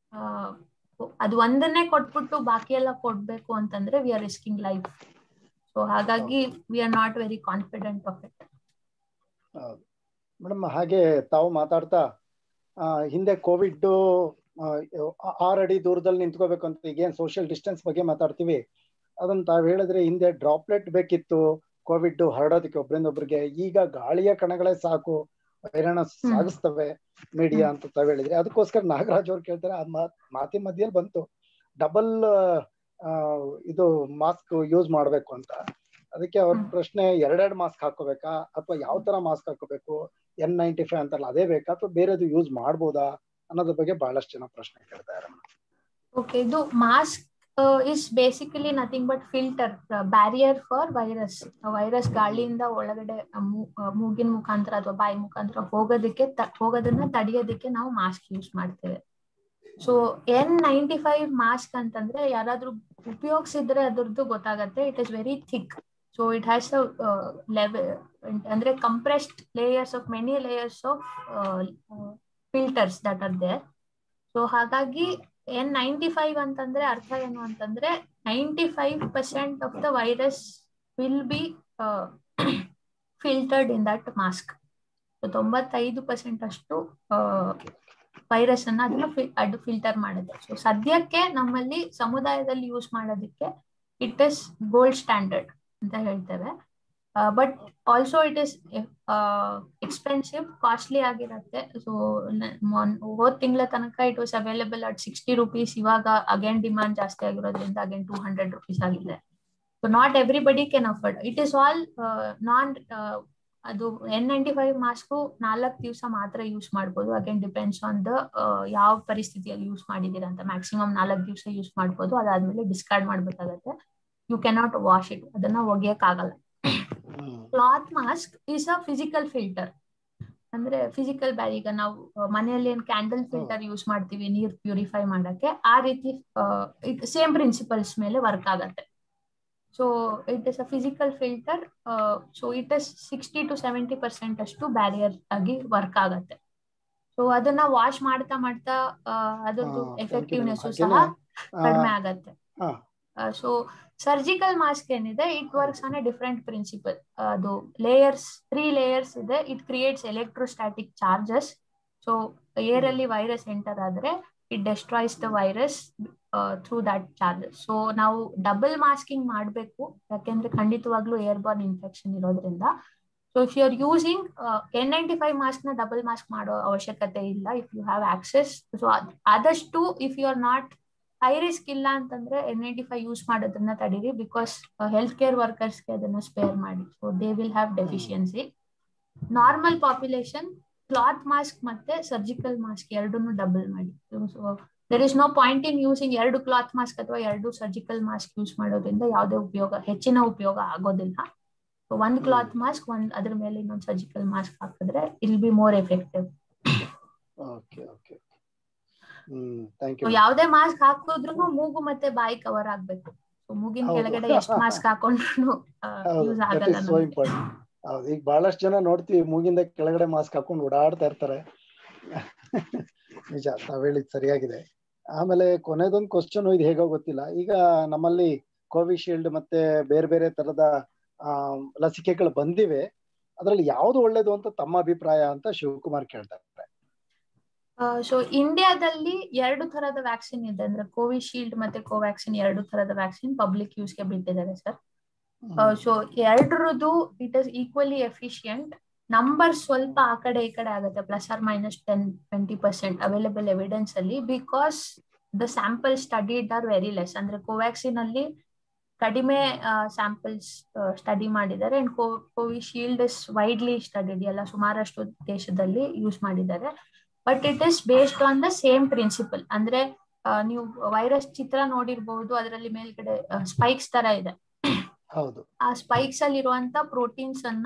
ಅದು ಒಂದನ್ನೇ ಕೊಟ್ಬಿಟ್ಟು ಬಾಕಿ ಎಲ್ಲ ಕೊಡ್ಬೇಕು ಅಂತಂದ್ರೆ we are risking life so ಹಾಗಾಗಿ we are not very confident of it madam ಹಾಗೆ ತಾವು ಮಾತಾಡ್ತಾ ಆ, ಹಿಂದೆ ಕೋವಿಡ್ ಆರು ಅಡಿ ದೂರದಲ್ಲಿ ನಿಂತ್ಕೋಬೇಕು ಅಂತ ಈಗೇನ್ ಸೋಷಿಯಲ್ ಡಿಸ್ಟೆನ್ಸ್ ಬಗ್ಗೆ ಮಾತಾಡ್ತೀವಿ ಅದನ್ನ ತಾವ್ ಹೇಳಿದ್ರೆ ಹಿಂದೆ ಡ್ರಾಪ್ಲೆಟ್ ಬೇಕಿತ್ತು ಕೋವಿಡ್ ಹರಡೋದಕ್ಕೆ ಒಬ್ರಿಂದ ಒಬ್ರಿಗೆ ಈಗ ಗಾಳಿಯ ಕಣಗಳೇ ಸಾಕು ವೈರಾಣ ಸಾಗಿಸ್ತವೆ ಮೀಡಿಯಾ ಅಂತ ತಾವ್ ಹೇಳಿದ್ರಿ ಅದಕ್ಕೋಸ್ಕರ ನಾಗರಾಜ್ ಅವ್ರು ಕೇಳ್ತಾರೆ ಆ ಮಾತ್ ಮಾತಿ ಮಧ್ಯದಲ್ಲಿ ಬಂತು ಡಬಲ್ ಇದು ಮಾಸ್ಕ್ ಯೂಸ್ ಮಾಡ್ಬೇಕು ಅಂತ ಅದಕ್ಕೆ ಅವ್ರ ಹ್ಮ್. ಪ್ರಶ್ನೆ ಎರಡೆರಡು ಮಾಸ್ಕ್ ಹಾಕೋಬೇಕಾ ಅಥವಾ ಯಾವ ತರ ಮಾಸ್ಕ್ ಹಾಕೋಬೇಕು ಎನ್ ನೈಂಟಿ ಫೈವ್ ಅಂತಾರಲ್ಲ ಅದೇ ಬೇಕಾ ಅಥವಾ ಬೇರೆದು ಯೂಸ್ ಮಾಡ್ಬೋದಾ ಅನ್ನೋದ್ರ ಬಗ್ಗೆ ಬಹಳಷ್ಟು ಜನ ಪ್ರಶ್ನೆ ಕೇಳ್ತಾರೆ ಓಕೆ ಇದು mask is basically nothing but filter barrier for virus virus ಗಾಳಿಯಿಂದ ಒಳಗಡೆ ಮೂ- ಆ, ಮೂಗಿನ ಮುಖಾಂತರ ಅಥವಾ ಬಾಯಿ ಮುಖಾಂತರ ಹೋಗೋದಕ್ಕೆ ತ- ಹೋಗೋದನ್ನ ತಡೆಯೋದಕ್ಕೆ ನಾವು ಮಾಸ್ಕ್ ಯೂಸ್ ಮಾಡ್ತೇವೆ so N ninety five mask ಅಂತಂದ್ರೆ ಯಾರಾದ್ರೂ ಉಪಯೋಗಿಸಿದ್ರೆ ಅದ್ರದ್ದು ಗೊತ್ತಾಗತ್ತೆ it is very thick so it has a level ಅಂದ್ರೆ compressed layers of many layers of filters that are there so ಹಾಗಾಗಿ ಎನ್ ನೈಂಟಿ ಫೈವ್ ಅಂತಂದ್ರೆ ಅರ್ಥ ಏನು ಅಂತಂದ್ರೆ ninety five percent of the virus will be filtered in that mask so ತೊಂಬತ್ತೈದು percent ಅಷ್ಟು virus ಅನ್ನ ಅದನ್ನ ಫಿ- ಅದು ಫಿಲ್ಟರ್ ಮಾಡುತ್ತೆ ಸೊ ಸದ್ಯಕ್ಕೆ ನಮ್ಮಲ್ಲಿ ಸಮುದಾಯದಲ್ಲಿ ಯೂಸ್ ಮಾಡೋದಕ್ಕೆ ಇಟ್ ಇಸ್ ಗೋಲ್ಡ್ ಸ್ಟ್ಯಾಂಡರ್ಡ್ ಅಂತ ಹೇಳ್ತೇವೆ but also it is expensive costly ಆಗಿರತ್ತೆ ಸೊ ಹೋದ್ ತಿಂಗಳ ತನಕ it was available at sixty rupees ಇವಾಗ ಅಗೇನ್ ಡಿಮಾಂಡ್ ಜಾಸ್ತಿ ಆಗಿರೋದ್ರಿಂದ ಅಗೇನ್ ಟೂ ಹಂಡ್ರೆಡ್ ರುಪೀಸ್ ಆಗಿದೆ so not everybody can afford it is all non ಅದು ಎನ್ ನೈಂಟಿ ಫೈವ್ ಮಾಸ್ಕು ನಾಲ್ಕು ದಿವಸ ಮಾತ್ರ ಯೂಸ್ ಮಾಡ್ಬೋದು ಅಗೇನ್ ಡಿಪೆಂಡ್ಸ್ ಆನ್ ದ ಯಾವ ಪರಿಸ್ಥಿತಿಯಲ್ಲಿ ಯೂಸ್ ಮಾಡಿದೀರ ಅಂತ ಮ್ಯಾಕ್ಸಿಮಮ್ ನಾಲ್ಕು ದಿವಸ ಯೂಸ್ ಮಾಡ್ಬೋದು ಅದಾದ್ಮೇಲೆ ಡಿಸ್ಕಾರ್ಡ್ ಮಾಡ್ಬೇಕಾಗತ್ತೆ ಯು ಕೆನಾಟ್ ವಾಶ್ ಇಟ್ ಅದನ್ನ ಒಗೆಯಕ್ ಆಗಲ್ಲ hmm cloth mask is a physical filter ಅಂದ್ರೆ ಫಿಸಿಕಲ್ ಬ್ಯಾಗ್ ಈಗ ನಾವು ಆ, ಮನೆಯಲ್ಲಿ ಏನ್ ಕ್ಯಾಂಡಲ್ ಫಿಲ್ಟರ್ ಯೂಸ್ ಮಾಡ್ತೀವಿ ನೀರ್ ಪ್ಯೂರಿಫೈ ಮಾಡಕ್ಕೆ ಆ ರೀತಿ ಸೇಮ್ ಪ್ರಿನ್ಸಿಪಲ್ಸ್ ಮೇಲೆ ವರ್ಕ್ ಆಗತ್ತೆ so it is a physical filter so it is sixty to seventy percent ಅಷ್ಟು ಬ್ಯಾರಿಯರ್ ಆಗಿ ವರ್ಕ್ ಆಗತ್ತೆ ಸೊ ಅದನ್ನ ವಾಶ್ ಮಾಡ್ತಾ ಮಾಡ್ತಾ ಆ, ಅದ್ರದ್ದು ಹಾ, thank you ಎಫೆಕ್ಟಿವ್ನೆಸ್ madam. ಸಹ ಹಾಗೇನೆ, ಕಡಿಮೆ ಆ, ಆಗತ್ತೆ ಹಾ. ಸೊ ಸರ್ಜಿಕಲ್ ಮಾಸ್ಕ್ ಏನಿದೆ it works on a different principle ಅದು ಲೇಯರ್ಸ್ ತ್ರೀ ಲೇಯರ್ಸ್ ಇದೆ it creates electrostatic charges so air ಅಲ್ಲಿ ವೈರಸ್ ಎಂಟರ್ ಆದ್ರೆ it destroys the virus through that charges so ನಾವು ಡಬಲ್ ಮಾಸ್ಕಿಂಗ್ ಮಾಡಬೇಕು ಯಾಕೆಂದ್ರೆ ಖಂಡಿತವಾಗ್ಲೂ ಏರ್ ಬಾರ್ನ್ ಇನ್ಫೆಕ್ಷನ್ ಇರೋದ್ರಿಂದ so if you are using N ninety five mask ನ double mask ಮಾಡೋ ಅವಶ್ಯಕತೆ ಇಲ್ಲ if you have access so ಆದಷ್ಟು if you R not high risk ಇಲ್ಲ ಅಂತಂದ್ರೆ ಎನ್ ನೈಂಟಿ ಫೈವ್ ಯೂಸ್ ಮಾಡೋದನ್ನ ತಡೀರಿ ಬಿಕಾಸ್ ಹೆಲ್ತ್ ಕೇರ್ ವರ್ಕರ್ಸ್ಗೆ ಅದನ್ನ ಸ್ಪೇರ್ ಮಾಡಿ so they will have deficiency normal population cloth mask ಮತ್ತೆ ಸರ್ಜಿಕಲ್ ಮಾಸ್ಕ್ ಎರಡನ್ನು ಡಬಲ್ ಮಾಡಿ so there is no point in using ಎರಡು ಕ್ಲಾತ್ ಮಾಸ್ಕ್ ಅಥವಾ ಎರಡು ಸರ್ಜಿಕಲ್ ಮಾಸ್ಕ್ ಯೂಸ್ ಮಾಡೋದ್ರಿಂದ ಯಾವುದೇ ಉಪಯೋಗ ಹೆಚ್ಚಿನ ಉಪಯೋಗ ಆಗೋದಿಲ್ಲ ಸೊ ಒಂದ್ ಕ್ಲಾತ್ ಮಾಸ್ಕ್ ಒಂದ್ ಅದ್ರ ಮೇಲೆ ಇನ್ನೊಂದು ಸರ್ಜಿಕಲ್ ಮಾಸ್ಕ್ ಹಾಕಿದ್ರೆ will be more effective okay okay hmm thank so you ಯಾವ್ದೇ ಮಾಸ್ಕ್ ಹಾಕಿದ್ರು ಮೂಗು ಮತ್ತೆ ಬಾಯಿ ಕವರ್ ಆಗ್ಬೇಕು ಸೊ ಮೂಗಿನ ಹೌದು. ಕೆಳಗಡೆ ಎಷ್ಟು ಮಾಸ್ಕ್ ಹಾಕೊಂಡ್ರು ಹೌದು ಯೂಸ್ ದಟ್ ಆಗಲ್ಲ ಇಸ್ ಸೋ ಇಂಪಾರ್ಟೆಂಟ್ ಹೌದು ಈಗ ಬಹಳಷ್ಟು ಜನ ನೋಡ್ತೀವಿ ಮೂಗಿಂದ ಕೆಳಗಡೆ ಮಾಸ್ಕ್ ಹಾಕೊಂಡು ಓಡಾಡ್ತಾ ಇರ್ತಾರೆ ನಿಜ ತಾವ್ ಹೇಳಿದ್ ಸರಿಯಾಗಿದೆ ಆಮೇಲೆ ಕೊನೆದೊಂದು ಕ್ವಶನ್ ಇದು ಹೇಗೋ ಗೊತ್ತಿಲ್ಲ ಈಗ ನಮ್ಮಲ್ಲಿ ಕೋವಿಶೀಲ್ಡ್ ಮತ್ತೆ ಬೇರೆ ಬೇರೆ ತರದ ಆ ಲಸಿಕೆಗಳು ಬಂದಿವೆ ಅದ್ರಲ್ಲಿ ಯಾವ್ದು ಒಳ್ಳೇದು ಅಂತ ತಮ್ಮ ಅಭಿಪ್ರಾಯ ಅಂತ ಶಿವಕುಮಾರ್ ಕೇಳ್ತಾ ಇದ್ದಾರೆ ಸೊ ಇಂಡಿಯಾದಲ್ಲಿ ಎರಡು ತರದ ವ್ಯಾಕ್ಸಿನ್ ಇದೆ ಅಂದ್ರೆ ಕೋವಿಶೀಲ್ಡ್ ಮತ್ತೆ ಕೋವ್ಯಾಕ್ಸಿನ್ ಎರಡು ತರದ ವ್ಯಾಕ್ಸಿನ್ ಪಬ್ಲಿಕ್ ಯೂಸ್ಗೆ ಬಿಟ್ಟಿದ್ದಾರೆ ಸರ್ ಸೊ ಎರಡರದ್ದು it is equally efficient number ಸ್ವಲ್ಪ ಆ ಕಡೆ ಈ ಕಡೆ ಆಗುತ್ತೆ plus or minus ten twenty percent available evidence ಅಲ್ಲಿ because the sample studied are very less ಅಂದ್ರೆ ಕೋವ್ಯಾಕ್ಸಿನ್ ಅಲ್ಲಿ ಕಡಿಮೆ ಸ್ಯಾಂಪಲ್ಸ್ ಸ್ಟಡಿ ಮಾಡಿದ್ದಾರೆ and Covishield is widely studied ಎಲ್ಲ ಸುಮಾರಷ್ಟು ದೇಶದಲ್ಲಿ ಯೂಸ್ ಮಾಡಿದ್ದಾರೆ but it is based on the same principle ಅಂದ್ರೆ ಆ, ನೀವು ವೈರಸ್ ಚಿತ್ರ ನೋಡಿರ್ಬಹುದು ಅದರಲ್ಲಿ ಮೇಲ್ಗಡೆ ಸ್ಪೈಕ್ಸ್ ತರ ಇದೆ ಹೌದು ಆ ಸ್ಪೈಕ್ಸ್ ಅಲ್ಲಿ ಇರುವಂತ ಪ್ರೋಟೀನ್ಸ್ ಅನ್ನ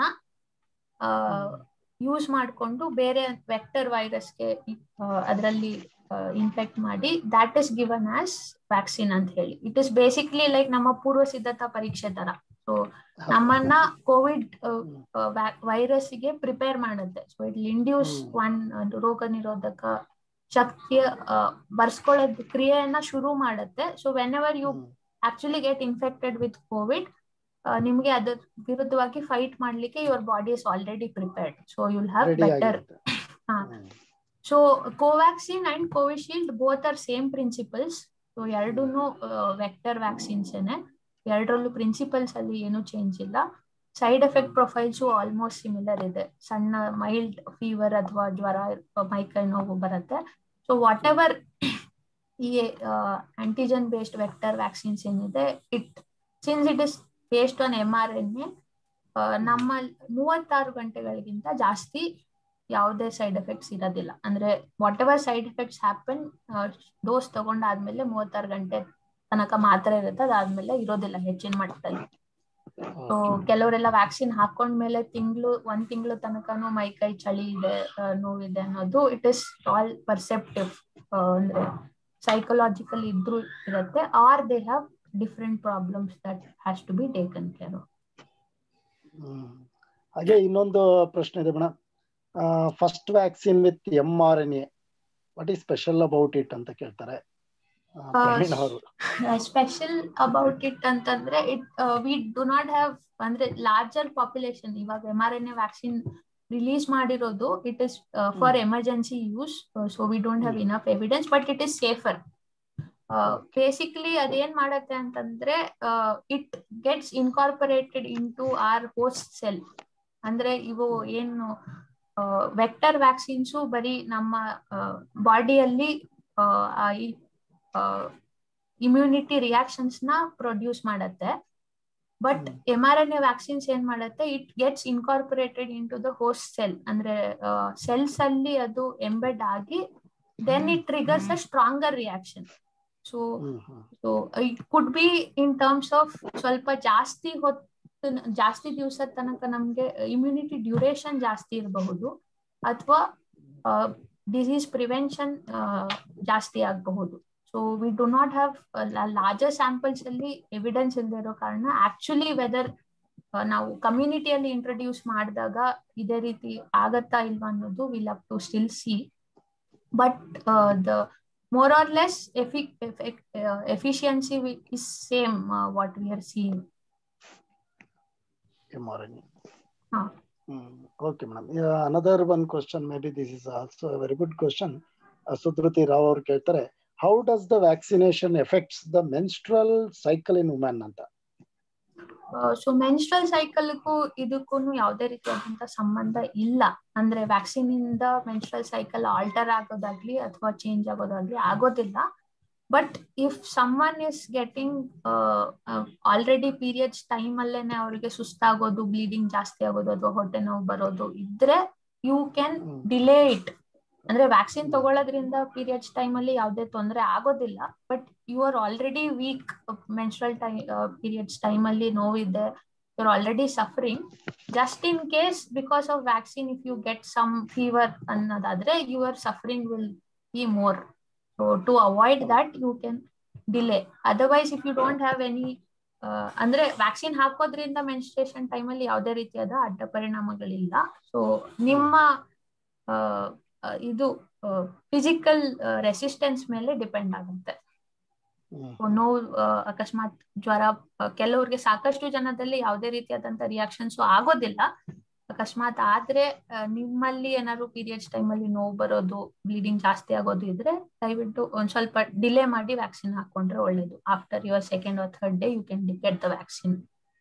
ಯೂಸ್ ಮಾಡಿಕೊಂಡು ಬೇರೆ ವೆಕ್ಟರ್ ವೈರಸ್ಗೆ ಅದರಲ್ಲಿ ಇನ್ಫೆಕ್ಟ್ ಮಾಡಿ that is given as vaccine ಅಂತ ಹೇಳಿ ಇಟ್ ಇಸ್ ಬೇಸಿಕ್ಲಿ ಲೈಕ್ ನಮ್ಮ ಪೂರ್ವ ಸಿದ್ಧತಾ ಪರೀಕ್ಷೆ ತರ ಸೊ ನಮ್ಮನ್ನ ಕೋವಿಡ್ ವೈರಸ್ ಗೆ ಪ್ರಿಪೇರ್ ಮಾಡುತ್ತೆ ಸೊ ಇಟ್ ಇಂಡ್ಯೂಸ್ ಒನ್ ರೋಗ ನಿರೋಧಕ ಶಕ್ತಿಯ ಬರ್ಸ್ಕೊಳ್ಳೋದ್ ಕ್ರಿಯೆಯನ್ನ ಶುರು ಮಾಡುತ್ತೆ so whenever you actually get infected with Covid ನಿಮ್ಗೆ ಅದ್ರ ವಿರುದ್ಧವಾಗಿ ಫೈಟ್ ಮಾಡ್ಲಿಕ್ಕೆ your body is already prepared so you'll have ready better ಆಗಿರುತ್ತೆ ಹಾ. ಹ್ಮ್. So Covaxin and Covishield both are same principles so ಎರಡೂ ವೆಕ್ಟರ್ ವ್ಯಾಕ್ಸಿನ್ಸ್ ಏನೆ ಎರಡರಲ್ಲೂ ಪ್ರಿನ್ಸಿಪಲ್ಸ್ ಅಲ್ಲಿ ಏನು ಚೇಂಜ್ ಇಲ್ಲ side effect profiles almost similar ಇದೆ ಸಣ್ಣ ಮೈಲ್ಡ್ ಫೀವರ್ ಅಥವಾ ಜ್ವರ ಮೈಕೈ ನೋವು ಬರುತ್ತೆ ಸೊ ವಾಟ್ ಎವರ್ ಈ ಆಂಟಿಜನ್ ಬೇಸ್ಡ್ ವೆಕ್ಟರ್ ವ್ಯಾಕ್ಸಿನ್ಸ್ ಏನಿದೆ it since it is based on M R N A ನಮ್ಮ ಮೂವತ್ತಾರು ಗಂಟೆಗಳಿಗಿಂತ ಜಾಸ್ತಿ ಯಾವುದೇ ಸೈಡ್ ಎಫೆಕ್ಟ್ಸ್ ಇರೋದಿಲ್ಲ ಅಂದ್ರೆ whatever side effects happen dose ತಗೊಂಡಾದ್ಮೇಲೆ ಮೂವತ್ತಾರು ಗಂಟೆ ತನಕ ಮಾತ್ರ ಇರುತ್ತೆ ಅದಾದ್ಮೇಲೆ ಇರೋದಿಲ್ಲ ಹೆಚ್ಚಿನ ಮಟ್ಟದಲ್ಲಿ ಸೊ ಕೆಲವರೆಲ್ಲ ವ್ಯಾಕ್ಸಿನ್ ಹಾಕೊಂಡ್ಮೇಲೆ ತಿಂಗಳು ಒಂದ್ ತಿಂಗಳು ತನಕನೂ ಮೈ ಕೈ ಚಳಿ ಇದೆ ಆ, ನೋವಿದೆ ಅನ್ನೋದು ಇಟ್ ಇಸ್ ಆಲ್ ಪರ್ಸೆಪ್ಟಿವ್ ಅಂದ್ರೆ ಸೈಕಲಾಜಿಕಲ್ ಇದ್ರೂ ಇರುತ್ತೆ or they have different problems that has to be taken care hmm. ಹಾಗೆ ಇನ್ನೊಂದು ಪ್ರಶ್ನೆ ಇದೆ madam first vaccine with M R N A what is special about it ಅಂತ ಕೇಳ್ತಾರೆ ಆ, ಪ್ರವೀಣ್ ಅವರು ಸ್ಪೆಷಲ್ ಅಬೌಟ್ ಇಟ್ ಅಂತಂದ್ರೆ it we do not have ಅಂದ್ರೆ ಲಾರ್ಜರ್ ಪಾಪ್ಯುಲೇಷನ್ ಇವಾಗ M R N A vaccine release ಮಾಡಿರೋದು it is for emergency use so we don't have enough evidence but it is safer basically ಅದೇನ್ ಮಾಡತ್ತೆ ಅಂತಂದ್ರೆ it gets incorporated into our host cell ಅಂದ್ರೆ ಇವು ಏನು vector vaccines ಬರೀ ನಮ್ಮ ಬಾಡಿಯಲ್ಲಿ ಇಮ್ಯುನಿಟಿ ರಿಯಾಕ್ಷನ್ಸ್ ನ ಪ್ರೊಡ್ಯೂಸ್ ಮಾಡತ್ತೆ but M R N A vaccines ಏನ್ ಮಾಡುತ್ತೆ it gets incorporated into the host cell ಅಂದ್ರೆ ಸೆಲ್ಸ್ ಅಲ್ಲಿ ಅದು ಎಂಬೆಡ್ ಆಗಿ then it triggers a stronger reaction so so it could be in terms of ಸ್ವಲ್ಪ ಜಾಸ್ತಿ ಹೊತ್ತು ಜಾಸ್ತಿ ದಿವಸದ ತನಕ ನಮ್ಗೆ ಇಮ್ಯುನಿಟಿ ಡ್ಯೂರೇಷನ್ ಜಾಸ್ತಿ ಇರಬಹುದು ಅಥವಾ ಡಿಸೀಸ್ ಪ್ರಿವೆನ್ಷನ್ ಜಾಸ್ತಿ ಆಗಬಹುದು so we do not have larger samples ಅಲ್ಲಿ ಎವಿಡೆನ್ಸ್ ಇಲ್ಲದೆ ಇರೋ ಕಾರಣ ಆಕ್ಚುಲಿ ವೆದರ್ ನಾವು ಕಮ್ಯುನಿಟಿಯಲ್ಲಿ ಇಂಟ್ರೊಡ್ಯೂಸ್ ಮಾಡಿದಾಗ ಇದೇ ರೀತಿ ಆಗತ್ತಾ ಇಲ್ವಾ ಅನ್ನೋದು will have to still see but the more or less effic effic uh, efficiency is same uh, what we are seeing mRNA. Huh. Mm, okay, madam. Yeah, another one question, maybe this is also a very good question. Uh, Sudruti Rao ಅವರು ಕೇಳ್ತಾರೆ how does the vaccination affects the menstrual cycle in women ಅಂತ so menstrual ಸೈಕಲ್ಗೂ ಇದಕ್ಕೂ ಯಾವುದೇ ರೀತಿಯಾದಂತ ಸಂಬಂಧ ಇಲ್ಲ ಅಂದ್ರೆ ವ್ಯಾಕ್ಸಿನ್ ಇಂದ ಮೆನ್ಸ್ಟ್ರಲ್ ಸೈಕಲ್ ಆಲ್ಟರ್ ಆಗೋದಾಗ್ಲಿ ಅಥವಾ ಚೇಂಜ್ ಆಗೋದಾಗ್ಲಿ ಆಗೋದಿಲ್ಲ but if someone is getting already periods time ಅಲ್ಲೇನೆ ಅವ್ರಿಗೆ ಸುಸ್ತಾಗೋದು ಬ್ಲೀಡಿಂಗ್ ಜಾಸ್ತಿ ಆಗೋದು ಅಥವಾ ಹೊಟ್ಟೆ ನೋವು ಬರೋದು ಇದ್ರೆ ಯು ಕ್ಯಾನ್ ಡಿಲೇ ಇಟ್ ಅಂದ್ರೆ ವ್ಯಾಕ್ಸಿನ್ ತಗೊಳ್ಳೋದ್ರಿಂದ ಪೀರಿಯಡ್ಸ್ ಟೈಮ್ ಅಲ್ಲಿ ಯಾವುದೇ ತೊಂದರೆ ಆಗೋದಿಲ್ಲ but you are already weak menstrual time periods time ಅಲ್ಲಿ ನೋವಿದೆ you are already suffering just in case because of vaccine if you get some fever ಅನ್ನೋದಾದ್ರೆ your suffering will be more so to avoid that you can delay otherwise if you don't have any ಅಂದ್ರೆ vaccine ಹಾಕೋದ್ರಿಂದ menstruation time ಅಲ್ಲಿ ಯಾವುದೇ ರೀತಿಯಾದ ಅಡ್ಡ ಪರಿಣಾಮಗಳಿಲ್ಲ so ನಿಮ್ಮ ಇದು physical resistance ಮೇಲೆ ಡಿಪೆಂಡ್ ಆಗುತ್ತೆ ನೋವು ಅಕಸ್ಮಾತ್ ಜ್ವರ ಕೆಲವ್ರಿಗೆ ಸಾಕಷ್ಟು ಜನದಲ್ಲಿ ಯಾವುದೇ ರೀತಿಯಾದಂತ ರಿಯಾಕ್ಷನ್ಸ್ ಆಗೋದಿಲ್ಲ ಅಕಸ್ಮಾತ್ ಆದ್ರೆ ನಿಮ್ಮಲ್ಲಿ ಏನಾದ್ರು ಪೀರಿಯಡ್ಸ್ ಟೈಮ್ ಅಲ್ಲಿ ನೋವು ಬರೋದು ಬ್ಲೀಡಿಂಗ್ ಜಾಸ್ತಿ ಆಗೋದು ಇದ್ರೆ ದಯವಿಟ್ಟು ಒಂದ್ ಸ್ವಲ್ಪ ಡಿಲೇ ಮಾಡಿ ವ್ಯಾಕ್ಸಿನ್ ಹಾಕೊಂಡ್ರೆ ಒಳ್ಳೇದು after your second or third day you can get the vaccine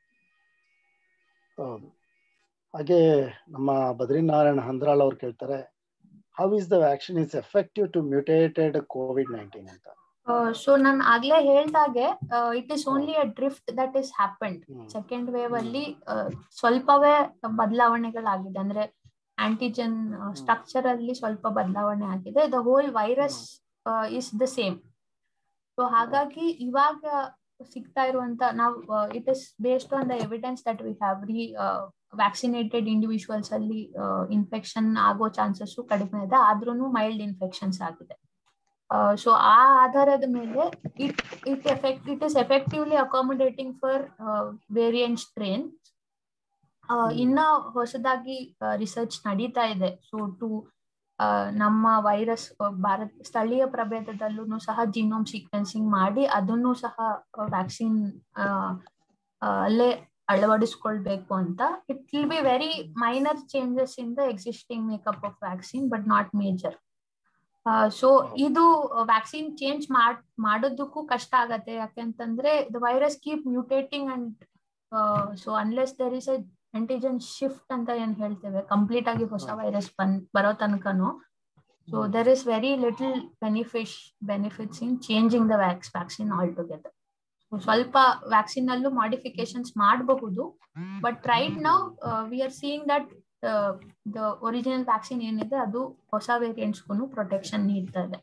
ಹೌದು ಹಾಗೆ ನಮ್ಮ ಬದ್ರಿನಾರಾಯಣ ಹಂದ್ರಾಳ್ ಅವ್ರು ಕೇಳ್ತಾರೆ how is the vaccine is effective to mutated COVID nineteen ಅಂತ ಸೊ ನಾನು ಆಗ್ಲೇ ಹೇಳ್ದಾಗೆ it is only a drift that is happened second wave ಅಲ್ಲಿ ಸ್ವಲ್ಪವೇ ಬದಲಾವಣೆಗಳಾಗಿದೆ ಅಂದ್ರೆ ಆಂಟಿಜನ್ ಸ್ಟ್ರಕ್ಚರ್ ಅಲ್ಲಿ ಸ್ವಲ್ಪ ಬದಲಾವಣೆ ಆಗಿದೆ the whole virus is the same so ಹಾಗಾಗಿ ಇವಾಗ ಸಿಗ್ತಾ ಇರುವಂತ ನಾವು it is based on the evidence that we have revaccinated individuals ಅಲ್ಲಿ ಇನ್ಫೆಕ್ಷನ್ ಆಗೋ ಚಾನ್ಸಸ್ ಕಡಿಮೆ ಇದೆ ಆದ್ರೂ ಮೈಲ್ಡ್ ಇನ್ಫೆಕ್ಷನ್ಸ್ ಆಗಿದೆ ಸೊ ಆ ಆಧಾರದ ಮೇಲೆ it it effect it is effectively accommodating for variant strain ಇನ್ನ ಹೊಸದಾಗಿ ರಿಸರ್ಚ್ ನಡೀತಾ ಇದೆ ಸೊ ಟು ನಮ್ಮ ವೈರಸ್ ಭಾರತ ಸ್ಥಳೀಯ ಪ್ರಭೇದದಲ್ಲೂ ಸಹ ಜಿನೋಮ್ ಸೀಕ್ವೆನ್ಸಿಂಗ್ ಮಾಡಿ ಅದನ್ನು ಸಹ ವ್ಯಾಕ್ಸಿನ್ ಅಲ್ಲೇ ಅಳವಡಿಸ್ಕೊಳ್ಬೇಕು ಅಂತ it will be very minor changes in the existing makeup of vaccine but not major so ಇದು ವ್ಯಾಕ್ಸಿನ್ ಚೇಂಜ್ ಮಾಡ್ ಮಾಡೋದಕ್ಕೂ ಕಷ್ಟ ಆಗತ್ತೆ ಯಾಕೆಂತಂದ್ರೆ the virus keep mutating and so unless there is a antigen shift ಅಂತ ಏನ್ ಹೇಳ್ತೇವೆ ಕಂಪ್ಲೀಟ್ ಆಗಿ ಹೊಸ ವೈರಸ್ ಬಂದ್ ಬರೋ ತನಕನು so there is very little benefi benefits in changing the vax vaccine all together ಸ್ವಲ್ಪ ವ್ಯಾಕ್ಸಿನ್ ಅಲ್ಲೂ ಮಾಡಿಫಿಕೇಶನ್ಸ್ ಮಾಡಬಹುದು but right now we are seeing that the original vaccine ಏನಿದೆ ಅದು ಹೊಸ ವೇರಿಯಂಟ್ಸ್ಗೂ ಪ್ರೊಟೆಕ್ಷನ್ ನೀಡ್ತಾ ಇದೆ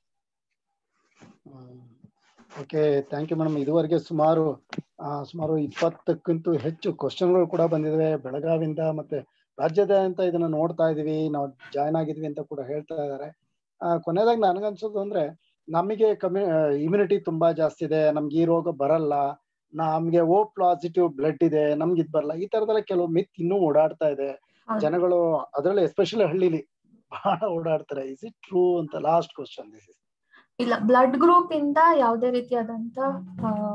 ಓಕೆ ಥ್ಯಾಂಕ್ ಯು ಮೇಡಮ್ ಇದುವರೆಗೆ ಸುಮಾರು ಸುಮಾರು ಇಪ್ಪತ್ತಕ್ಕಿಂತೂ ಹೆಚ್ಚು ಕ್ವಶನ್ಗಳು ಕೂಡ ಬಂದಿವೆ ಬೆಳಗಾವಿಂದ ಮತ್ತೆ ರಾಜ್ಯದಾದ್ಯಂತ ಇದನ್ನ ನೋಡ್ತಾ ಇದೀವಿ ನಾವು ಜಾಯ್ನ್ ಆಗಿದ್ವಿ ಅಂತ ಕೂಡ ಹೇಳ್ತಾ ಇದ್ದಾರೆ ಕೊನೆಯದಾಗಿ ನನಗನ್ಸೋದು ಅಂದ್ರೆ ನಮಗೆ ಕಮ್ಯು ಇಮ್ಯುನಿಟಿ ತುಂಬಾ ಜಾಸ್ತಿ ಇದೆ ನಮ್ಗೆ ಈ ರೋಗ ಬರಲ್ಲ ನಮ್ಗೆ ಓ ಪಾಸಿಟಿವ್ ಬ್ಲಡ್ ಇದೆ ನಮ್ಗೆ ಇದ್ ಬರಲ್ಲ ಈ ತರದೆಲ್ಲ ಕೆಲವು ಮಿತ್ ಇನ್ನೂ ಓಡಾಡ್ತಾ ಇದೆ ಜನಗಳು ಅದರಲ್ಲಿ ಎಸ್ಪೆಷಲಿ ಹಳ್ಳಿಲಿ ಬಹಳ ಓಡಾಡ್ತಾರೆ ಇಸ್ ಇಟ್ ಟ್ರೂ ಅಂತ ಲಾಸ್ಟ್ ಕ್ವಶನ್ ದಿಸ್ ಇಸ್ ಇಲ್ಲ ಬ್ಲಡ್ ಗ್ರೂಪ್ ಇಂದ ಯಾವುದೇ ರೀತಿಯಾದಂತ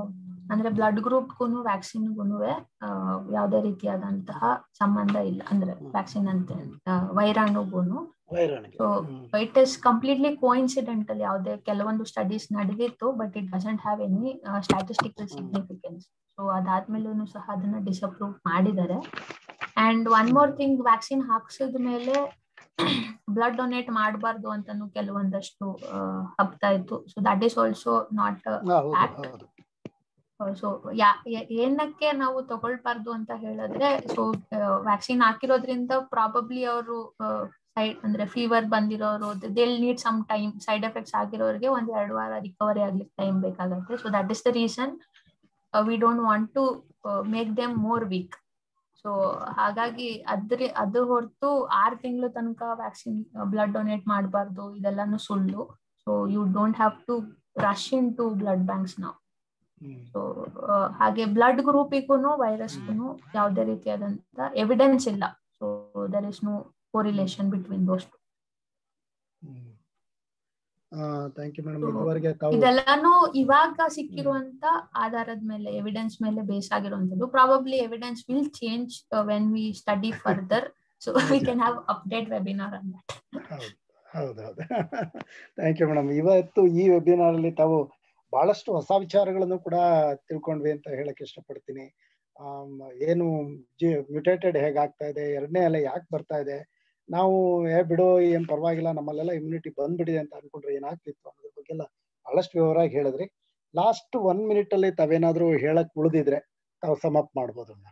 ಅಂದ್ರೆ ಬ್ಲಡ್ ಗ್ರೂಪ್ಗೂ ವ್ಯಾಕ್ಸಿನ್ಗೂ ಯಾವುದೇ ರೀತಿಯಾದಂತಹ ಸಂಬಂಧ ಇಲ್ಲ ಅಂದ್ರೆ ವ್ಯಾಕ್ಸಿನ್ ಅಂತ ವೈರಾಣುಗೂನು ವೈರಾಣಿಗೆ so hmm. It is completely coincidental ಯಾವುದೇ ಕೆಲವೊಂದು ಸ್ಟಡೀಸ್ ನಡೆದಿತ್ತು but it doesn't have any statistical significance so ಅದಾದ್ಮೇಲೂ ಸಹ ಅದನ್ನ ಡಿಸಪ್ರೂವ್ ಮಾಡಿದ್ದಾರೆ and one more thing vaccine ಹಾಕ್ಸಿದ ಮೇಲೆ ಬ್ಲಡ್ ಡೊನೇಟ್ ಮಾಡಬಾರ್ದು ಅಂತಾನು ಕೆಲವೊಂದಷ್ಟು ಆ, ಹಬ್ತಾ ಇತ್ತು so that is also not ಹೌದು act. ಹೌದು ಸೊ ಯಾ ಎ- ಏನಕ್ಕೆ ನಾವು ತಗೊಳ್ಬಾರ್ದು ಅಂತ ಹೇಳಿದ್ರೆ ಸೊ ವ್ಯಾಕ್ಸಿನ್ ಹಾಕಿರೋದ್ರಿಂದ ಪ್ರಾಬಬ್ಲಿ ಅವರು ಸೈಡ್ ಅಂದ್ರೆ ಫೀವರ್ ಬಂದಿರೋರು they'll need some time side effects ಆಗಿರೋರಿಗೆ ಒಂದ್ ಎರಡು ವಾರ ರಿಕವರಿ ಆಗ್ಲಿಕ್ಕೆ ಟೈಮ್ ಬೇಕಾಗತ್ತೆ so that is the reason we don't want to make them more weak so ಹಾಗಾಗಿ ಅದ್ರ ಅದು ಹೊರತು ಆರ್ ತಿಂಗಳು ತನಕ ವ್ಯಾಕ್ಸಿನ್ ಬ್ಲಡ್ ಡೊನೇಟ್ ಮಾಡಬಾರ್ದು ಇದೆಲ್ಲಾನು ಸುಳ್ಳು so you don't have to rush into blood banks ನಾವು ಹ್ಮ್. ಸೊ ಹಾಗೆ ಬ್ಲಡ್ ಗ್ರೂಪಿಗೂ ವೈರಸ್ಗೂ ಯಾವುದೇ ರೀತಿಯಾದಂತ ಎವಿಡೆನ್ಸ್ ಇಲ್ಲ so there is no correlation between those hmm. Ah, thank you madam So, ಇದುವರೆಗೆ ತಾವು ಇದೆಲ್ಲಾನು ಇವಾಗ ಸಿಕ್ಕಿರುವಂತ ಆಧಾರದ ಮೇಲೆ ಎವಿಡೆನ್ಸ್ ಮೇಲೆ ಬೇಸ್ ಆಗಿರುವಂತದ್ದು probably evidence will change when we study further so we can have update webinar on that ಹೌದು ಹೌದೌದು thank you madam ಇವತ್ತು ಈ ವೆಬಿನಾರ್ ಅಲ್ಲಿ ತಾವು ಬಹಳಷ್ಟು ಹೊಸ ವಿಚಾರಗಳನ್ನು ಕೂಡ ತಿಳ್ಕೊಂಡ್ವಿ ಅಂತ ಹೇಳಕ್ ಇಷ್ಟಪಡ್ತೀನಿ ಆಮ್, ಏನು ಮ್ಯುಟೇಟೆಡ್ ಹೇಗಾಗ್ತಾ ಇದೆ ಎರಡನೇ ಅಲೆ ಯಾಕೆ ಬರ್ತಾ ಇದೆ ನಾವು ಏ ಬಿಡೋ ಏನ್ ಪರವಾಗಿಲ್ಲ ನಮ್ಮಲ್ಲೆಲ್ಲ ಇಮ್ಯುನಿಟಿ ಬಂದ್ಬಿಟ್ಟಿದೆ ಅಂತ ಅನ್ಕೊಂಡ್ರೆ ಏನಾಗ್ತಿತ್ತು ಅನ್ನೋದ್ರ ಬಗ್ಗೆ ಎಲ್ಲ ಬಹಳಷ್ಟು ವಿವರವಾಗಿ ಹೇಳಿದ್ರಿ ಲಾಸ್ಟ್ ಒನ್ ಮಿನಿಟ್ ಅಲ್ಲಿ ತಾವೇನಾದ್ರೂ ಹೇಳಕ್ ಉಳಿದಿದ್ರೆ ತಾವು ಸಮಪ್ ಮಾಡ್ಬೋದು ಮೇಡಮ್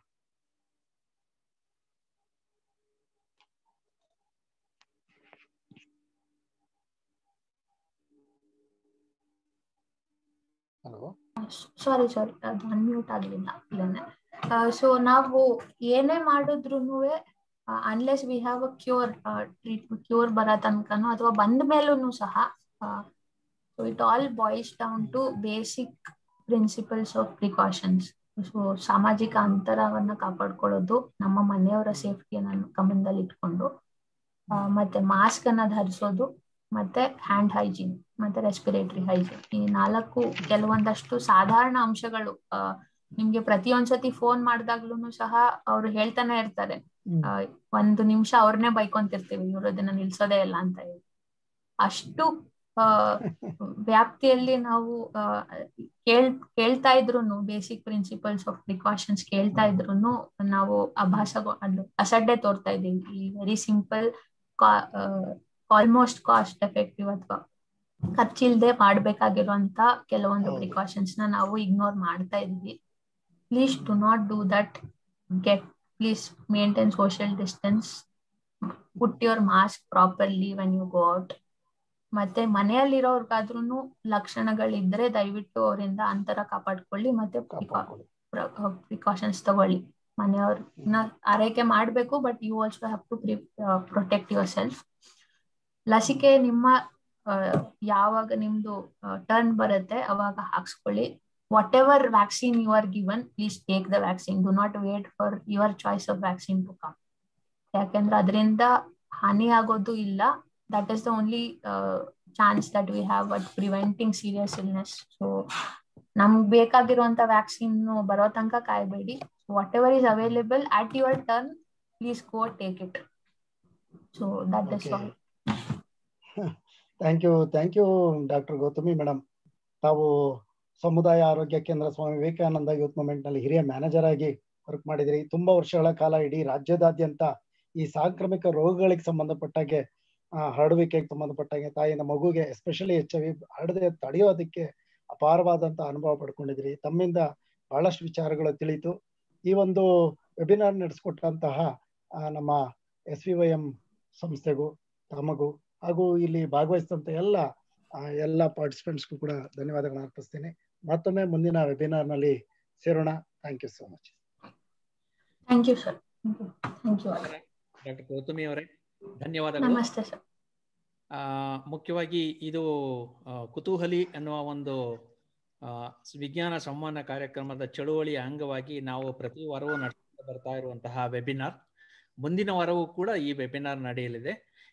ಹಲೋ ಸಾರಿ ಸಾರಿ ಅದು ಅನ್ಮ್ಯೂಟ್ ಆಗ್ಲಿಲ್ಲ ಇಲ್ಲೇನೆ ಸೊ ನಾವು ಏನೇ ಮಾಡಿದ್ರು unless we have a cure treat cure ಬರೋ ತನಕನೂ ಅಥವಾ ಬಂದ ಮೇಲೂ ಸಹ so it all boils down to basic principles of precautions so ಸಾಮಾಜಿಕ ಅಂತರವನ್ನ ಕಾಪಾಡ್ಕೊಳ್ಳೋದು ನಮ್ಮ ಮನೆಯವರ ಸೇಫ್ಟಿಯನ್ನು ಗಮನದಲ್ಲಿ ಇಟ್ಕೊಂಡು ಆ, ಮತ್ತೆ ಮಾಸ್ಕ್ ಅನ್ನ ಧರಿಸೋದು ಮತ್ತೆ ಹ್ಯಾಂಡ್ ಹೈಜೀನ್ ಮತ್ತೆ ರೆಸ್ಪಿರೇಟರಿ ಹೈಜೀನ್ ಈ ನಾಲ್ಕು ಕೆಲವೊಂದಷ್ಟು ಸಾಧಾರಣ ಅಂಶಗಳು ಆ, ನಿಮ್ಗೆ ಪ್ರತಿಯೊಂದ್ಸತಿ ಫೋನ್ ಮಾಡಿದಾಗ್ಲೂ ಸಹ ಅವ್ರು ಹೇಳ್ತಾನೆ ಇರ್ತಾರೆ ಆ, ಒಂದು ನಿಮಿಷ ಅವ್ರನ್ನೇ ಬೈಕೊಂತಿರ್ತೀವಿ ಇವ್ರು ಅದನ್ನ ನಿಲ್ಸೋದೇ ಇಲ್ಲ ಅಂತ ಹೇಳಿ ಅಷ್ಟು ಆ ವ್ಯಾಪ್ತಿಯಲ್ಲಿ ನಾವು ಆ, ಕೇಳ್ ಕೇಳ್ತಾ ಇದ್ರು ಬೇಸಿಕ್ ಪ್ರಿನ್ಸಿಪಲ್ಸ್ ಆಫ್ ಪ್ರಿಕಾಷನ್ಸ್ ಕೇಳ್ತಾ ಇದ್ರು ನಾವು ಅಭಾಸ ಅದು ಅಸಡ್ಡೆ ತೋರ್ತಾ ಇದೀವಿ ಈ very simple almost cost effective ಅಥವಾ ಖರ್ಚಿಲ್ದೆ ಮಾಡ್ಬೇಕಾಗಿರುವಂತ ಕೆಲವೊಂದು ಹೌದು. ಪ್ರಿಕಾಷನ್ಸ್ ನ ನಾವು ಇಗ್ನೋರ್ ಮಾಡ್ತಾ ಇದೀವಿ please do not do that get please maintain social distance put your mask properly when you go out ಮತ್ತೆ ಮನೆಯಲ್ಲಿರೋರ್ಗಾದ್ರೂ ಲಕ್ಷಣಗಳಿದ್ರೆ ದಯವಿಟ್ಟು ಅವರಿಂದ ಅಂತರ ಕಾಪಾಡ್ಕೊಳ್ಳಿ ಮತ್ತೆ ಕಾಪಾಡ್ಕೊಳ್ಳಿ ಪ್ರಿಕಾಷನ್ಸ್ ತಗೊಳ್ಳಿ ಮನೆಯವ್ರನ್ನ ಆರೈಕೆ ಮಾಡ್ಬೇಕು but you also have to protect yourself ಲಸಿಕೆ ನಿಮ್ಮ ಆ, ಯಾವಾಗ ನಿಮ್ದು ಟರ್ನ್ ಬರುತ್ತೆ ಅವಾಗ ಹಾಕ್ಸ್ಕೊಳ್ಳಿ whatever vaccine you are given please take the vaccine do not wait for your choice of vaccine to come ಯಾಕೆಂದ್ರೆ ಅದರಿಂದ ಹಾನಿ ಆಗೋದು ಇಲ್ಲ that is the only chance that we have at preventing serious illness so ನಮ್ಗೆ ಬೇಕಾಗಿರುವಂತ vaccine ಬರೋ ತನಕ ಕಾಯ್ಬೇಡಿ whatever is available at your turn please go take it so that is Okay. All thank you thank you doctor Gautami madam ತಾವು ಸಮುದಾಯ ಆರೋಗ್ಯ ಕೇಂದ್ರ ಸ್ವಾಮಿ Vivekananda youth movement ನಲ್ಲಿ ಹಿರಿಯ ಮ್ಯಾನೇಜರ್ ಆಗಿ ವರ್ಕ್ ಮಾಡಿದಿರಿ ತುಂಬಾ ವರ್ಷಗಳ ಕಾಲ ಇಡೀ ರಾಜ್ಯದಾದ್ಯಂತ ಈ ಸಾಂಕ್ರಾಮಿಕ ರೋಗಗಳಿಗೆ ಸಂಬಂಧಪಟ್ಟಾಗೆ ಆ, ಹರಡುವಿಕೆಗೆ ಸಂಬಂಧಪಟ್ಟಾಗೆ ತಾಯಿನ ಮಗುಗೆ ಎಸ್ಪೆಷಲಿ ಎಚ್ ಐ ವಿ ಹರಡದೆ ತಡೆಯೋದಕ್ಕೆ ಅಪಾರವಾದಂತ ಅನುಭವ ಪಡ್ಕೊಂಡಿದ್ರಿ ತಮ್ಮಿಂದ ಬಹಳಷ್ಟು ವಿಚಾರಗಳು ತಿಳಿತು ಈ ಒಂದು ವೆಬಿನಾರ್ ನಡೆಸ್ಕೊಟ್ಟಂತಹ ಆ, ನಮ್ಮ ಎಸ್ ವಿ ವೈ ಎಂ ಸಂಸ್ಥೆಗೂ ತಮಗೂ ಹಾಗೂ ಇಲ್ಲಿ ಭಾಗವಹಿಸಿದಂತ ಎಲ್ಲ ಆ, ಎಲ್ಲ ಪಾರ್ಟಿಸಿಪೆಂಟ್ಸ್ಗೂ ಕೂಡ ಧನ್ಯವಾದಗಳನ್ನ ಅರ್ಪಿಸ್ತೇನೆ ಮತ್ತೊಮ್ಮೆ ಮುಂದಿನ ವೆಬಿನಾರ್ ನಲ್ಲಿ ಸೇರೋಣ thank you so much thank you sir thank you doctor Gautami ಅವರೇ ಧನ್ಯವಾದಗಳು ನಮಸ್ತೆ ಸರ್ ಆ, ಮುಖ್ಯವಾಗಿ ಇದು ಆ, ಕುತೂಹಲಿ ಅನ್ನುವ ಒಂದು ಆ, ವಿಜ್ಞಾನ ಸಂವಹನ ಕಾರ್ಯಕ್ರಮದ ಚಳುವಳಿಯ ಅಂಗವಾಗಿ ನಾವು ಪ್ರತಿ ವಾರವೂ ನಡೆಸ್ತಾ ಬರ್ತಾ ಇರುವಂತಹ ವೆಬಿನಾರ್ ಮುಂದಿನ ವಾರವೂ ಕೂಡ ಈ ವೆಬಿನಾರ್ ನಡೆಯಲಿದೆ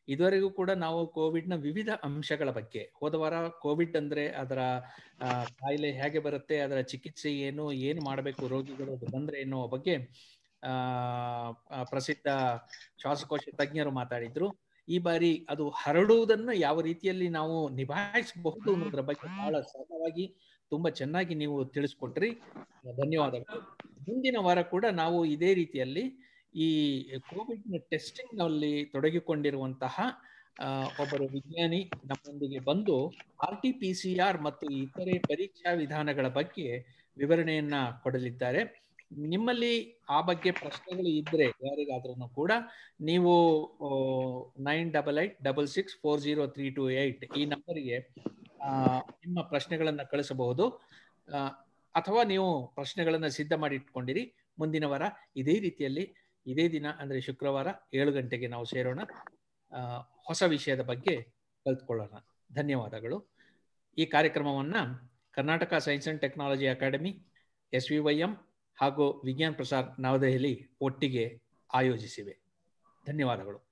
ಇದುವರೆಗೂ ಕೂಡ ನಾವು ಕೋವಿಡ್ನ ವಿವಿಧ ಅಂಶಗಳ ಬಗ್ಗೆ ಹೋದ ವಾರ ಕೋವಿಡ್ ಅಂದ್ರೆ ಅದರ ಆ, ಕಾಯಿಲೆ ಹೇಗೆ ಬರುತ್ತೆ ಅದರ ಚಿಕಿತ್ಸೆ ಏನು ಏನು ಮಾಡಬೇಕು ರೋಗಿಗಳು ಅದು ಬಂದ್ರೆ ಎನ್ನುವ ಬಗ್ಗೆ ಆ ಆ, ಪ್ರಸಿದ್ಧ ಶ್ವಾಸಕೋಶ ತಜ್ಞರು ಮಾತಾಡಿದ್ರು ಈ ಬಾರಿ ಅದು ಹರಡುವುದನ್ನು ಯಾವ ರೀತಿಯಲ್ಲಿ ನಾವು ನಿಭಾಯಿಸಬಹುದು ಅನ್ನೋದ್ರ ಬಗ್ಗೆ ಬಹಳ ಸರಳವಾಗಿ ತುಂಬಾ ಚೆನ್ನಾಗಿ ನೀವು ತಿಳಿಸ್ಕೊಟ್ರಿ ಧನ್ಯವಾದಗಳು ಮುಂದಿನ ವಾರ ಕೂಡ ನಾವು ಇದೇ ರೀತಿಯಲ್ಲಿ ಈ ಕೋವಿಡ್ ಟೆಸ್ಟಿಂಗ್ ನಲ್ಲಿ ತೊಡಗಿಕೊಂಡಿರುವಂತಹ ಆ, ಒಬ್ಬರು ವಿಜ್ಞಾನಿ ನಮ್ಮೊಂದಿಗೆ ಬಂದು R T P C R ಮತ್ತು ಇತರೆ ಪರೀಕ್ಷಾ ವಿಧಾನಗಳ ಬಗ್ಗೆ ವಿವರಣೆಯನ್ನ ಕೊಡಲಿದ್ದಾರೆ ನಿಮ್ಮಲ್ಲಿ ಆ ಬಗ್ಗೆ ಪ್ರಶ್ನೆಗಳು ಇದ್ರೆ ಯಾರಿಗಾದ್ರೂ ಕೂಡ ನೀವು nine double eight double six four zero three two eight ಈ ನಂಬರಿಗೆ ನಿಮ್ಮ ಪ್ರಶ್ನೆಗಳನ್ನ ಕಳಿಸಬಹುದು ಆ, ಅಥವಾ ನೀವು ಪ್ರಶ್ನೆಗಳನ್ನ ಸಿದ್ಧ ಮಾಡಿ ಇಟ್ಕೊಂಡಿರಿ ಮುಂದಿನ ವಾರ ಇದೇ ರೀತಿಯಲ್ಲಿ ಇದೇ ದಿನ ಅಂದ್ರೆ ಶುಕ್ರವಾರ ಏಳು ಗಂಟೆಗೆ ನಾವು ಸೇರೋಣ ಆ, ಹೊಸ ವಿಷಯದ ಬಗ್ಗೆ ಕಲ್ತ್ಕೊಳ್ಳೋಣ ಧನ್ಯವಾದಗಳು ಈ ಕಾರ್ಯಕ್ರಮವನ್ನ Karnataka science and technology academy S V Y M ಹಾಗೂ ವಿಜ್ಞಾನ್ ಪ್ರಸಾರ್ ನವದೆಹಲಿ ಒಟ್ಟಿಗೆ ಆಯೋಜಿಸಿವೆ ಧನ್ಯವಾದಗಳು